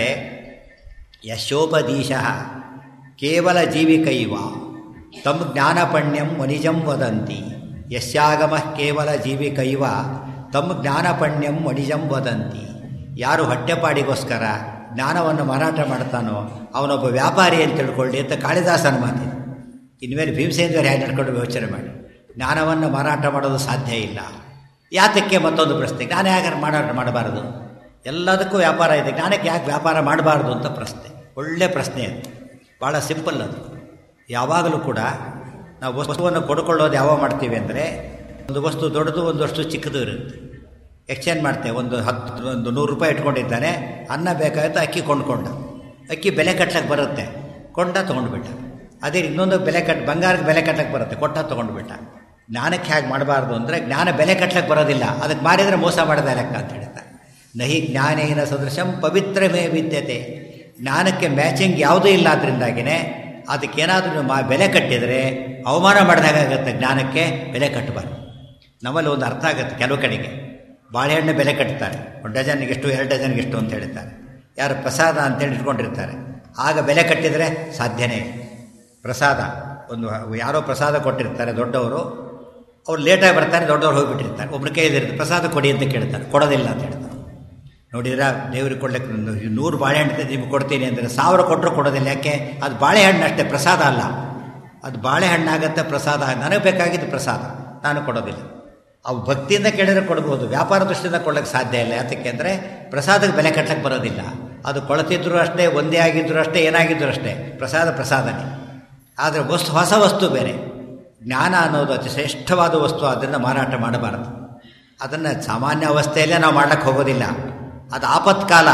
ಯಶೋಪದೀಶ ಕೇವಲ ಜೀವಿಕೈವ ತಮ್ಮ ಜ್ಞಾನಪಣ್ಯಂ ವಣಿಜಂ ವದಂತಿ ಯಶ್ಯಾಗಮ ಕೇವಲ ಜೀವಿಕೈವ ತಮ್ಮ ಜ್ಞಾನಪಣ್ಯಂ ವಣಿಜಂ ವದಂತಿ ಯಾರು ಹೊಟ್ಟೆಪಾಡಿಗೋಸ್ಕರ ಜ್ಞಾನವನ್ನು ಮಾರಾಟ ಮಾಡ್ತಾನೋ ಅವನೊಬ್ಬ ವ್ಯಾಪಾರಿ ಅಂತ ತಿಳ್ಕೊಳ್ಳಿ ಅಂತ ಕಾಳಿದಾಸನ ಮಾತಿದೆ ಇನ್ಮೇಲೆ ಭೀಮಸೇಂದ್ರ ಹೇಗೆ ನಡ್ಕೊಂಡು ಯೋಚನೆ ಮಾಡಿ ಜ್ಞಾನವನ್ನು ಮಾರಾಟ ಮಾಡೋದು ಸಾಧ್ಯ ಇಲ್ಲ ಯಾತಕ್ಕೆ ಮತ್ತೊಂದು ಪ್ರಶ್ನೆ ಜ್ಞಾನ ಯಾಕೆ ಮಾಡ ಮಾಡಬಾರದು ಎಲ್ಲದಕ್ಕೂ ವ್ಯಾಪಾರ ಇದೆ ಜ್ಞಾನಕ್ಕೆ ಯಾಕೆ ವ್ಯಾಪಾರ ಮಾಡಬಾರ್ದು ಅಂತ ಪ್ರಶ್ನೆ ಒಳ್ಳೆ ಪ್ರಶ್ನೆ ಅದು ಭಾಳ ಸಿಂಪಲ್ ಅದು ಯಾವಾಗಲೂ ಕೂಡ ನಾವು ವಸ್ತುವನ್ನು ಕೊಡ್ಕೊಳ್ಳೋದು ಯಾವಾಗ ಮಾಡ್ತೀವಿ ಅಂದರೆ ಒಂದು ವಸ್ತು ದೊಡ್ಡದು ಒಂದು ವಸ್ತು ಚಿಕ್ಕದು ಇರುತ್ತೆ ಎಕ್ಸ್ಚೇಂಜ್ ಮಾಡ್ತೇವೆ ಒಂದು ಹತ್ತು ಒಂದು ನೂರು ರೂಪಾಯಿ ಇಟ್ಕೊಂಡಿದ್ದಾನೆ ಅನ್ನ ಬೇಕಾಗುತ್ತೆ ಅಕ್ಕಿ ಕೊಂಡ್ಕೊಂಡ ಅಕ್ಕಿ ಬೆಲೆ ಕಟ್ಲಕ್ಕೆ ಬರುತ್ತೆ ಕೊಂಡ ತೊಗೊಂಡ್ಬಿಟ್ಟ ಅದೇ ಇನ್ನೊಂದು ಬೆಲೆ ಕಟ್ ಬಂಗಾರದ ಬೆಲೆ ಕಟ್ಲಕ್ಕೆ ಬರುತ್ತೆ ಕೊಟ್ಟ ತೊಗೊಂಡ್ಬಿಟ್ಟ ಜ್ಞಾನಕ್ಕೆ ಹೇಗೆ ಮಾಡಬಾರ್ದು ಅಂದರೆ ಜ್ಞಾನ ಬೆಲೆ ಕಟ್ಲಕ್ಕೆ ಬರೋದಿಲ್ಲ ಅದಕ್ಕೆ ಮಾರಿದರೆ ಮೋಸ ಮಾಡೋದ ಲೆಕ್ಕ ಅಂತ ಹೇಳ್ತಾರೆ ನಹಿ ಜ್ಞಾನೇನ ಸದೃಶಂ ಪವಿತ್ರಮೇ ವಿದ್ಯತೆ ಜ್ಞಾನಕ್ಕೆ ಮ್ಯಾಚಿಂಗ್ ಯಾವುದೂ ಇಲ್ಲ ಅದರಿಂದಾಗಿಯೇ ಅದಕ್ಕೇನಾದರೂ ಮಾ ಬೆಲೆ ಕಟ್ಟಿದರೆ ಅವಮಾನ ಮಾಡಿದಾಗತ್ತೆ ಜ್ಞಾನಕ್ಕೆ ಬೆಲೆ ಕಟ್ಟಬಾರ್ದು ನಮ್ಮಲ್ಲಿ ಒಂದು ಅರ್ಥ ಆಗುತ್ತೆ ಕೆಲವು ಕಡೆಗೆ ಬಾಳೆಹಣ್ಣು ಬೆಲೆ ಕಟ್ತಾರೆ ಒಂದು ಡಜನ್ಗೆ ಎಷ್ಟು ಎರಡು ಡಜನ್ಗೆ ಎಷ್ಟು ಅಂತ ಹೇಳ್ತಾರೆ ಯಾರು ಪ್ರಸಾದ ಅಂತೇಳಿ ಇಟ್ಕೊಂಡಿರ್ತಾರೆ ಆಗ ಬೆಲೆ ಕಟ್ಟಿದರೆ ಸಾಧ್ಯನೇ ಇಲ್ಲ. ಪ್ರಸಾದ ಒಂದು ಯಾರೋ ಪ್ರಸಾದ ಕೊಟ್ಟಿರ್ತಾರೆ ದೊಡ್ಡವರು ಅವ್ರು ಲೇಟಾಗಿ ಬರ್ತಾರೆ ದೊಡ್ಡವ್ರು ಹೋಗಿಬಿಟ್ಟಿರ್ತಾರೆ ಒಬ್ಬರು ಕೈಯಲ್ಲಿರುತ್ತೆ ಪ್ರಸಾದ ಕೊಡಿ ಅಂತ ಕೇಳ್ತಾರೆ ಕೊಡೋದಿಲ್ಲ ಅಂತ ಹೇಳ್ತಾರೆ ನೋಡಿದ್ರೆ ದೇವ್ರಿಗೆ ಕೊಡ್ಲಿಕ್ಕೆ ಒಂದು ನೂರು ಬಾಳೆಹಣ್ಣು ನಿಮ್ಗೆ ಕೊಡ್ತೀನಿ ಅಂದರೆ ಸಾವಿರ ಕೊಟ್ಟರು ಕೊಡೋದಿಲ್ಲ ಯಾಕೆ ಅದು ಬಾಳೆಹಣ್ಣು ಅಷ್ಟೇ ಪ್ರಸಾದ ಅಲ್ಲ ಅದು ಬಾಳೆಹಣ್ಣಾಗತ್ತೆ ಪ್ರಸಾದ ನನಗೆ ಬೇಕಾಗಿದ್ದು ಪ್ರಸಾದ ನಾನು ಕೊಡೋದಿಲ್ಲ ಅವು ಭಕ್ತಿಯಿಂದ ಕೇಳಿದ್ರೆ ಕೊಡ್ಬೋದು ವ್ಯಾಪಾರ ದೃಷ್ಟಿಯಿಂದ ಕೊಡೋಕ್ಕೆ ಸಾಧ್ಯ ಇಲ್ಲ ಯಾತಕ್ಕೆ ಅಂದರೆ ಪ್ರಸಾದಕ್ಕೆ ಬೆಲೆ ಕಟ್ಟಕ್ಕೆ ಬರೋದಿಲ್ಲ ಅದು ಕೊಳತಿದ್ರು ಅಷ್ಟೇ ಒಂದೇ ಆಗಿದ್ರು ಅಷ್ಟೇ ಏನಾಗಿದ್ರು ಅಷ್ಟೇ ಪ್ರಸಾದ ಪ್ರಸಾದನೇ ಆದರೆ ವಸ್ತು ಹೊಸ ವಸ್ತು ಬೇರೆ ಜ್ಞಾನ ಅನ್ನೋದು ಅತಿ ಶ್ರೇಷ್ಠವಾದ ವಸ್ತು ಅದರಿಂದ ಮಾರಾಟ ಮಾಡಬಾರದು ಅದನ್ನು ಸಾಮಾನ್ಯ ಅವಸ್ಥೆಯಲ್ಲೇ ನಾವು ಮಾಡ್ಲಿಕ್ಕೆ ಹೋಗೋದಿಲ್ಲ ಅದು ಆಪತ್ಕಾಲ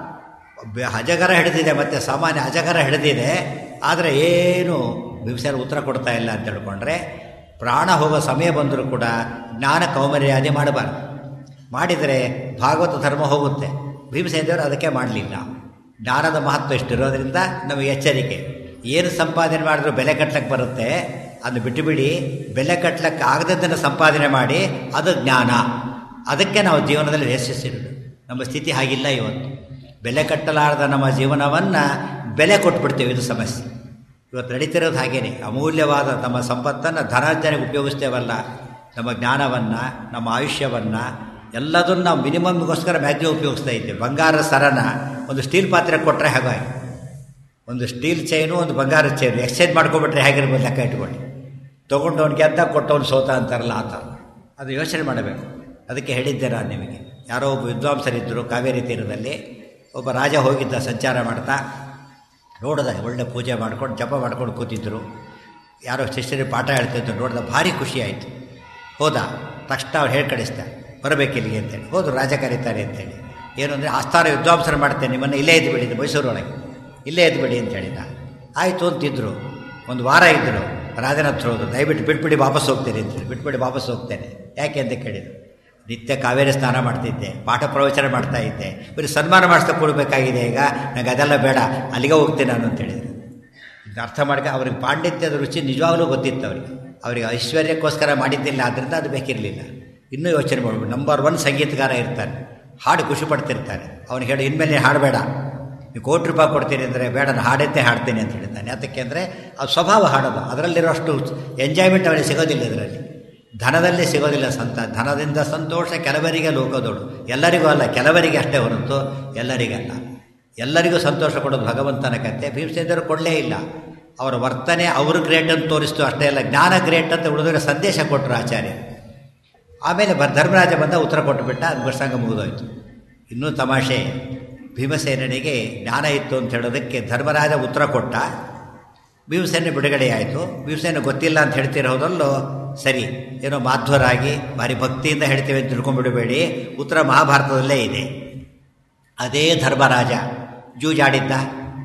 ಬೆ- ಅಜಗರ ಹಿಡಿದಿದೆ ಮತ್ತು ಸಾಮಾನ್ಯ ಅಜಗರ ಹಿಡಿದಿದೆ ಆದರೆ ಏನು ಬಿಂಸರ ಉತ್ತರ ಕೊಡ್ತಾ ಇಲ್ಲ ಅಂತ ತಿಳ್ಕೊಂಡ್ರೆ ಪ್ರಾಣ ಹೋಗೋ ಸಮಯ ಬಂದರೂ ಕೂಡ ಜ್ಞಾನ ಕೌಮರ್ಯಾದಿ ಮಾಡಬಾರ್ದು ಮಾಡಿದರೆ ಭಾಗವತ ಧರ್ಮ ಹೋಗುತ್ತೆ ಭೀಮಸೇನ ದೇವರು ಅದಕ್ಕೆ ಮಾಡಲಿಲ್ಲ ಜ್ಞಾನದ ಮಹತ್ವ ಇಷ್ಟಿರೋದ್ರಿಂದ ನಮಗೆ ಎಚ್ಚರಿಕೆ ಏನು ಸಂಪಾದನೆ ಮಾಡಿದ್ರೂ ಬೆಲೆ ಕಟ್ಲಕ್ಕೆ ಬರುತ್ತೆ ಅದನ್ನು ಬಿಟ್ಟುಬಿಡಿ ಬೆಲೆ ಕಟ್ಲಕ್ಕೆ ಆಗದದ್ದನ್ನು ಸಂಪಾದನೆ ಮಾಡಿ ಅದು ಜ್ಞಾನ ಅದಕ್ಕೆ ನಾವು ಜೀವನದಲ್ಲಿ ಯಶಸ್ಸಿರೋದು ನಮ್ಮ ಸ್ಥಿತಿ ಹಾಗಿಲ್ಲ ಇವತ್ತು ಬೆಲೆ ಕಟ್ಟಲಾರದ ನಮ್ಮ ಜೀವನವನ್ನು ಬೆಲೆ ಕೊಟ್ಬಿಡ್ತೇವೆ ಇದು ಸಮಸ್ಯೆ ಇವತ್ತು ನಡೀತಿರೋದು ಹಾಗೇನೆ ಅಮೂಲ್ಯವಾದ ನಮ್ಮ ಸಂಪತ್ತನ್ನು ಧನಾರ್ಜನೆಗೆ ಉಪಯೋಗಿಸ್ತೇವಲ್ಲ ನಮ್ಮ ಜ್ಞಾನವನ್ನು ನಮ್ಮ ಆಯುಷ್ಯವನ್ನು ಎಲ್ಲದನ್ನು ನಾವು ಮಿನಿಮಮ್ಗೋಸ್ಕರ ಮ್ಯಾಕ್ಸಿಮಮ್ ಉಪಯೋಗಿಸ್ತಾ ಇದ್ದೇವೆ ಬಂಗಾರ ಸರನ ಒಂದು ಸ್ಟೀಲ್ ಪಾತ್ರೆ ಕೊಟ್ಟರೆ ಹಾಗಾಗಿ ಒಂದು ಸ್ಟೀಲ್ ಚೈನು ಒಂದು ಬಂಗಾರದ ಚೈನು ಎಕ್ಸ್ಚೇಂಜ್ ಮಾಡ್ಕೊಬಿಟ್ರೆ ಹೇಗಿರ್ಬೋದು ಲೆಕ್ಕ ಇಟ್ಕೊಳ್ಳಿ ತೊಗೊಂಡವನು ಗೆದ್ದ ಕೊಟ್ಟವನು ಸೋತ ಅಂತಾರಲ್ಲ ಆ ಥರ ಅದು ಯೋಚನೆ ಮಾಡಬೇಕು ಅದಕ್ಕೆ ಹೇಳಿದ್ದೆ ನಾನು ನಿಮಗೆ ಯಾರೋ ಒಬ್ಬ ವಿದ್ವಾಂಸರಿದ್ದರು ಕಾವೇರಿ ತೀರದಲ್ಲಿ ಒಬ್ಬ ರಾಜ ಹೋಗಿದ್ದ ಸಂಚಾರ ಮಾಡ್ತಾ ನೋಡಿದ ಒಳ್ಳೆ ಪೂಜೆ ಮಾಡ್ಕೊಂಡು ಜಪ ಮಾಡ್ಕೊಂಡು ಕೂತಿದ್ದರು ಯಾರೋ ಶಿಷ್ಯರಿಗೆ ಪಾಠ ಹೇಳ್ತಿದ್ರು ನೋಡಿದ ಭಾರಿ ಖುಷಿ ಆಯಿತು ಹೋದ ತಕ್ಷಣ ಅವ್ರು ಹೇಳಿ ಕಳಿಸ್ದ ಬರಬೇಕಿಲ್ಲಿಗೆ ಅಂತೇಳಿ ಹೋದ್ರು ರಾಜ ಕರೀತಾರೆ ಅಂತೇಳಿ ಏನು ಅಂದರೆ ಆಸ್ಥಾನ ವಿದ್ವಾಂಸರು ಮಾಡ್ತೇನೆ ನಿಮ್ಮನ್ನು ಇಲ್ಲೇ ಇದ್ದು ಬಿಡಿ ಮೈಸೂರೊಳಗೆ ಇಲ್ಲೇ ಇದ್ದು ಬಿಡಿ ಅಂತ ಹೇಳಿದ ಆಯಿತು ಅಂತಿದ್ರು ಒಂದು ವಾರ ಇದ್ದರು ರಾಜನ ಹತ್ರ ಹೋದ್ರು ದಯವಿಟ್ಟು ಬಿಟ್ಬಿಡಿ ವಾಪಸ್ ಹೋಗ್ತೇನೆ ಅಂತೇಳಿ ಬಿಟ್ಬಿಡಿ ವಾಪಸ್ ಹೋಗ್ತೇನೆ ಯಾಕೆ ಅಂತ ಕೇಳಿದರು ನಿತ್ಯ ಕಾವೇರಿ ಸ್ನಾನ ಮಾಡ್ತಿದ್ದೆ ಪಾಠ ಪ್ರವಚನ ಮಾಡ್ತಾ ಇದ್ದೆ ಬರೀ ಸನ್ಮಾನ ಮಾಡಿಸ್ತಾ ಕೊಡಬೇಕಾಗಿದೆ ಈಗ ನನಗೆ ಅದೆಲ್ಲ ಬೇಡ ಅಲ್ಲಿಗೆ ಹೋಗ್ತೇನೆ ನಾನು ಅಂತ ಹೇಳಿದರು ಇದು ಅರ್ಥ ಮಾಡ್ಕ ಅವ್ರಿಗೆ ಪಾಂಡಿತ್ಯದ ರುಚಿ ನಿಜವಾಗ್ಲೂ ಗೊತ್ತಿತ್ತು ಅವರಿಗೆ ಅವರಿಗೆ ಐಶ್ವರ್ಯಕ್ಕೋಸ್ಕರ ಮಾಡಿದ್ದಿಲ್ಲ ಆದ್ದರಿಂದ ಅದು ಬೇಕಿರಲಿಲ್ಲ ಇನ್ನೂ ಯೋಚನೆ ಮಾಡ್ಬೋದು ನಂಬರ್ ಒನ್ ಸಂಗೀತಗಾರ ಇರ್ತಾನೆ ಹಾಡು ಖುಷಿ ಪಡ್ತಿರ್ತಾರೆ ಅವನಿಗೆ ಹೇಳಿ ಇನ್ಮೇಲೆ ಹಾಡಬೇಡ ನೀವು ಕೋಟಿ ರೂಪಾಯಿ ಕೊಡ್ತೀನಿ ಅಂದರೆ ಬೇಡ ನಾನು ಹಾಡೈತೆ ಹಾಡ್ತೀನಿ ಅಂತ ಹೇಳ್ತಾನೆ ಯಾತಕ್ಕೆ ಅಂದರೆ ಅದು ಸ್ವಭಾವ ಹಾಡೋದು ಅದರಲ್ಲಿರೋಷ್ಟು ಎಂಜಾಯ್ಮೆಂಟ್ ಅವರಿಗೆ ಸಿಗೋದಿಲ್ಲ ಇದರಲ್ಲಿ ಧನದಲ್ಲಿ ಸಿಗೋದಿಲ್ಲ ಸಂತ ಧನದಿಂದ ಸಂತೋಷ ಕೆಲವರಿಗೆ ಲೋಕದೋಡು ಎಲ್ಲರಿಗೂ ಅಲ್ಲ ಕೆಲವರಿಗೆ ಅಷ್ಟೇ ಹೊರತು ಎಲ್ಲರಿಗಲ್ಲ ಎಲ್ಲರಿಗೂ ಸಂತೋಷ ಕೊಡೋದು ಭಗವಂತನ ಕತೆ ಭೀಮಸೇನರು ಕೊಡಲೇ ಇಲ್ಲ ಅವರ ವರ್ತನೆ ಅವರು ಗ್ರೇಟ್ ಅಂತ ತೋರಿಸ್ತು ಅಷ್ಟೇ ಅಲ್ಲ ಜ್ಞಾನ ಗ್ರೇಟ್ ಅಂತ ಉಳಿದ್ರೆ ಸಂದೇಶ ಕೊಟ್ಟರು ಆಚಾರ್ಯ ಆಮೇಲೆ ಬ ಧರ್ಮರಾಜ ಬಂದ ಉತ್ತರ ಕೊಟ್ಟುಬಿಟ್ಟ ಅದು ಪ್ರಸಂಗ ಮುಗಿದೋಯ್ತು ಇನ್ನೂ ತಮಾಷೆ ಭೀಮಸೇನಿಗೆ ಜ್ಞಾನ ಇತ್ತು ಅಂತ ಹೇಳೋದಕ್ಕೆ ಧರ್ಮರಾಜ ಉತ್ತರ ಕೊಟ್ಟ ಭೀಮಸೇನೆ ಬಿಡುಗಡೆ ಆಯಿತು ಭೀಮಸೇನೆ ಗೊತ್ತಿಲ್ಲ ಅಂತ ಹೇಳ್ತಿರೋದಲ್ಲೋ ಸರಿ ಏನೋ ಮಾಧ್ವರಾಗಿ ಭಾರಿ ಭಕ್ತಿಯಿಂದ ಹೇಳ್ತೇವೆ ಅಂತ ತಿಳ್ಕೊಂಡ್ಬಿಡಬೇಡಿ ಉತ್ತರ ಮಹಾಭಾರತದಲ್ಲೇ ಇದೆ ಅದೇ ಧರ್ಮರಾಜ ಜೂಜಾಡಿದ್ದ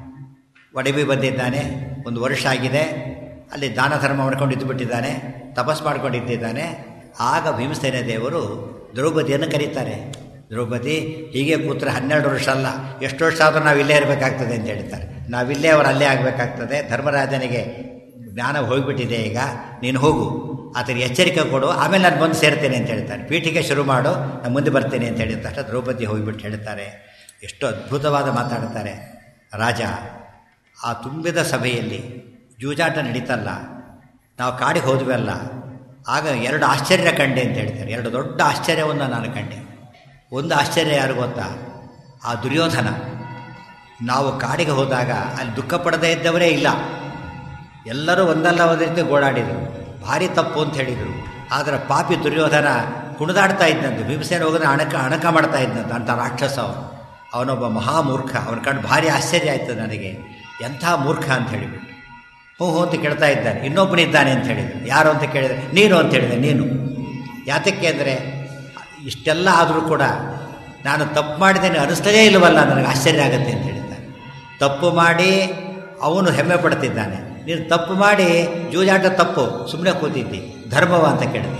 ಒಡವಿ ಬಂದಿದ್ದಾನೆ ಒಂದು ವರ್ಷ ಆಗಿದೆ ಅಲ್ಲಿ ದಾನ ಧರ್ಮ ಮಾಡ್ಕೊಂಡು ಇದ್ದುಬಿಟ್ಟಿದ್ದಾನೆ ತಪಸ್ ಮಾಡ್ಕೊಂಡಿದ್ದಾನೆ ಆಗ ಭೀಮಸೇನ ದೇವರು ದ್ರೌಪದಿಯನ್ನು ಕರೀತಾರೆ ದ್ರೌಪದಿ ಹೀಗೆ ಕೂತ್ರೆ ಹನ್ನೆರಡು ವರ್ಷ ಅಲ್ಲ ಎಷ್ಟು ವರ್ಷ ಆದರೂ ನಾವು ಇಲ್ಲೇ ಇರಬೇಕಾಗ್ತದೆ ಅಂತ ಹೇಳ್ತಾರೆ ನಾವಿಲ್ಲೇ ಅವರು ಅಲ್ಲೇ ಆಗಬೇಕಾಗ್ತದೆ ಧರ್ಮರಾಜನಿಗೆ ಜ್ಞಾನ ಹೋಗಿಬಿಟ್ಟಿದೆ ಈಗ ನೀನು ಹೋಗು ಆತನಿಗೆ ಎಚ್ಚರಿಕೆ ಕೊಡು ಆಮೇಲೆ ನಾನು ಬಂದು ಸೇರ್ತೇನೆ ಅಂತ ಹೇಳ್ತಾರೆ ಪೀಠಿಗೆ ಶುರು ಮಾಡು ನಾನು ಮುಂದೆ ಬರ್ತೇನೆ ಅಂತ ಹೇಳಿದ ತಕ್ಷಣ ದ್ರೌಪದಿ ಹೋಗಿಬಿಟ್ಟು ಹೇಳ್ತಾರೆ ಎಷ್ಟು ಅದ್ಭುತವಾದ ಮಾತಾಡ್ತಾರೆ ರಾಜ ಆ ತುಂಬಿದ ಸಭೆಯಲ್ಲಿ ಜೂಜಾಟ ನಡೀತಲ್ಲ ನಾವು ಕಾಡಿಗೆ ಹೋದ್ವಿ ಅಲ್ಲ ಆಗ ಎರಡು ಆಶ್ಚರ್ಯ ಕಂಡೆ ಅಂತ ಹೇಳ್ತಾರೆ ಎರಡು ದೊಡ್ಡ ಆಶ್ಚರ್ಯವನ್ನು ನಾನು ಕಂಡೆ ಒಂದು ಆಶ್ಚರ್ಯ ಯಾರು ಗೊತ್ತಾ ಆ ದುರ್ಯೋಧನ ನಾವು ಕಾಡಿಗೆ ಹೋದಾಗ ಅಲ್ಲಿ ದುಃಖ ಪಡದೇ ಇದ್ದವರೇ ಇಲ್ಲ ಎಲ್ಲರೂ ಒಂದಲ್ಲ ಒಂದು ರೀತಿ ಗೋಡಾಡಿದರು ಭಾರಿ ತಪ್ಪು ಅಂತ ಹೇಳಿದರು ಆದರೆ ಪಾಪಿ ದುರ್ಯೋಧನ ಕುಣಿದಾಡ್ತಾ ಇದ್ದಂತೆ ಭೀಮಸೇನ ಹೋಗೋದ್ರೆ ಅಣಕ ಅಣಕ ಮಾಡ್ತಾ ಇದ್ದಂತೆ ಅಂತ ರಾಕ್ಷಸ ಅವನು ಅವನೊಬ್ಬ ಮಹಾಮೂರ್ಖ ಅವನ ಕಂಡು ಭಾರಿ ಆಶ್ಚರ್ಯ ಆಯಿತು ನನಗೆ ಎಂಥ ಮೂರ್ಖ ಅಂತ ಹೇಳಿಬಿಟ್ಟು ಹ್ಞೂ ಹ್ಞೂ ಅಂತ ಕೇಳ್ತಾ ಇದ್ದಾನೆ ಇನ್ನೊಬ್ಬನಿದ್ದಾನೆ ಅಂತ ಹೇಳಿದ್ರು ಯಾರು ಅಂತ ಕೇಳಿದರೆ ನೀನು ಅಂತ ಹೇಳಿದೆ ನೀನು ಯಾತಕ್ಕೆ ಅಂದರೆ ಇಷ್ಟೆಲ್ಲ ಆದರೂ ಕೂಡ ನಾನು ತಪ್ಪು ಮಾಡಿದ್ದೇನೆ ಅನಿಸ್ತಲೇ ಇಲ್ಲವಲ್ಲ ನನಗೆ ಆಶ್ಚರ್ಯ ಆಗುತ್ತೆ ಅಂತ ಹೇಳಿದ್ದಾನೆ ತಪ್ಪು ಮಾಡಿ ಅವನು ಹೆಮ್ಮೆ ಪಡ್ತಿದ್ದಾನೆ ನೀನು ತಪ್ಪು ಮಾಡಿ ಜೂಜಾಟ ತಪ್ಪು ಸುಮ್ಮನೆ ಕೂತಿದ್ದಿ ಧರ್ಮವ ಅಂತ ಕೇಳ್ತಾನೆ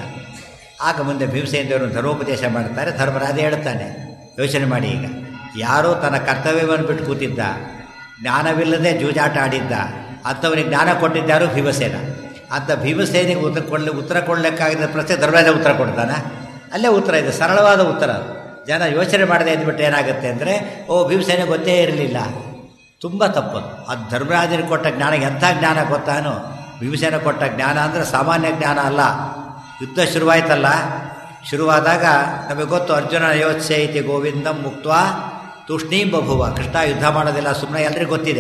ಆಗ ಮುಂದೆ ಭೀಮಸೇನ ದೇವರು ಧರ್ಮೋಪದೇಶ ಮಾಡ್ತಾರೆ ಧರ್ಮರಾಜ ಹೇಳ್ತಾನೆ ಯೋಚನೆ ಮಾಡಿ ಈಗ ಯಾರೋ ತನ್ನ ಕರ್ತವ್ಯವನ್ನು ಬಿಟ್ಟು ಕೂತಿದ್ದ ಜ್ಞಾನವಿಲ್ಲದೆ ಜೂಜಾಟ ಆಡಿದ್ದ ಅಂಥವನಿಗೆ ಜ್ಞಾನ ಕೊಟ್ಟಿದ್ದಾರು ಭೀಮಸೇನ ಅಂಥ ಭೀಮಸೇನಿಗೆ ಉತ್ತರ ಕೊಡಲಿ ಉತ್ತರ ಕೊಡಲಿಕ್ಕಾಗಿದ್ದ ಪ್ರಶ್ನೆ ಧರ್ಮರಾಜ ಉತ್ತರ ಕೊಡ್ತಾನ ಅಲ್ಲೇ ಉತ್ತರ ಇದೆ ಸರಳವಾದ ಉತ್ತರ ಅದು. ಜನ ಯೋಚನೆ ಮಾಡದೆ ಇದ್ಬಿಟ್ಟು ಏನಾಗುತ್ತೆ ಅಂದರೆ ಓ ಭೀಮಸೇನೆ ಗೊತ್ತೇ ಇರಲಿಲ್ಲ ತುಂಬ ತಪ್ಪದು ಅದು ಧರ್ಮರಾಜನಿಗೆ ಕೊಟ್ಟ ಜ್ಞಾನ ಎಂಥ ಜ್ಞಾನ ಗೊತ್ತಾನು ಭೀಮಸೇನ ಕೊಟ್ಟ ಜ್ಞಾನ ಅಂದರೆ ಸಾಮಾನ್ಯ ಜ್ಞಾನ ಅಲ್ಲ ಯುದ್ಧ ಶುರುವಾಯ್ತಲ್ಲ ಶುರುವಾದಾಗ ನಮಗೆ ಗೊತ್ತು ಅರ್ಜುನ ಯೋತ್ಸೆ ಐತಿ ಗೋವಿಂದಂ ಮುಕ್ತ ತೂಷ್ಣೀಂ ಬಭುವ ಕೃಷ್ಣ ಯುದ್ಧ ಮಾಡೋದಿಲ್ಲ ಸುಮ್ಮನೆ ಎಲ್ರಿಗೂ ಗೊತ್ತಿದೆ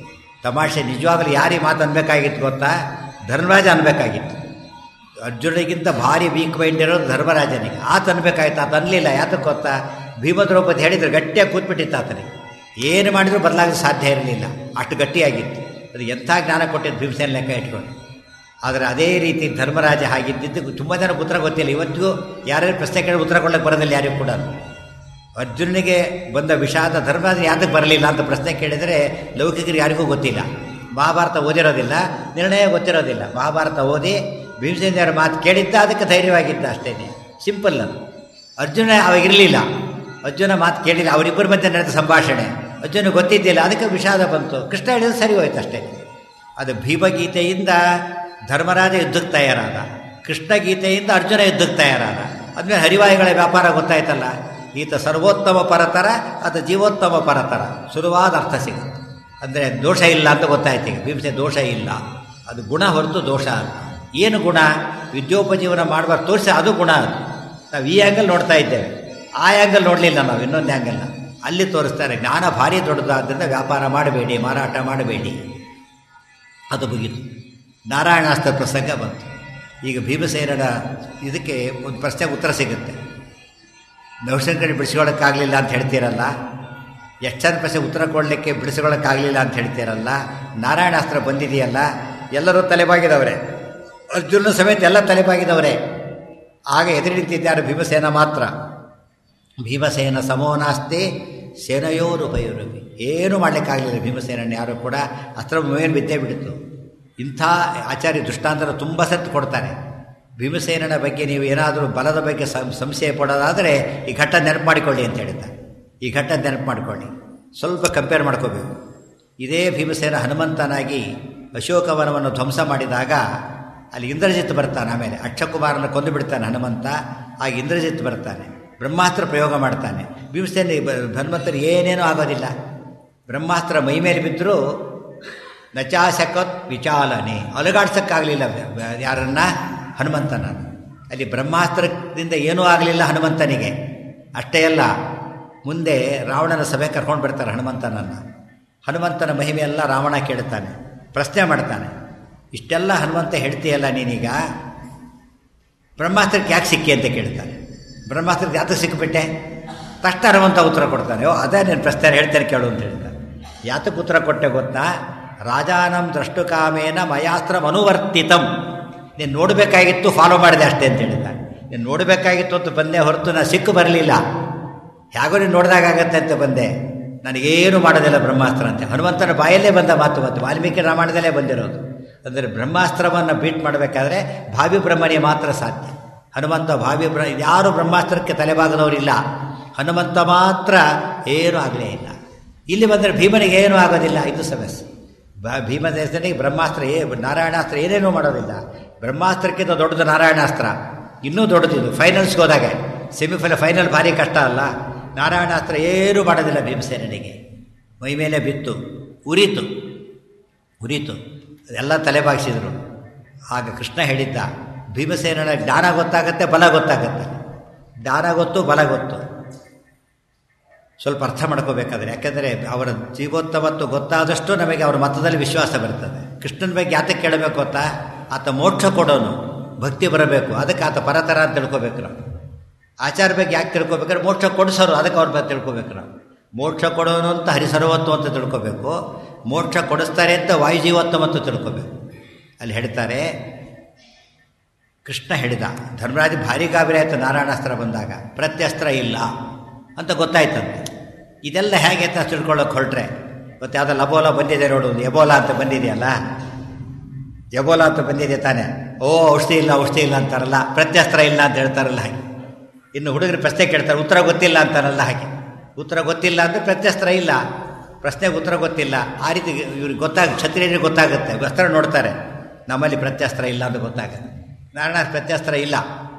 ತಮಾಷೆ ನಿಜವಾಗಲೂ ಯಾರಿಗೆ ಮಾತು ಅನ್ಬೇಕಾಗಿತ್ತು ಗೊತ್ತಾ ಧರ್ಮರಾಜ ಅನ್ಬೇಕಾಗಿತ್ತು ಅರ್ಜುನಿಗಿಂತ ಭಾರಿ ವೀಕ್ ಮೈಂಡ್ ಇರೋದು ಧರ್ಮರಾಜನಿಗೆ ಆತ ಅನ್ಬೇಕಾಯ್ತು ಆತ ಅನ್ಲಿಲ್ಲ ಯಾತಕ್ಕೆ ಗೊತ್ತಾ ಭೀಮ ದ್ರೌಪದಿ ಹೇಳಿದ್ರೆ ಗಟ್ಟಿಯಾಗಿ ಕೂತ್ಬಿಟ್ಟಿತ್ತು ಆತನಿಗೆ ಏನು ಮಾಡಿದರೂ ಬದಲಾಗಲು ಸಾಧ್ಯ ಇರಲಿಲ್ಲ ಅಷ್ಟು ಗಟ್ಟಿಯಾಗಿತ್ತು ಅದು ಎಂಥ ಜ್ಞಾನ ಕೊಟ್ಟಿದ್ದು ಭೀಮಸೇನ ಲೆಕ್ಕ ಇಟ್ಕೊಂಡು ಆದರೆ ಅದೇ ರೀತಿ ಧರ್ಮರಾಜ ಹಾಗಿದ್ದಿದ್ದು ತುಂಬ ಜನ ಉತ್ತರ ಗೊತ್ತಿಲ್ಲ ಇವತ್ತಿಗೂ ಯಾರ್ಯಾರು ಪ್ರಶ್ನೆ ಕೇಳಿ ಉತ್ತರ ಕೊಡಲಿಕ್ಕೆ ಬರೋದಿಲ್ಲ ಯಾರಿಗೂ ಕೂಡ ಅರ್ಜುನನಿಗೆ ಬಂದ ವಿಷಾದ ಧರ್ಮರಾಜ ಯಾತಕ್ಕೆ ಬರಲಿಲ್ಲ ಅಂತ ಪ್ರಶ್ನೆ ಕೇಳಿದರೆ ಲೌಕಿಕರಿಗೆ ಯಾರಿಗೂ ಗೊತ್ತಿಲ್ಲ ಮಹಾಭಾರತ ಓದಿರೋದಿಲ್ಲ ನಿರ್ಣಯ ಗೊತ್ತಿರೋದಿಲ್ಲ ಮಹಾಭಾರತ ಓದಿ ಭೀಮಸೇನರ ಮಾತು ಕೇಳಿದ್ದ ಅದಕ್ಕೆ ಧೈರ್ಯವಾಗಿದ್ದ ಅಷ್ಟೇ ಸಿಂಪಲ್ ಅದು ಅರ್ಜುನ ಅವಾಗಿರಲಿಲ್ಲ ಅರ್ಜುನ ಮಾತು ಕೇಳಿಲ್ಲ ಅವರಿಬ್ಬರ ಮಧ್ಯೆ ನಡೆದ ಸಂಭಾಷಣೆ ಅರ್ಜುನ ಗೊತ್ತಿದ್ದಿಲ್ಲ ಅದಕ್ಕೆ ವಿಷಾದ ಬಂತು ಕೃಷ್ಣ ಹೇಳಿದ್ರೆ ಸರಿ ಹೋಯ್ತು ಅಷ್ಟೇ ಅದು ಭೀಮಗೀತೆಯಿಂದ ಧರ್ಮರಾಜ ಯುದ್ಧಕ್ಕೆ ತಯಾರಾದ ಕೃಷ್ಣ ಗೀತೆಯಿಂದ ಅರ್ಜುನ ಯುದ್ಧಕ್ಕೆ ತಯಾರಾದ ಅದ್ಮೇಲೆ ಹರಿವಾಯುಗಳ ವ್ಯಾಪಾರ ಗೊತ್ತಾಯ್ತಲ್ಲ ಈತ ಸರ್ವೋತ್ತಮ ಪರತರ ಅದು ಜೀವೋತ್ತಮ ಪರತರ ಸುಲಭವಾದ ಅರ್ಥ ಸಿಗುತ್ತೆ ಅಂದರೆ ದೋಷ ಇಲ್ಲ ಅಂತ ಗೊತ್ತಾಯ್ತು ಈಗ ಭೀಮಸೆ ದೋಷ ಇಲ್ಲ ಅದು ಗುಣ ಹೊರತು ದೋಷ ಅಲ್ಲ ಏನು ಗುಣ ವಿದ್ಯೋಪಜೀವನ ಮಾಡುವ ತೋರಿಸಿ ಅದು ಗುಣ ಅದು ನಾವು ಈ ಆ್ಯಂಗಲ್ ನೋಡ್ತಾ ಇದ್ದೇವೆ ಆ ಆ್ಯಂಗಲ್ ನೋಡಲಿಲ್ಲ ನಾವು ಇನ್ನೊಂದು ಆ್ಯಂಗಲ್ನ ಅಲ್ಲಿ ತೋರಿಸ್ತಾರೆ ಜ್ಞಾನ ಭಾರಿ ದೊಡ್ಡದಾದ್ದರಿಂದ ವ್ಯಾಪಾರ ಮಾಡಬೇಡಿ ಮಾರಾಟ ಮಾಡಬೇಡಿ ಅದು ಮುಗೀತು ನಾರಾಯಣಾಸ್ತ್ರ ಪ್ರಸಂಗ ಬಂತು ಈಗ ಭೀಮಸೇನನ ಇದಕ್ಕೆ ಒಂದು ಪ್ರಶ್ನೆಗೆ ಉತ್ತರ ಸಿಗುತ್ತೆ ನೌಶಂಕರಿ ಬಿಡಿಸ್ಕೊಳ್ಳೋಕ್ಕಾಗಲಿಲ್ಲ ಅಂತ ಹೇಳ್ತೀರಲ್ಲ ಎಷ್ಟು ಜನ ಪ್ರಶ್ನೆ ಉತ್ತರ ಕೊಡಲಿಕ್ಕೆ ಬಿಡಿಸ್ಕೊಳ್ಳೋಕ್ಕಾಗಲಿಲ್ಲ ಅಂತ ಹೇಳ್ತೀರಲ್ಲ ನಾರಾಯಣಾಸ್ತ್ರ ಬಂದಿದೆಯಲ್ಲ ಎಲ್ಲರೂ ತಲೆಬಾಗಿದವರೆ ಅರ್ಜುನ ಸಮೇತ ಎಲ್ಲ ತಲೆಬಾಗಿದವರೆ ಆಗ ಎದುರು ನಿಂತಿದ್ದಾರೆ ಭೀಮಸೇನ ಮಾತ್ರ ಭೀಮಸೇನ ಸಮೋ ನಾಸ್ತಿ ಸೇನೆಯೋರು ಉಪಯೋಗಿ ಏನೂ ಮಾಡಲಿಕ್ಕಾಗಲಿಲ್ಲ ಭೀಮಸೇನನ್ನು ಯಾರು ಕೂಡ ಅಸ್ತ್ರ ಮೇಲೆ ಬಿದ್ದೇ ಬಿಡಿತು ಇಂಥ ಆಚಾರ್ಯ ದೃಷ್ಟಾಂತರ ತುಂಬ ಸತ್ತು ಕೊಡ್ತಾರೆ ಭೀಮಸೇನನ ಬಗ್ಗೆ ನೀವು ಏನಾದರೂ ಬಲದ ಬಗ್ಗೆ ಸಂ ಸಂಶಯ ಪಡೋದಾದರೆ ಈ ಘಟ್ಟ ನೆನಪು ಮಾಡಿಕೊಳ್ಳಿ ಅಂತ ಹೇಳಿದ್ದಾರೆ ಈ ಘಟ್ಟ ನೆನಪು ಮಾಡಿಕೊಳ್ಳಿ ಸ್ವಲ್ಪ ಕಂಪೇರ್ ಮಾಡ್ಕೋಬೇಕು ಇದೇ ಭೀಮಸೇನ ಹನುಮಂತನಾಗಿ ಅಶೋಕವನವನ್ನು ಧ್ವಂಸ ಮಾಡಿದಾಗ ಅಲ್ಲಿ ಇಂದ್ರಜಿತ್ ಬರ್ತಾನೆ ಆಮೇಲೆ ಅಕ್ಷಕುಮಾರನ ಕೊಂದು ಬಿಡ್ತಾನೆ ಹನುಮಂತ ಆಗ ಇಂದ್ರಜಿತ್ ಬರ್ತಾನೆ ಬ್ರಹ್ಮಾಸ್ತ್ರ ಪ್ರಯೋಗ ಮಾಡ್ತಾನೆ ಭೀಮಸೇನ ಹನುಮಂತರು ಏನೇನೂ ಆಗೋದಿಲ್ಲ ಬ್ರಹ್ಮಾಸ್ತ್ರ ಮೈ ಮೇಲೆ ಬಿದ್ದರೂ ನಚಾಸಕತ್ ವಿಚಾಲನೆ ಅಲುಗಾಡ್ಸಕ್ಕಾಗಲಿಲ್ಲ ಯಾರನ್ನ ಹನುಮಂತನ ಅಲ್ಲಿ ಬ್ರಹ್ಮಾಸ್ತ್ರದಿಂದ ಏನೂ ಆಗಲಿಲ್ಲ ಹನುಮಂತನಿಗೆ ಅಷ್ಟೇ ಅಲ್ಲ ಮುಂದೆ ರಾವಣನ ಸಭೆ ಕರ್ಕೊಂಡು ಬರ್ತಾರೆ ಹನುಮಂತನನ್ನು ಹನುಮಂತನ ಮಹಿಮೆಯೆಲ್ಲ ರಾವಣ ಕೇಳುತ್ತಾನೆ ಪ್ರಶ್ನೆ ಮಾಡ್ತಾನೆ ಇಷ್ಟೆಲ್ಲ ಹನುಮಂತ ಹೇಳ್ತೀಯಲ್ಲ ನೀನೀಗ ಬ್ರಹ್ಮಾಸ್ತ್ರಕ್ಕೆ ಯಾಕೆ ಸಿಕ್ಕಿ ಅಂತ ಕೇಳ್ತಾನೆ ಬ್ರಹ್ಮಾಸ್ತ್ರಕ್ಕೆ ಯಾತಕ್ಕೆ ಸಿಕ್ಕಿಬಿಟ್ಟೆ ತಕ್ಷಣ ಹನುಮಂತ ಉತ್ತರ ಕೊಡ್ತಾನೆ ಓ ಅದೇ నేను ಪ್ರಶ್ನೆ ಹೇಳ್ತೇನೆ ಕೇಳು ಅಂತ ಹೇಳ್ತಾನೆ ಯಾತಕ್ಕೆ ಉತ್ತರ ಕೊಟ್ಟೆ ಗೊತ್ತಾ ರಾಜಾನಂ ದ್ರಷ್ಟು ಕಾಮೇನ ಮಯಾಸ್ತ್ರ ಮನುವರ್ತಿತಂ ನೀನು ನೋಡಬೇಕಾಗಿತ್ತು ಫಾಲೋ ಮಾಡಿದೆ ಅಷ್ಟೇ ಅಂತ ಹೇಳಿದ್ದಾನೆ ನೀನು ನೋಡಬೇಕಾಗಿತ್ತು ಅಂತ ಬಂದೆ ಹೊರತು ನಾನು ಸಿಕ್ಕು ಬರಲಿಲ್ಲ ಹೇಗೋ ನೀನು ನೋಡಿದಾಗತ್ತೆ ಅಂತ ಬಂದೆ ನನಗೇನು ಮಾಡೋದಿಲ್ಲ ಬ್ರಹ್ಮಾಸ್ತ್ರ ಅಂತ ಹನುಮಂತನ ಬಾಯಲ್ಲೇ ಬಂದ ಮಾತು ಮತ್ತು ವಾಲ್ಮೀಕಿ ರಾಮಾಯಣದಲ್ಲೇ ಬಂದಿರೋದು ಅಂದರೆ ಬ್ರಹ್ಮಾಸ್ತ್ರವನ್ನು ಬೀಟ್ ಮಾಡಬೇಕಾದ್ರೆ ಭಾವಿ ಬ್ರಹ್ಮನಿಗೆ ಮಾತ್ರ ಸಾಧ್ಯ ಹನುಮಂತ ಭಾವಿ ಬ್ರ ಯಾರು ಬ್ರಹ್ಮಾಸ್ತ್ರಕ್ಕೆ ತಲೆಬಾಗದವರಿಲ್ಲ ಹನುಮಂತ ಮಾತ್ರ ಏನೂ ಆಗಲೇ ಇಲ್ಲ ಇಲ್ಲಿ ಬಂದರೆ ಭೀಮನಿಗೆ ಏನೂ ಆಗೋದಿಲ್ಲ ಇದು ಸಮಸ್ಯೆ ಬ ಭೀಮದೇಶನಿಗೆ ಬ್ರಹ್ಮಾಸ್ತ್ರ ಏ ನಾರಾಯಣಾಸ್ತ್ರ ಏನೇನೂ ಮಾಡೋದಿಲ್ಲ ಬ್ರಹ್ಮಾಸ್ತ್ರಕ್ಕಿಂತ ದೊಡ್ಡದು ನಾರಾಯಣಾಸ್ತ್ರ ಇನ್ನೂ ದೊಡ್ಡದಿದು ಫೈನಲ್ಸ್ಗೆ ಹೋದಾಗೆ ಸೆಮಿಫೈನಲ್ ಫೈನಲ್ ಭಾರಿ ಕಷ್ಟ ಅಲ್ಲ ನಾರಾಯಣಾಸ್ತ್ರ ಏನೂ ಮಾಡೋದಿಲ್ಲ ಭೀಮಸೇನಿಗೆ ಮೈ ಮೇಲೆ ಬಿತ್ತು ಉರಿತು ಉರಿತು ಎಲ್ಲ ತಲೆಬಾಗಿಸಿದರು ಆಗ ಕೃಷ್ಣ ಹೇಳಿದ್ದ ಭೀಮಸೇನನ ಜ್ಞಾನ ಗೊತ್ತಾಗತ್ತೆ ಬಲ ಗೊತ್ತಾಗತ್ತೆ ಜ್ಞಾನ ಗೊತ್ತು ಬಲ ಗೊತ್ತು ಸ್ವಲ್ಪ ಅರ್ಥ ಮಾಡ್ಕೋಬೇಕಾದ್ರೆ ಯಾಕೆಂದರೆ ಅವರ ಜೀವೋತ್ತಮತ್ತು ಗೊತ್ತಾದಷ್ಟು ನಮಗೆ ಅವರ ಮತದಲ್ಲಿ ವಿಶ್ವಾಸ ಬರ್ತದೆ ಕೃಷ್ಣನ ಬಗ್ಗೆ ಯಾತಕ್ಕೆ ಕೇಳಬೇಕು ಗೊತ್ತಾ ಆತ ಮೋಕ್ಷ ಕೊಡೋನು ಭಕ್ತಿ ಬರಬೇಕು ಅದಕ್ಕೆ ಆತ ಪರತರ ಅಂತ ತಿಳ್ಕೋಬೇಕು ನಾವು ಆಚಾರ ಬಗ್ಗೆ ಯಾಕೆ ತಿಳ್ಕೊಬೇಕಾದ್ರೆ ಮೋಕ್ಷ ಕೊಡಿಸೋರು ಅದಕ್ಕೆ ಅವ್ರ ಬಗ್ಗೆ ತಿಳ್ಕೊಬೇಕು ನಾವು ಮೋಕ್ಷ ಕೊಡೋನು ಅಂತ ಹರಿಸರ್ವತ್ವ ಅಂತ ತಿಳ್ಕೊಬೇಕು ಮೋಕ್ಷ ಕೊಡಿಸ್ತಾರೆ ಅಂತ ವಾಯುಜೀವತ್ವ ಅಂತ ತಿಳ್ಕೊಬೇಕು ಅಲ್ಲಿ ಹೇಳ್ತಾರೆ ಕೃಷ್ಣ ಹೇಳಿದ ಧರ್ಮರಾಜ ಭಾರಿ ಗಾಬರಿ ಆಯಿತು ನಾರಾಯಣಾಸ್ತ್ರ ಬಂದಾಗ ಪ್ರತ್ಯಸ್ತ್ರ ಇಲ್ಲ ಅಂತ ಗೊತ್ತಾಯ್ತಂತೆ ಇದೆಲ್ಲ ಹೇಗೆ ಅಂತ ತಿಳ್ಕೊಳ್ಳೋಕೆ ಹೊರಟ್ರೆ ಮತ್ತು ಯಾವುದೋ ಲಬೋಲ ಬಂದಿದೆ ನೋಡು ಒಂದು ಎಬೋಲಾ ಅಂತ ಬಂದಿದೆಯಲ್ಲ ಎಬೋಲಾ ಅಂತ ಬಂದಿದೆ ತಾನೆ ಓ ಔಷಧಿ ಇಲ್ಲ ಔಷಧಿ ಇಲ್ಲ ಅಂತಾರಲ್ಲ ಪ್ರತ್ಯಸ್ತ್ರ ಇಲ್ಲ ಅಂತ ಹೇಳ್ತಾರಲ್ಲ ಹಾಗೆ ಇನ್ನು ಹುಡುಗರು ಪ್ರಶ್ನೆ ಕೇಳ್ತಾರೆ ಉತ್ತರ ಗೊತ್ತಿಲ್ಲ ಅಂತಾರಲ್ಲ ಹಾಗೆ ಉತ್ತರ ಗೊತ್ತಿಲ್ಲ ಅಂದರೆ ಪ್ರತ್ಯಸ್ತ್ರ ಇಲ್ಲ ಪ್ರಶ್ನೆಗೆ ಉತ್ತರ ಗೊತ್ತಿಲ್ಲ ಆ ರೀತಿ ಇವ್ರಿಗೆ ಗೊತ್ತಾಗ ಕ್ಷತ್ರಿಯರಿಗೆ ಗೊತ್ತಾಗುತ್ತೆ ವಸ್ತ್ರ ನೋಡ್ತಾರೆ ನಮ್ಮಲ್ಲಿ ಪ್ರತ್ಯಸ್ತ್ರ ಇಲ್ಲ ಅಂತ ಗೊತ್ತಾಗುತ್ತೆ ನಾರಾಯಣ ಪ್ರತ್ಯಸ್ತ್ರ ಇಲ್ಲ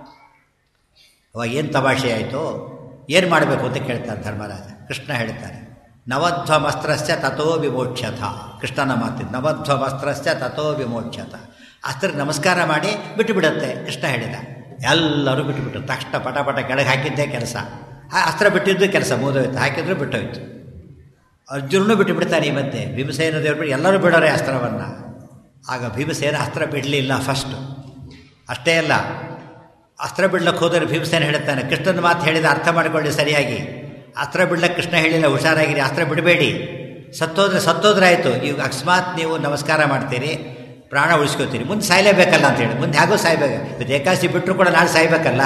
ಅವಾಗ ಏನು ತಮಾಷೆ ಆಯಿತು ಏನು ಮಾಡಬೇಕು ಅಂತ ಕೇಳ್ತಾರೆ ಧರ್ಮರಾಜ ಕೃಷ್ಣ ಹೇಳ್ತಾರೆ ನವಧ್ವಮಸ್ತ್ರಸ್ಯ ತಥೋ ವಿಮೋಕ್ಷತ ಕೃಷ್ಣನ ಮಾತಿದ್ದು ನವಧ್ವಮಸ್ತ್ರಸ್ಯ ತಥೋ ವಿಮೋಕ್ಷತ ಅಸ್ತ್ರ ನಮಸ್ಕಾರ ಮಾಡಿ ಬಿಟ್ಟು ಬಿಡುತ್ತೆ ಕೃಷ್ಣ ಹೇಳಿದ ಎಲ್ಲರೂ ಬಿಟ್ಟುಬಿಟ್ರು ತಕ್ಷಣ ಪಟ ಪಟ ಕೆಳಗೆ ಹಾಕಿದ್ದೇ ಕೆಲಸ ಆ ಅಸ್ತ್ರ ಬಿಟ್ಟಿದ್ದು ಕೆಲಸ ಮುಗಿದೋಯ್ತು ಹಾಕಿದ್ರು ಬಿಟ್ಟೋಯ್ತು ಅರ್ಜುನನು ಬಿಟ್ಟು ಬಿಡ್ತಾನೆ ಈ ಮಧ್ಯೆ ಭೀಮಸೇನ ದೇವರು ಬಿಟ್ಟು ಎಲ್ಲರೂ ಬಿಡೋರೆ ಅಸ್ತ್ರವನ್ನು ಆಗ ಭೀಮಸೇನ ಅಸ್ತ್ರ ಬಿಡಲಿಲ್ಲ ಫಸ್ಟು ಅಷ್ಟೇ ಅಲ್ಲ ಅಸ್ತ್ರ ಬಿಡ್ಲಕ್ಕೆ ಹೋದರೆ ಭೀಮಸೇನ ಹೇಳ್ತಾನೆ ಕೃಷ್ಣನ ಮಾತು ಹೇಳಿದ ಅರ್ಥ ಮಾಡಿಕೊಳ್ಳಿ ಸರಿಯಾಗಿ ಅಸ್ತ್ರ ಬಿಡ್ಲಕ್ಕೆ ಕೃಷ್ಣ ಹೇಳಿಲ್ಲ ಹುಷಾರಾಗಿರಿ ಅಸ್ತ್ರ ಬಿಡಬೇಡಿ ಸತ್ತೋದ್ರೆ ಸತ್ತೋದ್ರೆ ಆಯಿತು ಈಗ ಅಕಸ್ಮಾತ್ ನೀವು ನಮಸ್ಕಾರ ಮಾಡ್ತೀರಿ ಪ್ರಾಣ ಉಳಿಸ್ಕೋತೀರಿ ಮುಂದೆ ಸಾಯಲೇಬೇಕಲ್ಲ ಅಂತೇಳಿ ಮುಂದೆ ಹೇಗೋ ಸಾಯ್ಬೇಕು ಇವತ್ತು ಏಕಾಸಿ ಬಿಟ್ಟರು ಕೂಡ ನಾಳೆ ಸಾಯ್ಬೇಕಲ್ಲ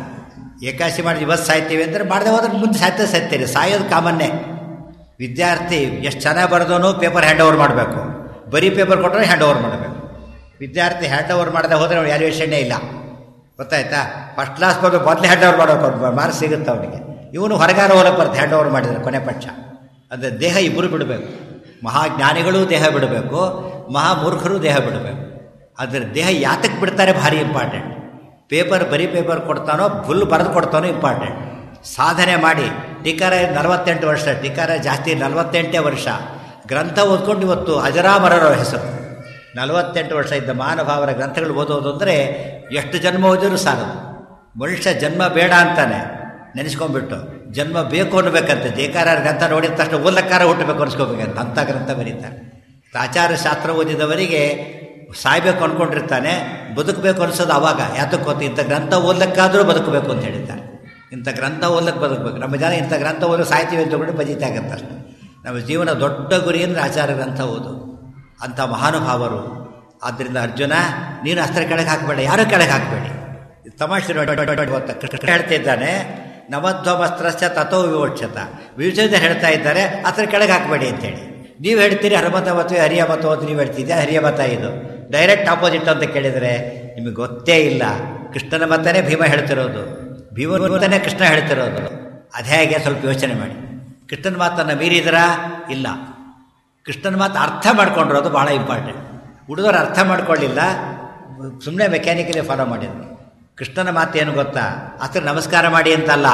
ಏಕಾಸಿ ಮಾಡಿ ಇವತ್ತು ಸಾಯ್ತೀವಿ ಅಂದರೆ ಮಾಡದೆ ಹೋದ್ರೆ ಮುಂದೆ ಸಾಯ್ತಾ ಸಾಯ್ತೀರಿ ಸಾಯೋದು ಕಾಮನ್ನೇ ವಿದ್ಯಾರ್ಥಿ ಎಷ್ಟು ಚೆನ್ನಾಗಿ ಬರೆದವನು ಪೇಪರ್ ಹ್ಯಾಂಡ್ ಓವರ್ ಮಾಡಬೇಕು ಬರೀ ಪೇಪರ್ ಕೊಟ್ಟರೆ ಹ್ಯಾಂಡ್ ಓವರ್ ಮಾಡಬೇಕು ವಿದ್ಯಾರ್ಥಿ ಹ್ಯಾಂಡ್ ಓವರ್ ಮಾಡದೆ ಹೋದರೆ ಅವ್ನು ವ್ಯಾಲ್ಯೂಯೇಷನ್ನೇ ಇಲ್ಲ ಗೊತ್ತಾಯ್ತಾ ಫಸ್ಟ್ ಕ್ಲಾಸ್ ಬಂದು ಮೊದಲೇ ಹ್ಯಾಂಡ್ ಓವರ್ ಮಾಡೋಕೆ ಅವ್ನು ಮಾರ್ಕ್ಸ್ ಸಿಗುತ್ತೆ ಅವನಿಗೆ ಇವನು ಹೊರಗಾರ ಹೋಲಕ್ಕೆ ಬರುತ್ತೆ ಹ್ಯಾಂಡ್ ಓವರ್ ಮಾಡಿದರೆ ಕೊನೆ ಪಕ್ಷ ಅಂದರೆ ದೇಹ ಇಬ್ಬರು ಬಿಡಬೇಕು ಮಹಾಜ್ಞಾನಿಗಳು ದೇಹ ಬಿಡಬೇಕು ಮಹಾಮೂರ್ಖರು ದೇಹ ಬಿಡಬೇಕು ಅದರ ದೇಹ ಯಾತಕ್ಕೆ ಬಿಡ್ತಾರೆ ಭಾರಿ ಇಂಪಾರ್ಟೆಂಟ್ ಪೇಪರ್ ಬರೀ ಪೇಪರ್ ಕೊಡ್ತಾನೋ ಫುಲ್ ಬರೆದು ಕೊಡ್ತಾನೋ ಇಂಪಾರ್ಟೆಂಟ್ ಸಾಧನೆ ಮಾಡಿ ಟೀಕಾರ ನಲವತ್ತೆಂಟು ವರ್ಷ ಟೀಕಾರ ಜಾಸ್ತಿ ನಲವತ್ತೆಂಟೇ ವರ್ಷ ಗ್ರಂಥ ಓದ್ಕೊಂಡು ಇವತ್ತು ಅಜರಾಮರರ ಹೆಸರು ನಲವತ್ತೆಂಟು ವರ್ಷ ಇದ್ದ ಮಹಾನುಭಾವರ ಗ್ರಂಥಗಳು ಓದೋದು ಅಂದರೆ ಎಷ್ಟು ಜನ್ಮ ಓದಿದ್ರು ಸಾಲದು ಮನುಷ್ಯ ಜನ್ಮ ಬೇಡ ಅಂತಾನೆ ನೆನೆಸ್ಕೊಂಡ್ಬಿಟ್ಟು ಜನ್ಮ ಬೇಕು ಅನ್ನಬೇಕಂತೆ ದೇಕಾರ ಗ್ರಂಥ ನೋಡಿದ ತಕ್ಷಣ ಓದಲಕ್ಕಾರ ಹುಟ್ಟಬೇಕು ಅನ್ಸ್ಕೋಬೇಕಂತ ಅಂಥ ಗ್ರಂಥ ಬರೀತಾರೆ ಆಚಾರ ಶಾಸ್ತ್ರ ಓದಿದವರಿಗೆ ಸಾಯ್ಬೇಕು ಅಂದ್ಕೊಂಡಿರ್ತಾನೆ ಬದುಕಬೇಕು ಅನಿಸೋದು ಅವಾಗ ಯಾತಕ್ಕೆ ಗೊತ್ತು ಇಂಥ ಗ್ರಂಥ ಓದ್ಲಕ್ಕಾದರೂ ಬದುಕಬೇಕು ಅಂತ ಹೇಳಿದ್ದಾರೆ ಇಂಥ ಗ್ರಂಥ ಓದ್ಲಕ್ಕೆ ಬದುಕಬೇಕು ನಮ್ಮ ಜನ ಇಂಥ ಗ್ರಂಥ ಓದಿ ಸಾಯ್ತೀವಿ ಅಂತ ತಗೊಂಡು ಬಜೀತೆ ಆಗುತ್ತೆ ಅಷ್ಟೆ ನಮ್ಮ ಜೀವನ ದೊಡ್ಡ ಗುರಿ ಅಂದರೆ ಆಚಾರ ಗ್ರಂಥ ಓದು ಅಂಥ ಮಹಾನುಭಾವರು ಆದ್ದರಿಂದ ಅರ್ಜುನ ನೀನು ಅಸ್ತ್ರ ಕೆಳಗೆ ಹಾಕಬೇಡ ಯಾರೂ ಕೆಳಗೆ ಹಾಕಬೇಡಿ ತಮಾಷೆ ಗೊತ್ತಾ ಕೃಷ್ಣ ಹೇಳ್ತಿದ್ದಾನೆ ನವಧ್ವಮಸ್ತ್ರಶ್ಚ ತಥೋ ವಿವೋಕ್ಷತ ವಿಭಜನ ಹೇಳ್ತಾ ಇದ್ದಾರೆ ಅಸ್ತ್ರ ಕೆಳಗೆ ಹಾಕಬೇಡಿ ಅಂತೇಳಿ ನೀವು ಹೇಳ್ತೀರಿ ಹನುಮತ ಮತ್ತು ಹರಿಯ ಮತ ಅಂತ ನೀವು ಹೇಳ್ತಿದ್ದೆ ಹರಿಯ ಮತ ಇದು ಡೈರೆಕ್ಟ್ ಆಪೋಸಿಟ್ ಅಂತ ಕೇಳಿದರೆ ನಿಮಗೆ ಗೊತ್ತೇ ಇಲ್ಲ ಕೃಷ್ಣನ ಮತನೇ ಭೀಮ ಹೇಳ್ತಿರೋದು ಭೀಮನ ಮತನೇ ಕೃಷ್ಣ ಹೇಳ್ತಿರೋದು ಅದೇ ಹಾಗೆ ಸ್ವಲ್ಪ ಯೋಚನೆ ಮಾಡಿ ಕೃಷ್ಣನ ಮಾತನ್ನು ಮೀರಿದ್ರಾ ಇಲ್ಲ ಕೃಷ್ಣನ ಮಾತು ಅರ್ಥ ಮಾಡ್ಕೊಂಡಿರೋದು ಭಾಳ ಇಂಪಾರ್ಟೆಂಟ್ ಹುಡುಗರು ಅರ್ಥ ಮಾಡ್ಕೊಳ್ಳಿಲ್ಲ ಸುಮ್ಮನೆ ಮೆಕ್ಯಾನಿಕಲಿ ಫಾಲೋ ಮಾಡಿದ್ರು ಕೃಷ್ಣನ ಮಾತು ಏನು ಗೊತ್ತಾ ಅಸ್ತ್ರ ನಮಸ್ಕಾರ ಮಾಡಿ ಅಂತಲ್ಲ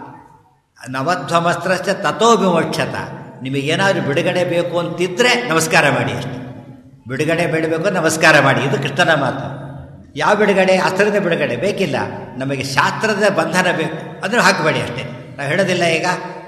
ನವಧ್ವಮಸ್ತ್ರಶ್ಚ ತಥೋ ವಿಮೋಕ್ಷತ ನಿಮಗೇನಾದರೂ ಬಿಡುಗಡೆ ಬೇಕು ಅಂತಿದ್ರೆ ನಮಸ್ಕಾರ ಮಾಡಿ ಅಷ್ಟೆ ಬಿಡುಗಡೆ ಬೇಡಬೇಕು ನಮಸ್ಕಾರ ಮಾಡಿ ಇದು ಕೃಷ್ಣನ ಮಾತು ಯಾವ ಬಿಡುಗಡೆ ಅಸ್ತ್ರದ ಬಿಡುಗಡೆ ಬೇಕಿಲ್ಲ ನಮಗೆ ಶಾಸ್ತ್ರದ ಬಂಧನ ಬೇಕು ಅಂದರೆ ಹಾಕಬೇಡಿ ಅಷ್ಟೇ ನಾವು ಹೇಳೋದಿಲ್ಲ ಈಗ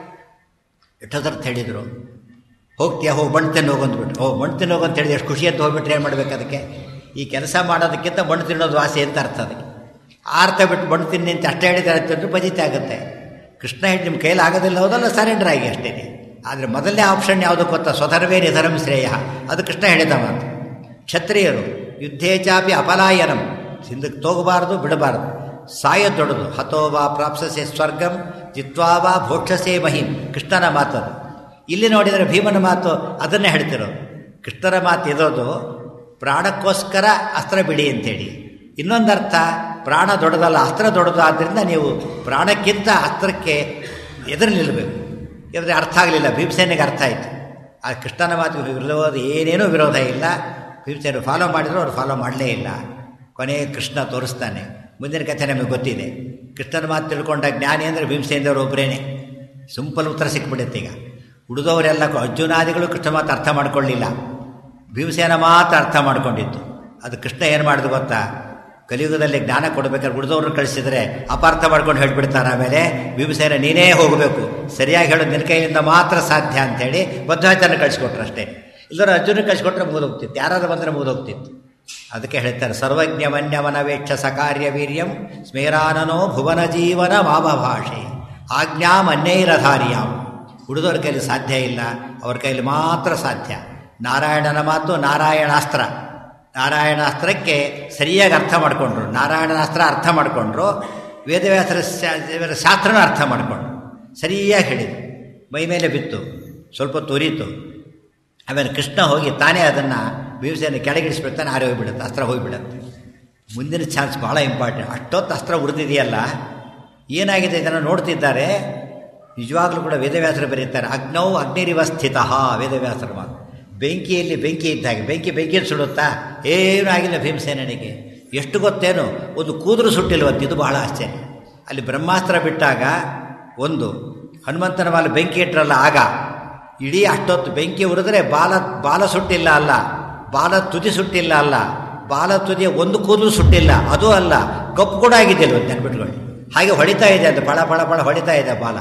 ಎಷ್ಟೊತ್ತರ್ಥ ಹೇಳಿದರು ಹೋಗ್ತೀಯಾ ಹೋಗಿ ಮಣ್ಣು ತಿನ್ನು ಹೋಗಂದ್ಬಿಟ್ಟು ಓ ಮಣ್ಣು ತಿನ್ನು ಹೋಗು ಅಂತ ಹೇಳಿದ್ರೆ ಎಷ್ಟು ಖುಷಿ ಅಂತ ಹೋಗ್ಬಿಟ್ರೆ ಏನು ಮಾಡ್ಬೇಕು ಅದಕ್ಕೆ ಈ ಕೆಲಸ ಮಾಡೋದಕ್ಕಿಂತ ಮಣ್ಣು ತಿನ್ನೋದು ಆಸೆ ಅಂತ ಅರ್ಥ ಅದಕ್ಕೆ ಆರ್ಥ ಬಿಟ್ಟು ಮಣ್ಣು ತಿನ್ನಿ ಅಂತ ಅಷ್ಟೇ ಹೇಳಿದ್ರೆ ತಿಂದ್ರೆ ಬಜಿತೆ ಆಗುತ್ತೆ ಕೃಷ್ಣ ಹೇಳಿ ನಿಮ್ಮ ಕೈಲಿ ಆಗೋದಿಲ್ಲ ಹೋದಲ್ಲ ಸರೆಂಡರ್ ಆಗಿ ಅಷ್ಟೇ ಆದರೆ ಮೊದಲನೇ ಆಪ್ಷನ್ ಯಾವುದು ಗೊತ್ತಾ ಸ್ವಧರ್ವೇ ನಿಧನಂ ಶ್ರೇಯ ಅದು ಕೃಷ್ಣ ಹೇಳಿದ ಮಾತು ಕ್ಷತ್ರಿಯರು ಯುದ್ಧೇ ಚಾಪಿ ಅಪಲಾಯನಂ ಹಿಂದಕ್ಕೆ ತೋಗಬಾರದು ಬಿಡಬಾರದು ಸಾಯ ದೊಡ್ಡದು ಹತೋವಾ ಪ್ರಾಪ್ಸಸೆ ಸ್ವರ್ಗಂ ಜಿತ್ವಾವಾ ಭೋಕ್ಷಸೆ ಮಹಿಂ ಕೃಷ್ಣನ ಮಾತದು ಇಲ್ಲಿ ನೋಡಿದರೆ ಭೀಮನ ಮಾತು ಅದನ್ನೇ ಹೇಳ್ತಿರೋದು ಕೃಷ್ಣನ ಮಾತು ಇರೋದು ಪ್ರಾಣಕ್ಕೋಸ್ಕರ ಅಸ್ತ್ರ ಬಿಡಿ ಅಂತೇಳಿ ಇನ್ನೊಂದರ್ಥ ಪ್ರಾಣ ದೊಡ್ಡದಲ್ಲ ಅಸ್ತ್ರ ದೊಡ್ಡದು ಆದ್ದರಿಂದ ನೀವು ಪ್ರಾಣಕ್ಕಿಂತ ಅಸ್ತ್ರಕ್ಕೆ ಎದುರು ನಿಲ್ಲಬೇಕು ಇದ್ರೆ ಅರ್ಥ ಆಗಲಿಲ್ಲ ಭೀಮಸೇನಿಗೆ ಅರ್ಥ ಆಯಿತು ಆ ಕೃಷ್ಣನ ಮಾತು ವಿರೋಧ ಏನೇನೂ ವಿರೋಧ ಇಲ್ಲ ಭೀಮಸೇನು ಫಾಲೋ ಮಾಡಿದ್ರು ಅವ್ರು ಫಾಲೋ ಮಾಡಲೇ ಇಲ್ಲ ಕೊನೆಯ ಕೃಷ್ಣ ತೋರಿಸ್ತಾನೆ ಮುಂದಿನ ಕಥೆ ನಮಗೆ ಗೊತ್ತಿದೆ ಕೃಷ್ಣನ ಮಾತು ತಿಳ್ಕೊಂಡ ಜ್ಞಾನಿ ಅಂದರೆ ಭೀಮಸೇನದವರು ಒಬ್ಬರೇನೆ ಸಿಂಪಲ್ ಉತ್ತರ ಸಿಕ್ಬಿಡುತ್ತೆ ಈಗ ಉಳಿದವರೆಲ್ಲ ಅರ್ಜುನಾದಿಗಳು ಕೃಷ್ಣ ಮಾತು ಅರ್ಥ ಮಾಡ್ಕೊಳ್ಳಿಲ್ಲ ಭೀಮಸೇನ ಮಾತು ಅರ್ಥ ಮಾಡ್ಕೊಂಡಿತ್ತು ಅದು ಕೃಷ್ಣ ಏನು ಮಾಡಿದ್ರು ಗೊತ್ತಾ ಕಲಿಯುಗದಲ್ಲಿ ಜ್ಞಾನ ಕೊಡಬೇಕಾದ್ರೆ ಉಳಿದವ್ರನ್ನ ಕಳಿಸಿದರೆ ಅಪಾರ್ಥ ಮಾಡ್ಕೊಂಡು ಹೇಳ್ಬಿಡ್ತಾರೆ ಆಮೇಲೆ ಭೀಮಸೇನ ನೀನೇ ಹೋಗಬೇಕು ಸರಿಯಾಗಿ ಹೇಳೋದು ನಿನ್ನ ಕೈಯಿಂದ ಮಾತ್ರ ಸಾಧ್ಯ ಅಂಥೇಳಿ ಬದ್ಧವಾಚನ ಕಳಿಸ್ಕೊಟ್ರು ಅಷ್ಟೇ ಇಲ್ಲದ್ರೆ ಅರ್ಜುನ ಕಳಿಸ್ಕೊಟ್ರೆ ಮುಗಿದೋಗ್ತಿತ್ತು ಯಾರಾದ್ರೂ ಬಂದರೆ ಮುಗಿದೋಗ್ತಿತ್ತು ಅದಕ್ಕೆ ಹೇಳ್ತಾರೆ ಸರ್ವಜ್ಞಮನ್ಯವನವೇಕ್ಷ ಸಕಾರ್ಯ ವೀರ್ಯಂ ಸ್ಮೇರಾನನೋ ಭುವನ ಜೀವನ ಮಾಭಭಾಷೆ ಆಜ್ಞಾಮನ್ಯೈರಧಾರ್ಯಾಂ ಉಳಿದವ್ರ ಕೈಲಿ ಸಾಧ್ಯ ಇಲ್ಲ ಅವ್ರ ಕೈಲಿ ಮಾತ್ರ ಸಾಧ್ಯ ನಾರಾಯಣನ ಮಾತು ನಾರಾಯಣಾಸ್ತ್ರ ನಾರಾಯಣಾಸ್ತ್ರಕ್ಕೆ ಸರಿಯಾಗಿ ಅರ್ಥ ಮಾಡಿಕೊಂಡ್ರು ನಾರಾಯಣಾಸ್ತ್ರ ಅರ್ಥ ಮಾಡಿಕೊಂಡ್ರು ವೇದವ್ಯಾಸರ ಶಾ- ಶಾಸ್ತ್ರನ ಅರ್ಥ ಮಾಡಿಕೊಂಡ್ರು ಸರಿಯಾಗಿ ಹೇಳಿದ್ರು ಮೈ ಮೇಲೆ ಬಿತ್ತು ಸ್ವಲ್ಪ ತೊರೀತು ಆಮೇಲೆ ಕೃಷ್ಣ ಹೋಗಿ ತಾನೇ ಅದನ್ನು ಭೀಮಸೇನ ಕೆಳಗಿಡಿಸ್ಬಿಡ್ತಾನೆ ಆರಿ ಹೋಗಿಬಿಡುತ್ತೆ ಅಸ್ತ್ರ ಹೋಗಿಬಿಡುತ್ತೆ ಮುಂದಿನ ಚಾನ್ಸ್ ಭಾಳ ಇಂಪಾರ್ಟೆಂಟ್ ಅಷ್ಟೊತ್ತು ಅಸ್ತ್ರ ಉಳಿದಿದೆಯಲ್ಲ ಏನಾಗಿದೆ ಇದನ್ನು ನೋಡ್ತಿದ್ದಾರೆ ನಿಜವಾಗ್ಲೂ ಕೂಡ ವೇದವ್ಯಾಸರು ಬರೀತಾರೆ ಅಗ್ನೌ ಅಗ್ನಿರಿವ ಸ್ಥಿತ ವೇದವ್ಯಾಸರ ಮಾತು ಬೆಂಕಿಯಲ್ಲಿ ಬೆಂಕಿ ಇದ್ದಾಗೆ ಬೆಂಕಿ ಬೆಂಕಿಯಲ್ಲಿ ಸುಡುತ್ತಾ ಏನೂ ಆಗಿಲ್ಲ ಭೀಮಸೇನಿಗೆ ಎಷ್ಟು ಗೊತ್ತೇನು ಒಂದು ಕೂದಲು ಸುಟ್ಟಿಲ್ವಂತೆ ಇದು ಬಹಳ ಆಶ್ಚರ್ಯ ಅಲ್ಲಿ ಬ್ರಹ್ಮಾಸ್ತ್ರ ಬಿಟ್ಟಾಗ ಒಂದು ಹನುಮಂತನ ಮೇಲೆ ಬೆಂಕಿ ಇಟ್ಟರಲ್ಲ ಆಗ ಇಡೀ ಅಷ್ಟೊತ್ತು ಬೆಂಕಿ ಉರಿದ್ರೆ ಬಾಲ ಬಾಲ ಸುಟ್ಟಿಲ್ಲ ಅಲ್ಲ ಬಾಲ ತುದಿ ಸುಟ್ಟಿಲ್ಲ ಅಲ್ಲ ಬಾಲ ತುದಿಯ ಒಂದು ಕೂದಲು ಸುಟ್ಟಿಲ್ಲ ಅದು ಅಲ್ಲ ಕಪ್ಪು ಕೂಡ ಆಗಿದೆಯಲ್ಲ ಒಂದು ನೆನ್ಬಿಟ್ಕೊಳ್ಳಿ ಹಾಗೆ ಹೊಡಿತಾ ಇದೆ ಅಂತ ಬಳ ಬಳ ಬಳ ಹೊಡಿತಾ ಇದೆ ಬಾಲ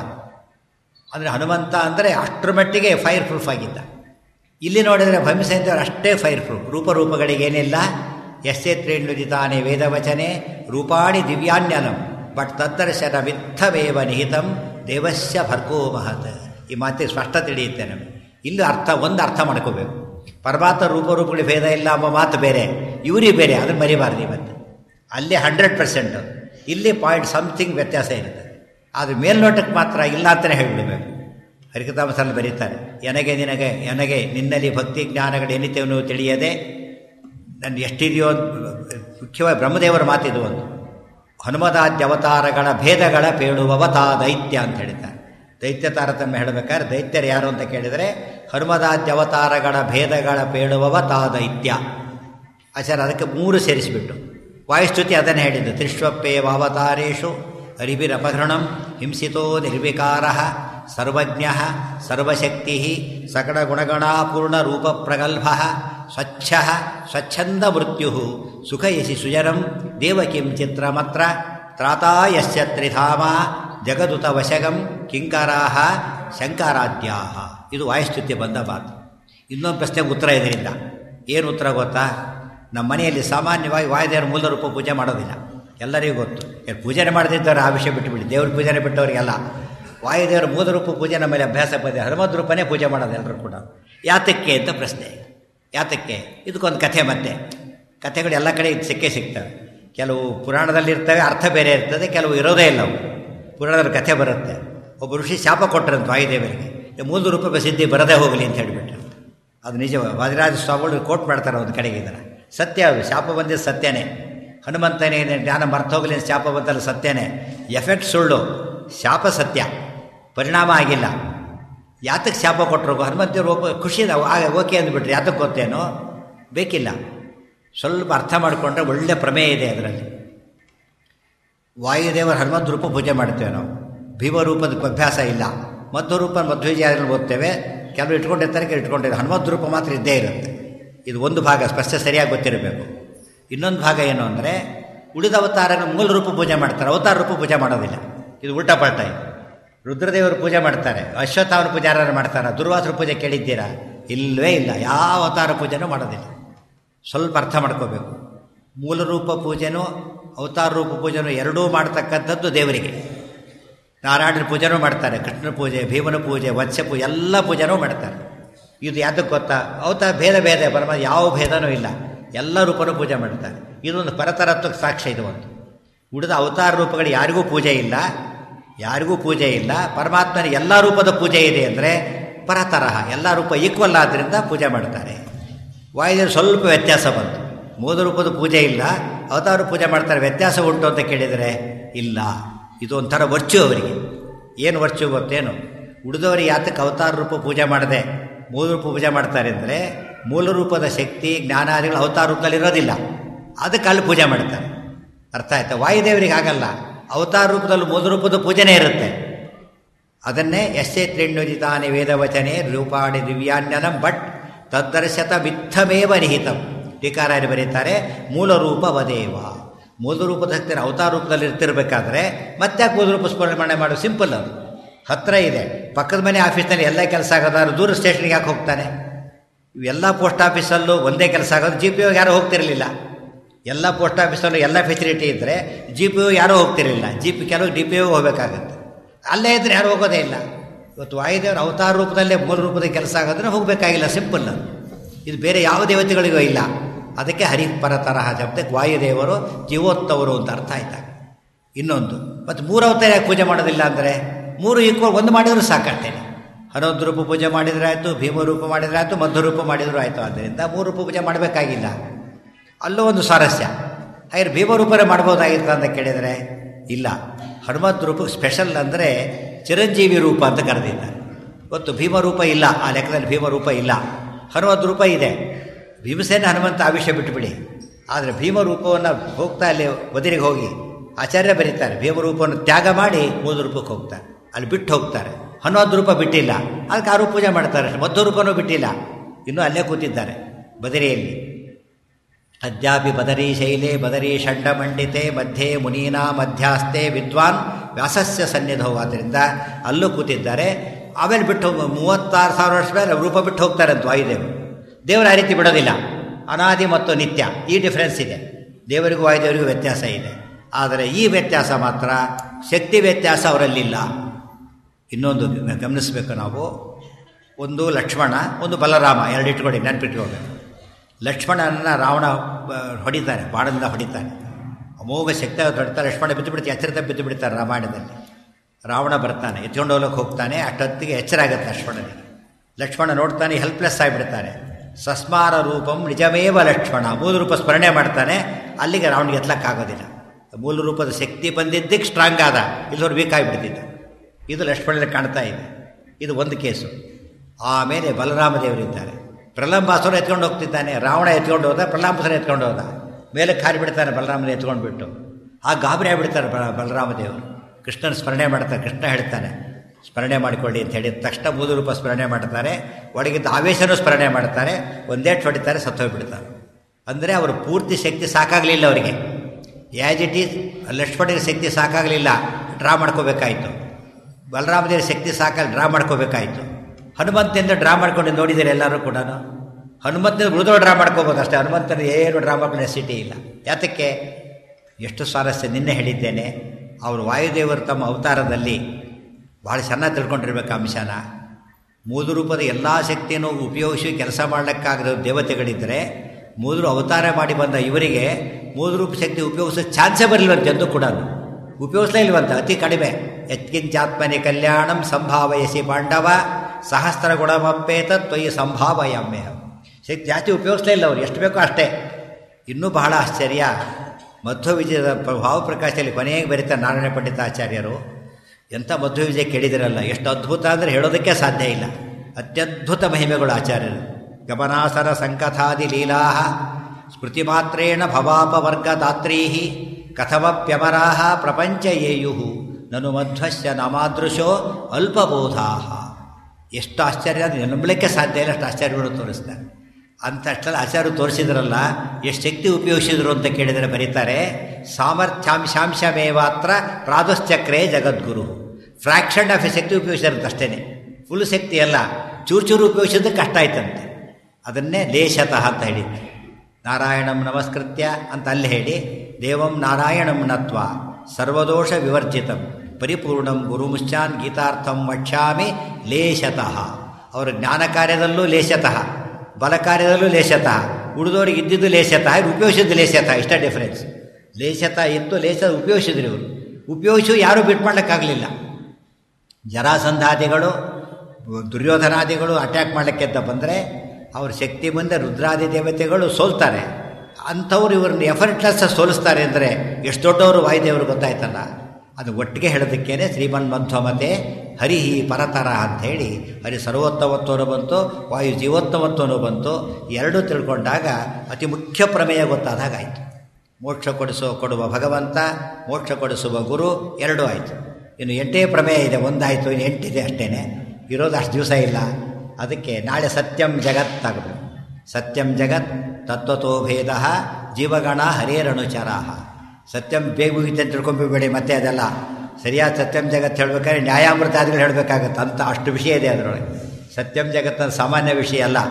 ಅಂದರೆ ಹನುಮಂತ ಅಂದರೆ ಅಷ್ಟರ ಮಟ್ಟಿಗೆ ಫೈರ್ ಪ್ರೂಫ್ ಆಗಿದ್ದ ಇಲ್ಲಿ ನೋಡಿದರೆ ಭೀಮಸೇನದೇವರು ಅಷ್ಟೇ ಫೈರ್ ಪ್ರೂಫ್ ರೂಪರೂಪಗಳಿಗೇನಿಲ್ಲ ಯಸ್ಸೇ ತ್ರೇಣುದಿತಾನೆ ವೇದವಚನೆ ರೂಪಾಣಿ ದಿವ್ಯಾನ್ಯನಂ ಬಟ್ ತದ್ದರ್ಶನ ವಿತ್ತವೇವ ನಿಹಿತಂ ದೇವಸ್ಯ ಭರ್ಗೋ ಮಹತ್ ಈ ಮಾತಿಗೆ ಸ್ಪಷ್ಟ ತಿಳಿಯುತ್ತೆ ನಮಗೆ ಇಲ್ಲಿ ಅರ್ಥ ಒಂದು ಅರ್ಥ ಮಾಡ್ಕೋಬೇಕು ಪರಮಾತ್ಮ ರೂಪರೂಪಗಳಿಗೆ ಭೇದ ಇಲ್ಲ ಎಂಬ ಮಾತು ಬೇರೆ ಇವರಿಗೆ ಬೇರೆ ಅದನ್ನು ಮರಿಬಾರ್ದು ಇವತ್ತು ಅಲ್ಲಿ ಹಂಡ್ರೆಡ್ ಪರ್ಸೆಂಟ್ ಇಲ್ಲಿ ಪಾಯಿಂಟ್ ಸಮಥಿಂಗ್ ವ್ಯತ್ಯಾಸ ಇರುತ್ತೆ ಆದರೆ ಮೇಲ್ನೋಟಕ್ಕೆ ಮಾತ್ರ ಇಲ್ಲ ಅಂತಲೇ ಹೇಳಿಬಿಡಬೇಕು ಹರಿಕತಾಮಸಲ್ಲಿ ಬರೀತಾರೆ ಎನಗೆ ನಿನಗೆ ಎನಗೆ ನಿನ್ನಲ್ಲಿ ಭಕ್ತಿ ಜ್ಞಾನಗಳೇನಿತೇವನು ತಿಳಿಯದೆ ನನ್ನ ಎಷ್ಟಿದೆಯೋ ಮುಖ್ಯವಾಗಿ ಬ್ರಹ್ಮದೇವರ ಮಾತಿದು ಒಂದು ಹನುಮದಾದ್ಯ ಅವತಾರಗಳ ಭೇದಗಳ ಪೇಳುವವ ತಾ ದೈತ್ಯ ಅಂತ ಹೇಳಿದ್ದಾರೆ ದೈತ್ಯ ತಾರತಮ್ಯ ಹೇಳಬೇಕಾದ್ರೆ ದೈತ್ಯರು ಯಾರು ಅಂತ ಕೇಳಿದರೆ ಹನುಮದಾದ್ಯ ಅವತಾರಗಳ ಭೇದಗಳ ಪೇಳುವವ ತಾ ದೈತ್ಯ ಆಚಾರ ಅದಕ್ಕೆ ಮೂರು ಸೇರಿಸಿಬಿಟ್ಟು ವಾಯುಸ್ತುತಿ ಅದನ್ನೇ ಹೇಳಿದ್ದು ತ್ರಿಶ್ವಪ್ಪೇವಾವತಾರೇಶು ಅರಿಭಿರಪಘೃಣಂ ಹಿಂಸಿತೋ ನಿರ್ವಿಕಾರ ಸರ್ವಜ್ಞ ಸರ್ವಶಕ್ತಿ ಸಕಲ ಗುಣಗಣಾಪೂರ್ಣ ರೂಪ ಪ್ರಗಲ್ಭ ಸ್ವಚ್ಛ ಸ್ವಚ್ಛಂದ ಮೃತ್ಯು ಸುಖಯಸಿ ಸುಜನಂ ದೇವಕಿಂ ಚಿತ್ರಮತ್ರ ತ್ರಾತಾಯಶ್ಚ ತ್ರಿಧಾಮ ಜಗದುತ ವಶಗಂ ಕಿಂಕರಾಹ ಶಂಕರಾದ್ಯಾಹ ಇದು ವಾಯುಸ್ತುತಿ ಬಂದ ಮಾತು ಇನ್ನೊಂದು ಪ್ರಶ್ನೆಗೆ ಉತ್ತರ ಇದರಿಂದ ಏನು ಉತ್ತರ ಗೊತ್ತಾ ನಮ್ಮ ಮನೆಯಲ್ಲಿ ಸಾಮಾನ್ಯವಾಗಿ ವಾಯುದೇವರ ಮೂಲ ರೂಪ ಪೂಜೆ ಮಾಡೋದಿಲ್ಲ ಎಲ್ಲರಿಗೂ ಗೊತ್ತು ಯಾರು ಪೂಜೆನೇ ಮಾಡದಿದ್ದವ್ರು ಆ ವಿಷಯ ಬಿಟ್ಟುಬಿಡಿ ದೇವ್ರ ಪೂಜೆನೇ ಬಿಟ್ಟವರಿಗೆಲ್ಲ ವಾಯುದೇವರ ಮೂಲ ರೂಪ ಪೂಜೆ ನಮ್ಮಲ್ಲಿ ಅಭ್ಯಾಸ ಬಂದಿದೆ ಹನುಮದ್ ರೂಪನೇ ಪೂಜೆ ಮಾಡೋದು ಎಲ್ಲರೂ ಕೂಡ ಯಾತಕ್ಕೆ ಅಂತ ಪ್ರಶ್ನೆ ಯಾತಕ್ಕೆ ಇದಕ್ಕೊಂದು ಕಥೆ ಮತ್ತೆ ಕಥೆಗಳು ಎಲ್ಲ ಕಡೆ ಇದು ಸಿಕ್ಕೇ ಸಿಗ್ತವೆ ಕೆಲವು ಪುರಾಣದಲ್ಲಿ ಇರ್ತವೆ ಅರ್ಥ ಬೇರೆ ಇರ್ತದೆ ಕೆಲವು ಇರೋದೇ ಇಲ್ಲ ಅವು ಪುರಾಣದಲ್ಲಿ ಕಥೆ ಬರುತ್ತೆ ಒಬ್ಬ ಋಷಿ ಶಾಪ ಕೊಟ್ಟರಂತ ವಾಯುದೇವರಿಗೆ ಈ ಮೂಲ ರೂಪ ಪ್ರಸಿದ್ಧಿ ಬರದೇ ಹೋಗಲಿ ಅಂತ ಹೇಳಿಬಿಟ್ಟು ಅದು ನಿಜ ವಾದಿರಾಜ ಸ್ವಾಮಿಗಳು ಕೋಟ್ ಮಾಡ್ತಾರೆ ಒಂದು ಕಡೆಗೆ ಇದನ್ನು ಸತ್ಯ ಅದು ಶಾಪ ಬಂದಿದ್ದು ಸತ್ಯನೇ ಹನುಮಂತನೇ ಜ್ಞಾನ ಮರ್ತೋಗಲಿ ಅಂತ ಶಾಪ ಬಂತಲ್ಲ ಸತ್ಯನೇ ಎಫೆಕ್ಟ್ ಸುಳ್ಳು ಶಾಪ ಸತ್ಯ ಪರಿಣಾಮ ಆಗಿಲ್ಲ ಯಾತಕ್ಕೆ ಶಾಪ ಕೊಟ್ಟರು ಹನುಮಂತರು ಒಬ್ಬ ಖುಷಿ ಆಗ ಓಕೆ ಅಂದ್ಬಿಟ್ರಿ ಯಾತಕ್ಕೆ ಗೊತ್ತೇನೋ ಬೇಕಿಲ್ಲ ಸ್ವಲ್ಪ ಅರ್ಥ ಮಾಡಿಕೊಂಡ್ರೆ ಒಳ್ಳೆ ಪ್ರಮೇಯ ಇದೆ ಅದರಲ್ಲಿ ವಾಯುದೇವರ ಹನುಮಂತ ರೂಪ ಪೂಜೆ ಮಾಡ್ತೇವೆ ನಾವು ಭೀಮರೂಪದ ಅಭ್ಯಾಸ ಇಲ್ಲ ಮಧ್ವ ರೂಪ ಮಧ್ವಜಾರಲ್ಲಿ ಓದ್ತೇವೆ ಕೆಲವರು ಇಟ್ಕೊಂಡಿರ್ತಾರೆ ಕೆಲವು ಇಟ್ಕೊಂಡಿರ್ತಾರೆ ಹನುಮಂತ ರೂಪ ಮಾತ್ರ ಇದ್ದೇ ಇರುತ್ತೆ ಇದು ಒಂದು ಭಾಗ ಸ್ಪಷ್ಟ ಸರಿಯಾಗಿ ಗೊತ್ತಿರಬೇಕು ಇನ್ನೊಂದು ಭಾಗ ಏನು ಅಂದರೆ ಉಳಿದ ಅವತಾರಗಳು ಮೂಲ ರೂಪ ಪೂಜೆ ಮಾಡ್ತಾರೆ ಅವತಾರ ರೂಪ ಪೂಜೆ ಮಾಡೋದಿಲ್ಲ ಇದು ಉಲ್ಟಾ ಪಲ್ಟ ಇದು ರುದ್ರದೇವರು ಪೂಜೆ ಮಾಡ್ತಾರೆ ಅಶ್ವತ್ಥಾವನ ಪೂಜಾರರು ಮಾಡ್ತಾರೆ ದುರ್ವಾಸರ ಪೂಜೆ ಕೇಳಿದ್ದೀರಾ ಇಲ್ಲವೇ ಇಲ್ಲ ಯಾವ ಅವತಾರ ಪೂಜೆನೂ ಮಾಡೋದಿಲ್ಲ ಸ್ವಲ್ಪ ಅರ್ಥ ಮಾಡ್ಕೋಬೇಕು ಮೂಲ ರೂಪ ಪೂಜೆನೂ ಅವತಾರ ರೂಪ ಪೂಜೆನೂ ಎರಡೂ ಮಾಡ್ತಕ್ಕಂಥದ್ದು ದೇವರಿಗೆ ನಾರಾಯಣನ ಪೂಜೆನೂ ಮಾಡ್ತಾರೆ ಕೃಷ್ಣನ ಪೂಜೆ ಭೀಮನ ಪೂಜೆ ವತ್ಸ್ಯ ಪೂಜೆ ಎಲ್ಲ ಪೂಜೆನೂ ಮಾಡ್ತಾರೆ ಇದು ಯಾತಕ್ಕೆ ಗೊತ್ತಾ ಅವತಾರ ಭೇದ ಭೇದ ಪರಮ ಯಾವ ಭೇದನೂ ಇಲ್ಲ ಎಲ್ಲ ರೂಪನೂ ಪೂಜೆ ಮಾಡ್ತಾರೆ ಇದೊಂದು ಪರತರತ್ವಕ್ಕೆ ಸಾಕ್ಷ್ಯ ಇದು ಒಂದು ಉಳಿದ ಅವತಾರ ರೂಪಗಳು ಯಾರಿಗೂ ಪೂಜೆ ಇಲ್ಲ ಯಾರಿಗೂ ಪೂಜೆ ಇಲ್ಲ ಪರಮಾತ್ಮನ ಎಲ್ಲ ರೂಪದ ಪೂಜೆ ಇದೆ ಅಂದರೆ ಪರತರಹ ಎಲ್ಲ ರೂಪ ಈಕ್ವಲ್ ಆದ್ದರಿಂದ ಪೂಜೆ ಮಾಡ್ತಾರೆ ವಾಯುದೇವರು ಸ್ವಲ್ಪ ವ್ಯತ್ಯಾಸ ಬಂತು ಮೂಲ ರೂಪದ ಪೂಜೆ ಇಲ್ಲ ಅವತಾರ ಪೂಜೆ ಮಾಡ್ತಾರೆ ವ್ಯತ್ಯಾಸ ಉಂಟು ಅಂತ ಕೇಳಿದರೆ ಇಲ್ಲ ಇದು ಒಂಥರ ವರ್ಚು ಅವರಿಗೆ ಏನು ವರ್ಚು ಗೊತ್ತೇನು ಉಳಿದವರಿಗೆ ಯಾತಕ್ಕೆ ಅವತಾರ ರೂಪ ಪೂಜೆ ಮಾಡದೆ ಮೂಲ ರೂಪ ಪೂಜೆ ಮಾಡ್ತಾರೆ ಅಂದರೆ ಮೂಲ ರೂಪದ ಶಕ್ತಿ ಜ್ಞಾನಾದಿಗಳು ಅವತಾರ ರೂಪದಲ್ಲಿ ಇರೋದಿಲ್ಲ ಅದಕ್ಕೆ ಅಲ್ಲಿ ಪೂಜೆ ಮಾಡ್ತಾರೆ ಅರ್ಥ ಆಯ್ತಾ ವಾಯುದೇವರಿಗೆ ಆಗಲ್ಲ ಅವತಾರ ರೂಪದಲ್ಲಿ ಮೂಲ ರೂಪದ ಪೂಜೆನೇ ಇರುತ್ತೆ ಅದನ್ನೇ ಎಸ್ಸೆ ತ್ರಿಣ್ಯುಜಿತಾನೆ ವೇದವಚನೆ ರೂಪಾಣಿ ದಿವ್ಯಾನ್ಯನಂ ಬಟ್ ತದ್ದರ್ಶತ ಮಿಥಮೇವ ನಿಹಿತಂ ಟೀಕಾರಾಯರು ಬರೀತಾರೆ ಮೂಲ ರೂಪ ವದೇವ ಮೂಲ ರೂಪದ ಹತ್ತಿರ ಅವತಾರ ರೂಪದಲ್ಲಿ ಇರ್ತಿರ್ಬೇಕಾದ್ರೆ ಮತ್ತೆ ಮೂಲ ರೂಪ ಸ್ಮರಣೆ ಮಾಡೋ ಸಿಂಪಲ್ ಅದು ಹತ್ತಿರ ಇದೆ ಪಕ್ಕದ ಮನೆ ಆಫೀಸ್ನಲ್ಲಿ ಎಲ್ಲ ಕೆಲಸ ಆಗೋದಾದ್ರು ದೂರ ಸ್ಟೇಷನ್ಗೆ ಯಾಕೆ ಹೋಗ್ತಾನೆ ಇವೆಲ್ಲ ಪೋಸ್ಟ್ ಆಫೀಸಲ್ಲೂ ಒಂದೇ ಕೆಲಸ ಆಗೋದು ಜಿ ಪಿ ಯಾರೂ ಹೋಗ್ತಿರಲಿಲ್ಲ ಎಲ್ಲ ಪೋಸ್ಟ್ ಆಫೀಸಲ್ಲೂ ಎಲ್ಲ ಫೆಸಿಲಿಟಿ ಇದ್ದರೆ ಜಿ ಪಿ ಯಾರೂ ಹೋಗ್ತಿರಲಿಲ್ಲ ಜಿ ಪಿ ಕೆಲವು ಡಿ ಪಿ ಒ ಹೋಗಬೇಕಾಗತ್ತೆ ಅಲ್ಲೇ ಇದ್ದರೆ ಯಾರು ಹೋಗೋದೇ ಇಲ್ಲ ಇವತ್ತು ವಾಯುದೇವರ ಅವತಾರ ರೂಪದಲ್ಲೇ ಮೂಲ ರೂಪದ ಕೆಲಸ ಆಗೋದ್ರೆ ಹೋಗಬೇಕಾಗಿಲ್ಲ ಸಿಂಪಲ್ ಅದು ಇದು ಬೇರೆ ಯಾವ ದೇವತೆಗಳಿಗೂ ಇಲ್ಲ ಅದಕ್ಕೆ ಹರಿಪರ ತರಹ ಶಬ್ದಕ್ಕೆ ವಾಯುದೇವರು ಜೀವೋತ್ತವರು ಅಂತ ಅರ್ಥ ಆಯ್ತಾಗ ಇನ್ನೊಂದು ಮತ್ತು ಮೂರು ಅವತಾರ ಯಾಕೆ ಪೂಜೆ ಮಾಡೋದಿಲ್ಲ ಅಂದರೆ ಮೂರು ಈಕ್ವಲ್ ಒಂದು ಮಾಡಿದರೂ ಸಾಕಷ್ಟೇನೆ ಹನ್ನೊಂದು ರೂಪ ಪೂಜೆ ಮಾಡಿದರೆ ಆಯಿತು ಭೀಮರೂಪ ಮಾಡಿದರೆ ಆಯಿತು ಮಧ್ಯರೂಪ ಮಾಡಿದರೂ ಆಯಿತು ಆದ್ದರಿಂದ ಮೂರು ರೂಪ ಪೂಜೆ ಮಾಡಬೇಕಾಗಿಲ್ಲ ಅಲ್ಲೂ ಒಂದು ಸ್ವಾರಸ್ಯ ಹಾಗೆ ಭೀಮರೂಪರೇ ಮಾಡ್ಬೋದಾಗಿತ್ತು ಅಂತ ಕೇಳಿದರೆ ಇಲ್ಲ ಹನುಮಂತ ರೂಪಕ್ಕೆ ಸ್ಪೆಷಲ್ ಅಂದರೆ ಚಿರಂಜೀವಿ ರೂಪ ಅಂತ ಕರೆದಿದ್ದಾರೆ ಇವತ್ತು ಭೀಮರೂಪ ಇಲ್ಲ ಆ ಲೆಕ್ಕದಲ್ಲಿ ಭೀಮರೂಪ ಇಲ್ಲ ಹನುಮಂತ ರೂಪ ಇದೆ ಭೀಮಸೇನ ಹನುಮಂತ ಆ ವಿಷಯ ಬಿಟ್ಟುಬಿಡಿ ಆದರೆ ಭೀಮರೂಪವನ್ನು ಹೋಗ್ತಾ ಅಲ್ಲಿ ಬದಿರಿಗೆ ಹೋಗಿ ಆಚಾರ್ಯ ಬರೀತಾರೆ ಭೀಮರೂಪವನ್ನು ತ್ಯಾಗ ಮಾಡಿ ಮೂಲ ರೂಪಕ್ಕೆ ಹೋಗ್ತಾರೆ ಅಲ್ಲಿ ಬಿಟ್ಟು ಹೋಗ್ತಾರೆ ಹನುಮಂತ ರೂಪ ಬಿಟ್ಟಿಲ್ಲ ಅದಕ್ಕೆ ಆರು ಪೂಜೆ ಮಾಡ್ತಾರೆ ಮಧ್ವ ರೂಪನೂ ಬಿಟ್ಟಿಲ್ಲ ಇನ್ನೂ ಅಲ್ಲೇ ಕೂತಿದ್ದಾರೆ ಬದರಿಯಲ್ಲಿ ಅದ್ಯಾಪಿ ಬದರಿ ಶೈಲೆ ಬದರಿ ಷಂಡಮಂಡಿತೆ ಮಧ್ಯೆ ಮುನೀನಾ ಮಧ್ಯಾಸ್ತೆ ವಿದ್ವಾನ್ ವ್ಯಾಸಸ್ಯ ಸನ್ನಿಧವು ಆದ್ದರಿಂದ ಅಲ್ಲೂ ಕೂತಿದ್ದಾರೆ ಆಮೇಲೆ ಬಿಟ್ಟು ಹೋಗ ಮೂವತ್ತಾರು ಸಾವಿರ ವರ್ಷ ಮೇಲೆ ರೂಪ ಬಿಟ್ಟು ಹೋಗ್ತಾರೆ ಅಂತ ವಾಯುದೇವರು ದೇವರು ಆ ರೀತಿ ಬಿಡೋದಿಲ್ಲ ಅನಾದಿ ಮತ್ತು ನಿತ್ಯ ಈ ಡಿಫ್ರೆನ್ಸ್ ಇದೆ ದೇವರಿಗೂ ವಾಯುದೇವರಿಗೂ ವ್ಯತ್ಯಾಸ ಇದೆ ಆದರೆ ಈ ವ್ಯತ್ಯಾಸ ಮಾತ್ರ ಶಕ್ತಿ ವ್ಯತ್ಯಾಸ ಅವರಲ್ಲಿಲ್ಲ ಇನ್ನೊಂದು ಗಮನಿಸಬೇಕು ನಾವು ಒಂದು ಲಕ್ಷ್ಮಣ ಒಂದು ಬಲರಾಮ ಎರಡು ಇಟ್ಕೊಳ್ಳಿ ನೆನಪಿಟ್ಕೋಬೇಕು ಲಕ್ಷ್ಮಣನ ರಾವಣ ಹೊಡಿತಾರೆ ಬಾಣದಿಂದ ಹೊಡಿತಾನೆ ಅಮೋಘ ಶಕ್ತಿ ಹೊಡಿತಾರೆ ಲಕ್ಷ್ಮಣ ಬಿದ್ದು ಬಿಡ್ತಾರೆ ಎಚ್ಚರಿತ ಬಿದ್ದು ಬಿಡ್ತಾರೆ ರಾಮಾಯಣದಲ್ಲಿ ರಾವಣ ಬರ್ತಾನೆ ಎತ್ಕೊಂಡು ಹೋಗ್ಲಿಕ್ಕೆ ಹೋಗ್ತಾನೆ ಅಷ್ಟೊತ್ತಿಗೆ ಎಚ್ಚರ ಆಗುತ್ತೆ ಲಕ್ಷ್ಮಣನಿಗೆ ಲಕ್ಷ್ಮಣ ನೋಡ್ತಾನೆ ಹೆಲ್ಪ್ಲೆಸ್ ಆಗಿಬಿಡ್ತಾನೆ ಸಸ್ಮಾರ ರೂಪಂ ನಿಜಮೇವ ಲಕ್ಷ್ಮಣ ಮೂಲ ರೂಪ ಸ್ಮರಣೆ ಮಾಡ್ತಾನೆ ಅಲ್ಲಿಗೆ ರಾವಣಿಗೆ ಎತ್ತಲಕ್ಕಾಗೋದಿಲ್ಲ ಮೂಲ ರೂಪದ ಶಕ್ತಿ ಬಂದಿದ್ದಕ್ಕೆ ಸ್ಟ್ರಾಂಗ್ ಆದ ಇಲ್ಲವ್ರು ವೀಕ್ ಆಗಿಬಿಡ್ತಿದ್ದ ಇದು ಲಕ್ಷ್ಮಣನ ಕಾಣ್ತಾ ಇದೆ ಇದು ಒಂದು ಕೇಸು ಆಮೇಲೆ ಬಲರಾಮ ದೇವರಿದ್ದಾರೆ ಪ್ರಲಂಬಾಸುರ ಎತ್ಕೊಂಡು ಹೋಗ್ತಿದ್ದಾನೆ ರಾವಣ ಎತ್ಕೊಂಡು ಹೋದ ಪ್ರಲಂಬಾಸುರ ಎತ್ಕೊಂಡು ಹೋದ ಮೇಲೆ ಕಾರಿ ಬಿಡ್ತಾನೆ ಬಲರಾಮನ ಎತ್ಕೊಂಡು ಬಿಟ್ಟು ಆ ಗಾಬರಿ ಆಗಿಬಿಡ್ತಾರೆ ಬಲ ಬಲರಾಮ ದೇವರು ಕೃಷ್ಣನ ಸ್ಮರಣೆ ಮಾಡ್ತಾರೆ ಕೃಷ್ಣ ಹೇಳ್ತಾನೆ ಸ್ಮರಣೆ ಮಾಡಿಕೊಳ್ಳಿ ಅಂತ ಹೇಳಿದ ತಕ್ಷಣ ಮೂಲ ರೂಪ ಸ್ಮರಣೆ ಮಾಡ್ತಾರೆ ಒಳಗಿದ್ದ ಆವೇಶನೂ ಸ್ಮರಣೆ ಮಾಡ್ತಾರೆ ಒಂದೇ ಹೊಡಿತಾರೆ ಸತ್ತೋಗ್ಬಿಡ್ತಾರೆ ಅಂದರೆ ಅವರು ಪೂರ್ತಿ ಶಕ್ತಿ ಸಾಕಾಗಲಿಲ್ಲ ಅವರಿಗೆ ಆ್ಯಸ್ ಇಟ್ ಈಸ್ ಲಕ್ಷ್ಮಣನ ಶಕ್ತಿ ಸಾಕಾಗಲಿಲ್ಲ ಡ್ರಾ ಮಾಡ್ಕೋಬೇಕಾಯಿತು ಬಲರಾಮದೇವ್ರ ಶಕ್ತಿ ಸಾಕಾಗಿ ಡ್ರಾ ಮಾಡ್ಕೋಬೇಕಾಯಿತು ಹನುಮಂತನಿಂದ ಡ್ರಾ ಮಾಡ್ಕೊಂಡು ನೋಡಿದ್ದೀರಿ ಎಲ್ಲರೂ ಕೂಡ ಹನುಮಂತನ ಮೃದು ಡ್ರಾ ಮಾಡ್ಕೋಬೋದು ಅಷ್ಟೇ ಹನುಮಂತನ ಏನು ಡ್ರಾ ಮಾಡೋ ನೆಸಿಟಿ ಇಲ್ಲ ಯಾತಕ್ಕೆ ಎಷ್ಟು ಸ್ವಾರಸ್ಯ ನಿನ್ನೆ ಹೇಳಿದ್ದೇನೆ ಅವರು ವಾಯುದೇವರು ತಮ್ಮ ಅವತಾರದಲ್ಲಿ ಭಾಳ ಚೆನ್ನಾಗಿ ತಿಳ್ಕೊಂಡಿರ್ಬೇಕು ಅಂಶನ ಮೂಲ ರೂಪದ ಎಲ್ಲ ಶಕ್ತಿಯನ್ನು ಉಪಯೋಗಿಸಿ ಕೆಲಸ ಮಾಡಲಿಕ್ಕಾಗದ ದೇವತೆಗಳಿದ್ದರೆ ಮೂದರು ಅವತಾರ ಮಾಡಿ ಬಂದ ಇವರಿಗೆ ಮೂಲ ರೂಪ ಶಕ್ತಿ ಉಪಯೋಗಿಸೋ ಚಾನ್ಸೇ ಬರಲಿಲ್ವಂತೆ ಎಂದು ಕೂಡ ಉಪಯೋಗಿಸಲೇ ಇಲ್ವಂತೆ ಅತಿ ಕಡಿಮೆ ಯತ್ಕಿಂಚಾತ್ಮನಿ ಕಲ್ಯಾಣಂ ಸಂಭಾವಯಸಿ ಪಾಂಡವ ಸಹಸ್ರ ಗುಣಮಪ್ಪೇತ ತ್ವಯಿ ಸಂಭಾವಯಾಮ್ಯ ಶಕ್ತಿ ಜಾಸ್ತಿ ಉಪಯೋಗಿಸಲೇ ಇಲ್ಲ ಅವ್ರು ಎಷ್ಟು ಬೇಕೋ ಅಷ್ಟೇ ಇನ್ನೂ ಬಹಳ ಆಶ್ಚರ್ಯ ಮಧ್ವ ವಿಜಯದ ಭಾವಪ್ರಕಾಶದಲ್ಲಿ ಕೊನೆಗೆ ಬರೀತಾರೆ ನಾರಾಯಣ ಪಂಡಿತಾಚಾರ್ಯರು ಎಂಥ ಮಧ್ವ ವಿಜಯ ಕೇಳಿದಿರಲ್ಲ ಎಷ್ಟು ಅದ್ಭುತ ಅಂದರೆ ಹೇಳೋದಕ್ಕೆ ಸಾಧ್ಯ ಇಲ್ಲ ಅತ್ಯದ್ಭುತ ಮಹಿಮೆಗಳು ಆಚಾರ್ಯರು ಗಮನಾಸನ ಸಂಕಥಾದಿ ಲೀಲಾ ಸ್ಮೃತಿ ಮಾತ್ರೇಣ ಭವಾಪವರ್ಗದಾತ್ರೀ ಕಥಮಪ್ಯಮರಾ ಪ್ರಪಂಚ ಯೇಯು ನನು ಮಧ್ವಶ್ಯ ನಾಮಾದೃಶೋ ಅಲ್ಪಬೋಧಾ ಎಷ್ಟು ಆಶ್ಚರ್ಯ ಅಂದರೆ ನಂಬಲಿಕ್ಕೆ ಸಾಧ್ಯ ಇಲ್ಲ ಅಷ್ಟು ಆಶ್ಚರ್ಯಗಳು ತೋರಿಸ್ತಾರೆ ಅಂತ ಅಷ್ಟೆಲ್ಲ ಆಚಾರ್ಯರು ತೋರಿಸಿದ್ರಲ್ಲ ಎಷ್ಟು ಶಕ್ತಿ ಉಪಯೋಗಿಸಿದ್ರು ಅಂತ ಕೇಳಿದರೆ ಬರೀತಾರೆ ಸಾಮರ್ಥ್ಯಾಂಶಾಂಶಮೇವಾತ್ರ ಪ್ರಾದುಶ್ಚಕ್ರೇ ಜಗದ್ಗುರು ಫ್ರ್ಯಾಕ್ಷನ್ ಆಫ್ ಎ ಶಕ್ತಿ ಉಪಯೋಗಿಸಿರಂತ ಅಷ್ಟೇ ಫುಲ್ ಶಕ್ತಿ ಅಲ್ಲ ಚೂರು ಚೂರು ಉಪಯೋಗಿಸಿದ್ದು ಕಷ್ಟ ಆಯ್ತಂತೆ ಅದನ್ನೇ ಲೇಷತಃ ಅಂತ ಹೇಳಿದ್ದೆ ನಾರಾಯಣಂ ನಮಸ್ಕೃತ್ಯ ಅಂತ ಅಲ್ಲಿ ಹೇಳಿ ದೇವಂ ನಾರಾಯಣಂ ನತ್ವ ಸರ್ವದೋಷ ವಿವರ್ಜಿತಂ ಪರಿಪೂರ್ಣಂ ಗುರುಮುಶ್ಚಾನ್ ಗೀತಾರ್ಥಂ ವಕ್ಷ್ಯಾಮಿ ಲೇಷತಃ ಅವರ ಜ್ಞಾನ ಕಾರ್ಯದಲ್ಲೂ ಲೇಷತಃ ಬಲ ಕಾರ್ಯದಲ್ಲೂ ಲೇಷತಃ ಉಳಿದವರಿಗೆ ಇದ್ದಿದ್ದು ಲೇಷತಃ ಇವ್ರು ಉಪಯೋಗಿಸಿದ್ದು ಲೇಷತಃ ಇಷ್ಟ ಡಿಫ್ರೆನ್ಸ್ ಲೇಷತಃ ಇತ್ತು ಲೇಷ ಉಪಯೋಗಿಸಿದ್ರು ಇವರು ಉಪಯೋಗಿಸು ಯಾರೂ ಬಿಟ್ಟು ಮಾಡಲಿಕ್ಕಾಗಲಿಲ್ಲ ಜರಾಸಂಧಾದಿಗಳು ದುರ್ಯೋಧನಾದಿಗಳು ಅಟ್ಯಾಕ್ ಮಾಡಲಿಕ್ಕೆ ಅಂತ ಬಂದರೆ ಅವ್ರ ಶಕ್ತಿ ಮುಂದೆ ರುದ್ರಾದಿ ದೇವತೆಗಳು ಸೋಲ್ತಾರೆ ಅಂಥವ್ರು ಇವ್ರನ್ನ ಎಫರ್ಟ್ಲೆಸ್ ಸೋಲಿಸ್ತಾರೆ ಅಂದರೆ ಎಷ್ಟು ದೊಡ್ಡವರು ವಾಯುದೇವರು ಗೊತ್ತಾಯ್ತಲ್ಲ ಅದು ಒಟ್ಟಿಗೆ ಹೇಳೋದಕ್ಕೇನೆ ಶ್ರೀಮನ್ ಮಧ್ವಮತೆ ಹರಿಹಿ ಪರತರ ಅಂಥೇಳಿ ಹರಿ ಸರ್ವೋತ್ತಮತ್ವನು ಬಂತು ವಾಯು ಜೀವೋತ್ತಮತ್ವನು ಬಂತು ಎರಡೂ ತಿಳ್ಕೊಂಡಾಗ ಅತಿ ಮುಖ್ಯ ಪ್ರಮೇಯ ಗೊತ್ತಾದಾಗಾಯಿತು ಮೋಕ್ಷ ಕೊಡಿಸೋ ಕೊಡುವ ಭಗವಂತ ಮೋಕ್ಷ ಕೊಡಿಸುವ ಗುರು ಎರಡೂ ಆಯಿತು ಇನ್ನು ಎಂಟೇ ಪ್ರಮೇಯ ಇದೆ ಒಂದಾಯಿತು ಇನ್ನು ಎಂಟಿದೆ ಅಷ್ಟೇ ಇರೋದು ಅಷ್ಟು ದಿವಸ ಇಲ್ಲ ಅದಕ್ಕೆ ನಾಳೆ ಸತ್ಯಂ ಜಗತ್ ಆಗಬೇಕು ಸತ್ಯಂ ಜಗತ್ ತತ್ವತೋ ಭೇದ ಜೀವಗಣ ಹರೇರನುಚರಾಹ ಸತ್ಯಂ ಬೇಗ ಮುಗಿತೆ ಅಂತ ತಿಳ್ಕೊಂಬಿಬೇಡಿ ಮತ್ತೆ ಅದೆಲ್ಲ ಸರಿಯಾದ ಸತ್ಯಂ ಜಗತ್ ಹೇಳಬೇಕಾದ್ರೆ ನ್ಯಾಯಾಮೃತ ಆದಿಗಳು ಹೇಳಬೇಕಾಗತ್ತೆ ಅಂತ ಅಷ್ಟು ವಿಷಯ ಇದೆ ಅದರೊಳಗೆ ಸತ್ಯಂ ಜಗತ್ತಿನ ಸಾಮಾನ್ಯ ವಿಷಯ ಅಲ್ಲ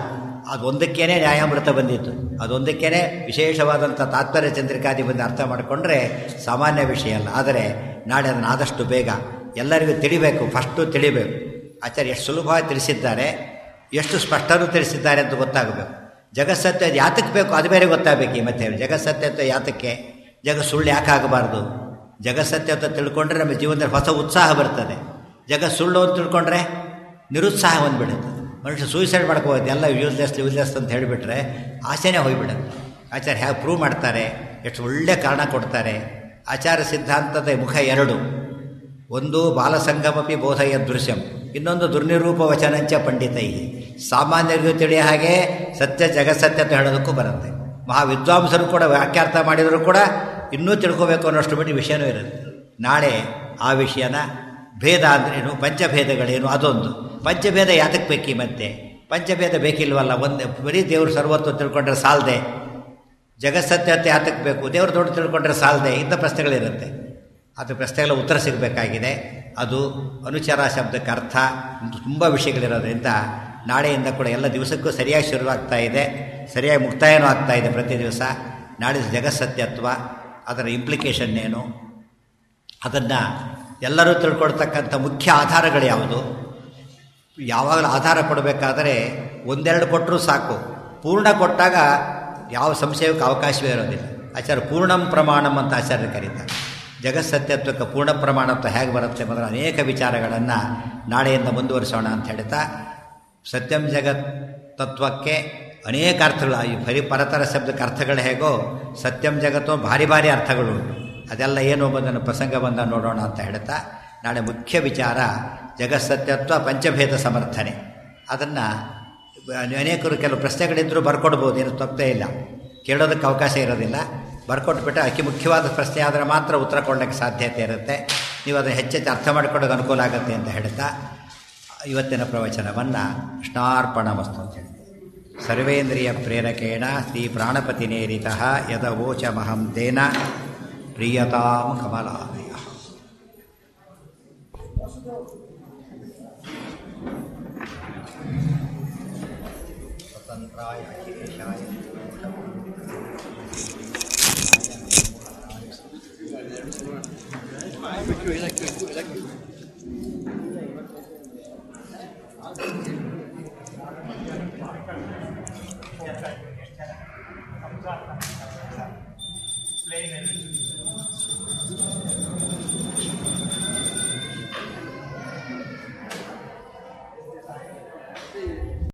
ಅದೊಂದಕ್ಕೇನೆ ನ್ಯಾಯಾಮೃತ ಬಂದಿತ್ತು ಅದೊಂದಕ್ಕೇನೆ ವಿಶೇಷವಾದಂಥ ತಾತ್ಪರ್ಯ ಚಂದ್ರಿಕಾದಿ ಬಂದು ಅರ್ಥ ಮಾಡಿಕೊಂಡ್ರೆ ಸಾಮಾನ್ಯ ವಿಷಯ ಅಲ್ಲ ಆದರೆ ನಾಳೆ ಅದನ್ನು ಆದಷ್ಟು ಬೇಗ ಎಲ್ಲರಿಗೂ ತಿಳಿಬೇಕು ಫಸ್ಟು ತಿಳಿಬೇಕು ಆಚಾರ್ಯ ಎಷ್ಟು ಸುಲಭವಾಗಿ ತಿಳಿಸಿದ್ದಾರೆ ಎಷ್ಟು ಸ್ಪಷ್ಟನೂ ತಿಳಿಸಿದ್ದಾರೆ ಅಂತ ಗೊತ್ತಾಗಬೇಕು ಜಗತ್ಸತ್ಯ ಯಾತಕ್ಕೆ ಬೇಕು ಅದು ಬೇರೆ ಗೊತ್ತಾಗಬೇಕು ಈ ಮತ್ತೆ ಜಗತ್ಸತ್ಯತ್ವ ಯಾತಕ್ಕೆ ಜಗ ಸುಳ್ಳು ಯಾಕೆ ಆಗಬಾರ್ದು ಜಗತ್ಸತ್ಯ ಅಂತ ತಿಳ್ಕೊಂಡ್ರೆ ನಮ್ಮ ಜೀವನದಲ್ಲಿ ಹೊಸ ಉತ್ಸಾಹ ಬರ್ತದೆ ಜಗತ್ ಸುಳ್ಳು ಅಂತ ತಿಳ್ಕೊಂಡ್ರೆ ನಿರುತ್ಸಾಹ ಬಂದ್ಬಿಡುತ್ತೆ ಮನುಷ್ಯ ಸೂಸೈಡ್ ಮಾಡ್ಕೋಬೋದು ಎಲ್ಲ ಯೂಸ್ಲೆಸ್ ಯೂಸ್ಲೆಸ್ ಅಂತ ಹೇಳಿಬಿಟ್ರೆ ಆಸೆನೇ ಹೋಗ್ಬಿಡುತ್ತೆ ಆಚಾರ್ಯ ಹೇಗೆ ಪ್ರೂವ್ ಮಾಡ್ತಾರೆ ಎಷ್ಟು ಒಳ್ಳೆ ಕಾರಣ ಕೊಡ್ತಾರೆ ಆಚಾರ ಸಿದ್ಧಾಂತದ ಮುಖ ಎರಡು ಒಂದು ಬಾಲಸಂಗಮಪಿ ಬೋಧಯ ದೃಶ್ಯಂ ಇನ್ನೊಂದು ದುರ್ನಿರೂಪ ವಚನಂಚ ಪಂಡಿತೈ ಸಾಮಾನ್ಯರಿಗೂ ತಿಳಿಯ ಹಾಗೆ ಸತ್ಯ ಜಗತ್ಸತ್ಯ ಅಂತ ಹೇಳೋದಕ್ಕೂ ಬರುತ್ತೆ ಮಹಾವಿದ್ವಾಂಸರು ಕೂಡ ವಾಕ್ಯಾರ್ಥ ಮಾಡಿದರೂ ಕೂಡ ಇನ್ನೂ ತಿಳ್ಕೋಬೇಕು ಅನ್ನೋಷ್ಟು ಮಟ್ಟಿ ವಿಷಯನೂ ಇರುತ್ತೆ ನಾಳೆ ಆ ವಿಷಯನ ಭೇದ ಅಂದ್ರೇನು ಪಂಚಭೇದಗಳೇನು ಅದೊಂದು ಪಂಚಭೇದ ಯಾತಕ್ಕೆ ಬೇಕಿ ಮತ್ತೆ ಪಂಚಭೇದ ಬೇಕಿಲ್ವಲ್ಲ ಒಂದು ಬರೀ ದೇವರು ಸರ್ವತ್ವ ತಿಳ್ಕೊಂಡ್ರೆ ಸಾಲದೆ ಜಗತ್ಸತ್ಯತೆ ಯಾತಕ್ಕೆ ಬೇಕು ದೇವರು ದೊಡ್ಡ ತಿಳ್ಕೊಂಡ್ರೆ ಸಾಲದೆ ಇಂಥ ಪ್ರಶ್ನೆಗಳಿರುತ್ತೆ ಅದು ಪ್ರಶ್ನೆಗಳ ಉತ್ತರ ಸಿಗಬೇಕಾಗಿದೆ ಅದು ಅನುಚಾರ ಶಬ್ದಕ್ಕೆ ಅರ್ಥ ತುಂಬ ವಿಷಯಗಳಿರೋದ್ರಿಂದ ನಾಳೆಯಿಂದ ಕೂಡ ಎಲ್ಲ ದಿವಸಕ್ಕೂ ಸರಿಯಾಗಿ ಶುರುವಾಗ್ತಾ ಇದೆ ಸರಿಯಾಗಿ ಮುಕ್ತಾಯನೂ ಆಗ್ತಾ ಇದೆ ಪ್ರತಿ ದಿವಸ ನಾಳೆ ಜಗತ್ಸತ್ಯತ್ವ ಅದರ ಇಂಪ್ಲಿಕೇಶನ್ ಏನು ಅದನ್ನು ಎಲ್ಲರೂ ತಿಳ್ಕೊಳ್ತಕ್ಕಂಥ ಮುಖ್ಯ ಆಧಾರಗಳು ಯಾವುದು ಯಾವಾಗಲೂ ಆಧಾರ ಕೊಡಬೇಕಾದರೆ ಒಂದೆರಡು ಕೊಟ್ಟರೂ ಸಾಕು ಪೂರ್ಣ ಕೊಟ್ಟಾಗ ಯಾವ ಸಂಶಯಕ್ಕೆ ಅವಕಾಶವೇ ಇರೋದಿಲ್ಲ ಆಚಾರ್ಯ ಪೂರ್ಣಂ ಪ್ರಮಾಣಂ ಅಂತ ಆಚಾರ್ಯ ಕರೀತಾರೆ ಜಗತ್ಸತ್ಯತ್ವಕ್ಕೆ ಪೂರ್ಣ ಪ್ರಮಾಣತ್ವ ಹೇಗೆ ಬರುತ್ತೆ ಮೊದಲು ಅನೇಕ ವಿಚಾರಗಳನ್ನು ನಾಳೆಯಿಂದ ಮುಂದುವರಿಸೋಣ ಅಂತ ಹೇಳ್ತಾ ಸತ್ಯಂ ಜಗತ್ ತತ್ವಕ್ಕೆ ಅನೇಕ ಅರ್ಥಗಳು ಈ ಬರೀ ಪರತರ ಶಬ್ದಕ್ಕೆ ಅರ್ಥಗಳು ಹೇಗೋ ಸತ್ಯಂ ಜಗತ್ತು ಭಾರಿ ಭಾರಿ ಅರ್ಥಗಳು ಉಂಟು ಅದೆಲ್ಲ ಏನು ಎಂಬುದನ್ನು ಪ್ರಸಂಗ ಬಂದ ನೋಡೋಣ ಅಂತ ಹೇಳ್ತಾ ನಾಳೆ ಮುಖ್ಯ ವಿಚಾರ ಜಗತ್ಸತ್ಯತ್ವ ಪಂಚಭೇದ ಸಮರ್ಥನೆ ಅದನ್ನು ಅನೇಕರು ಕೆಲವು ಪ್ರಶ್ನೆಗಳಿದ್ದರೂ ಬರ್ಕೊಡ್ಬೋದು ಏನು ತಪ್ಪೇ ಇಲ್ಲ ಕೇಳೋದಕ್ಕೆ ಅವಕಾಶ ಇರೋದಿಲ್ಲ ಬರ್ಕೊಟ್ಬಿಟ್ಟು ಅತಿ ಮುಖ್ಯವಾದ ಪ್ರಶ್ನೆ ಆದರೆ ಮಾತ್ರ ಉತ್ತರ ಕೊಡಲಿಕ್ಕೆ ಸಾಧ್ಯತೆ ಇರುತ್ತೆ ನೀವು ಅದನ್ನು ಹೆಚ್ಚೆಚ್ಚು ಅರ್ಥ ಮಾಡಿಕೊಳ್ಳೋಕೆ ಅನುಕೂಲ ಆಗುತ್ತೆ ಅಂತ ಹೇಳ್ತಾ ಇವತ್ತಿನ ಪ್ರವಚನವನ್ನು ಕೃಷ್ಣಾರ್ಪಣ ವಸ್ತು ಅಂತ ಹೇಳಿ ಸರ್ವೇಂದ್ರಿಯ ಪ್ರೇರಕೇಣ ಶ್ರೀ ಪ್ರಾಣಪತಿನೇರಿತ ಯದವೋಚಮಹಂ ತೇನ ಪ್ರಿಯತಾಂ ಕಮಲಾಲಯ ಸ್ವತಂತ್ರಾಯ ಅಖಿಲೇಶಾಯ ಪ್ಲೇನ್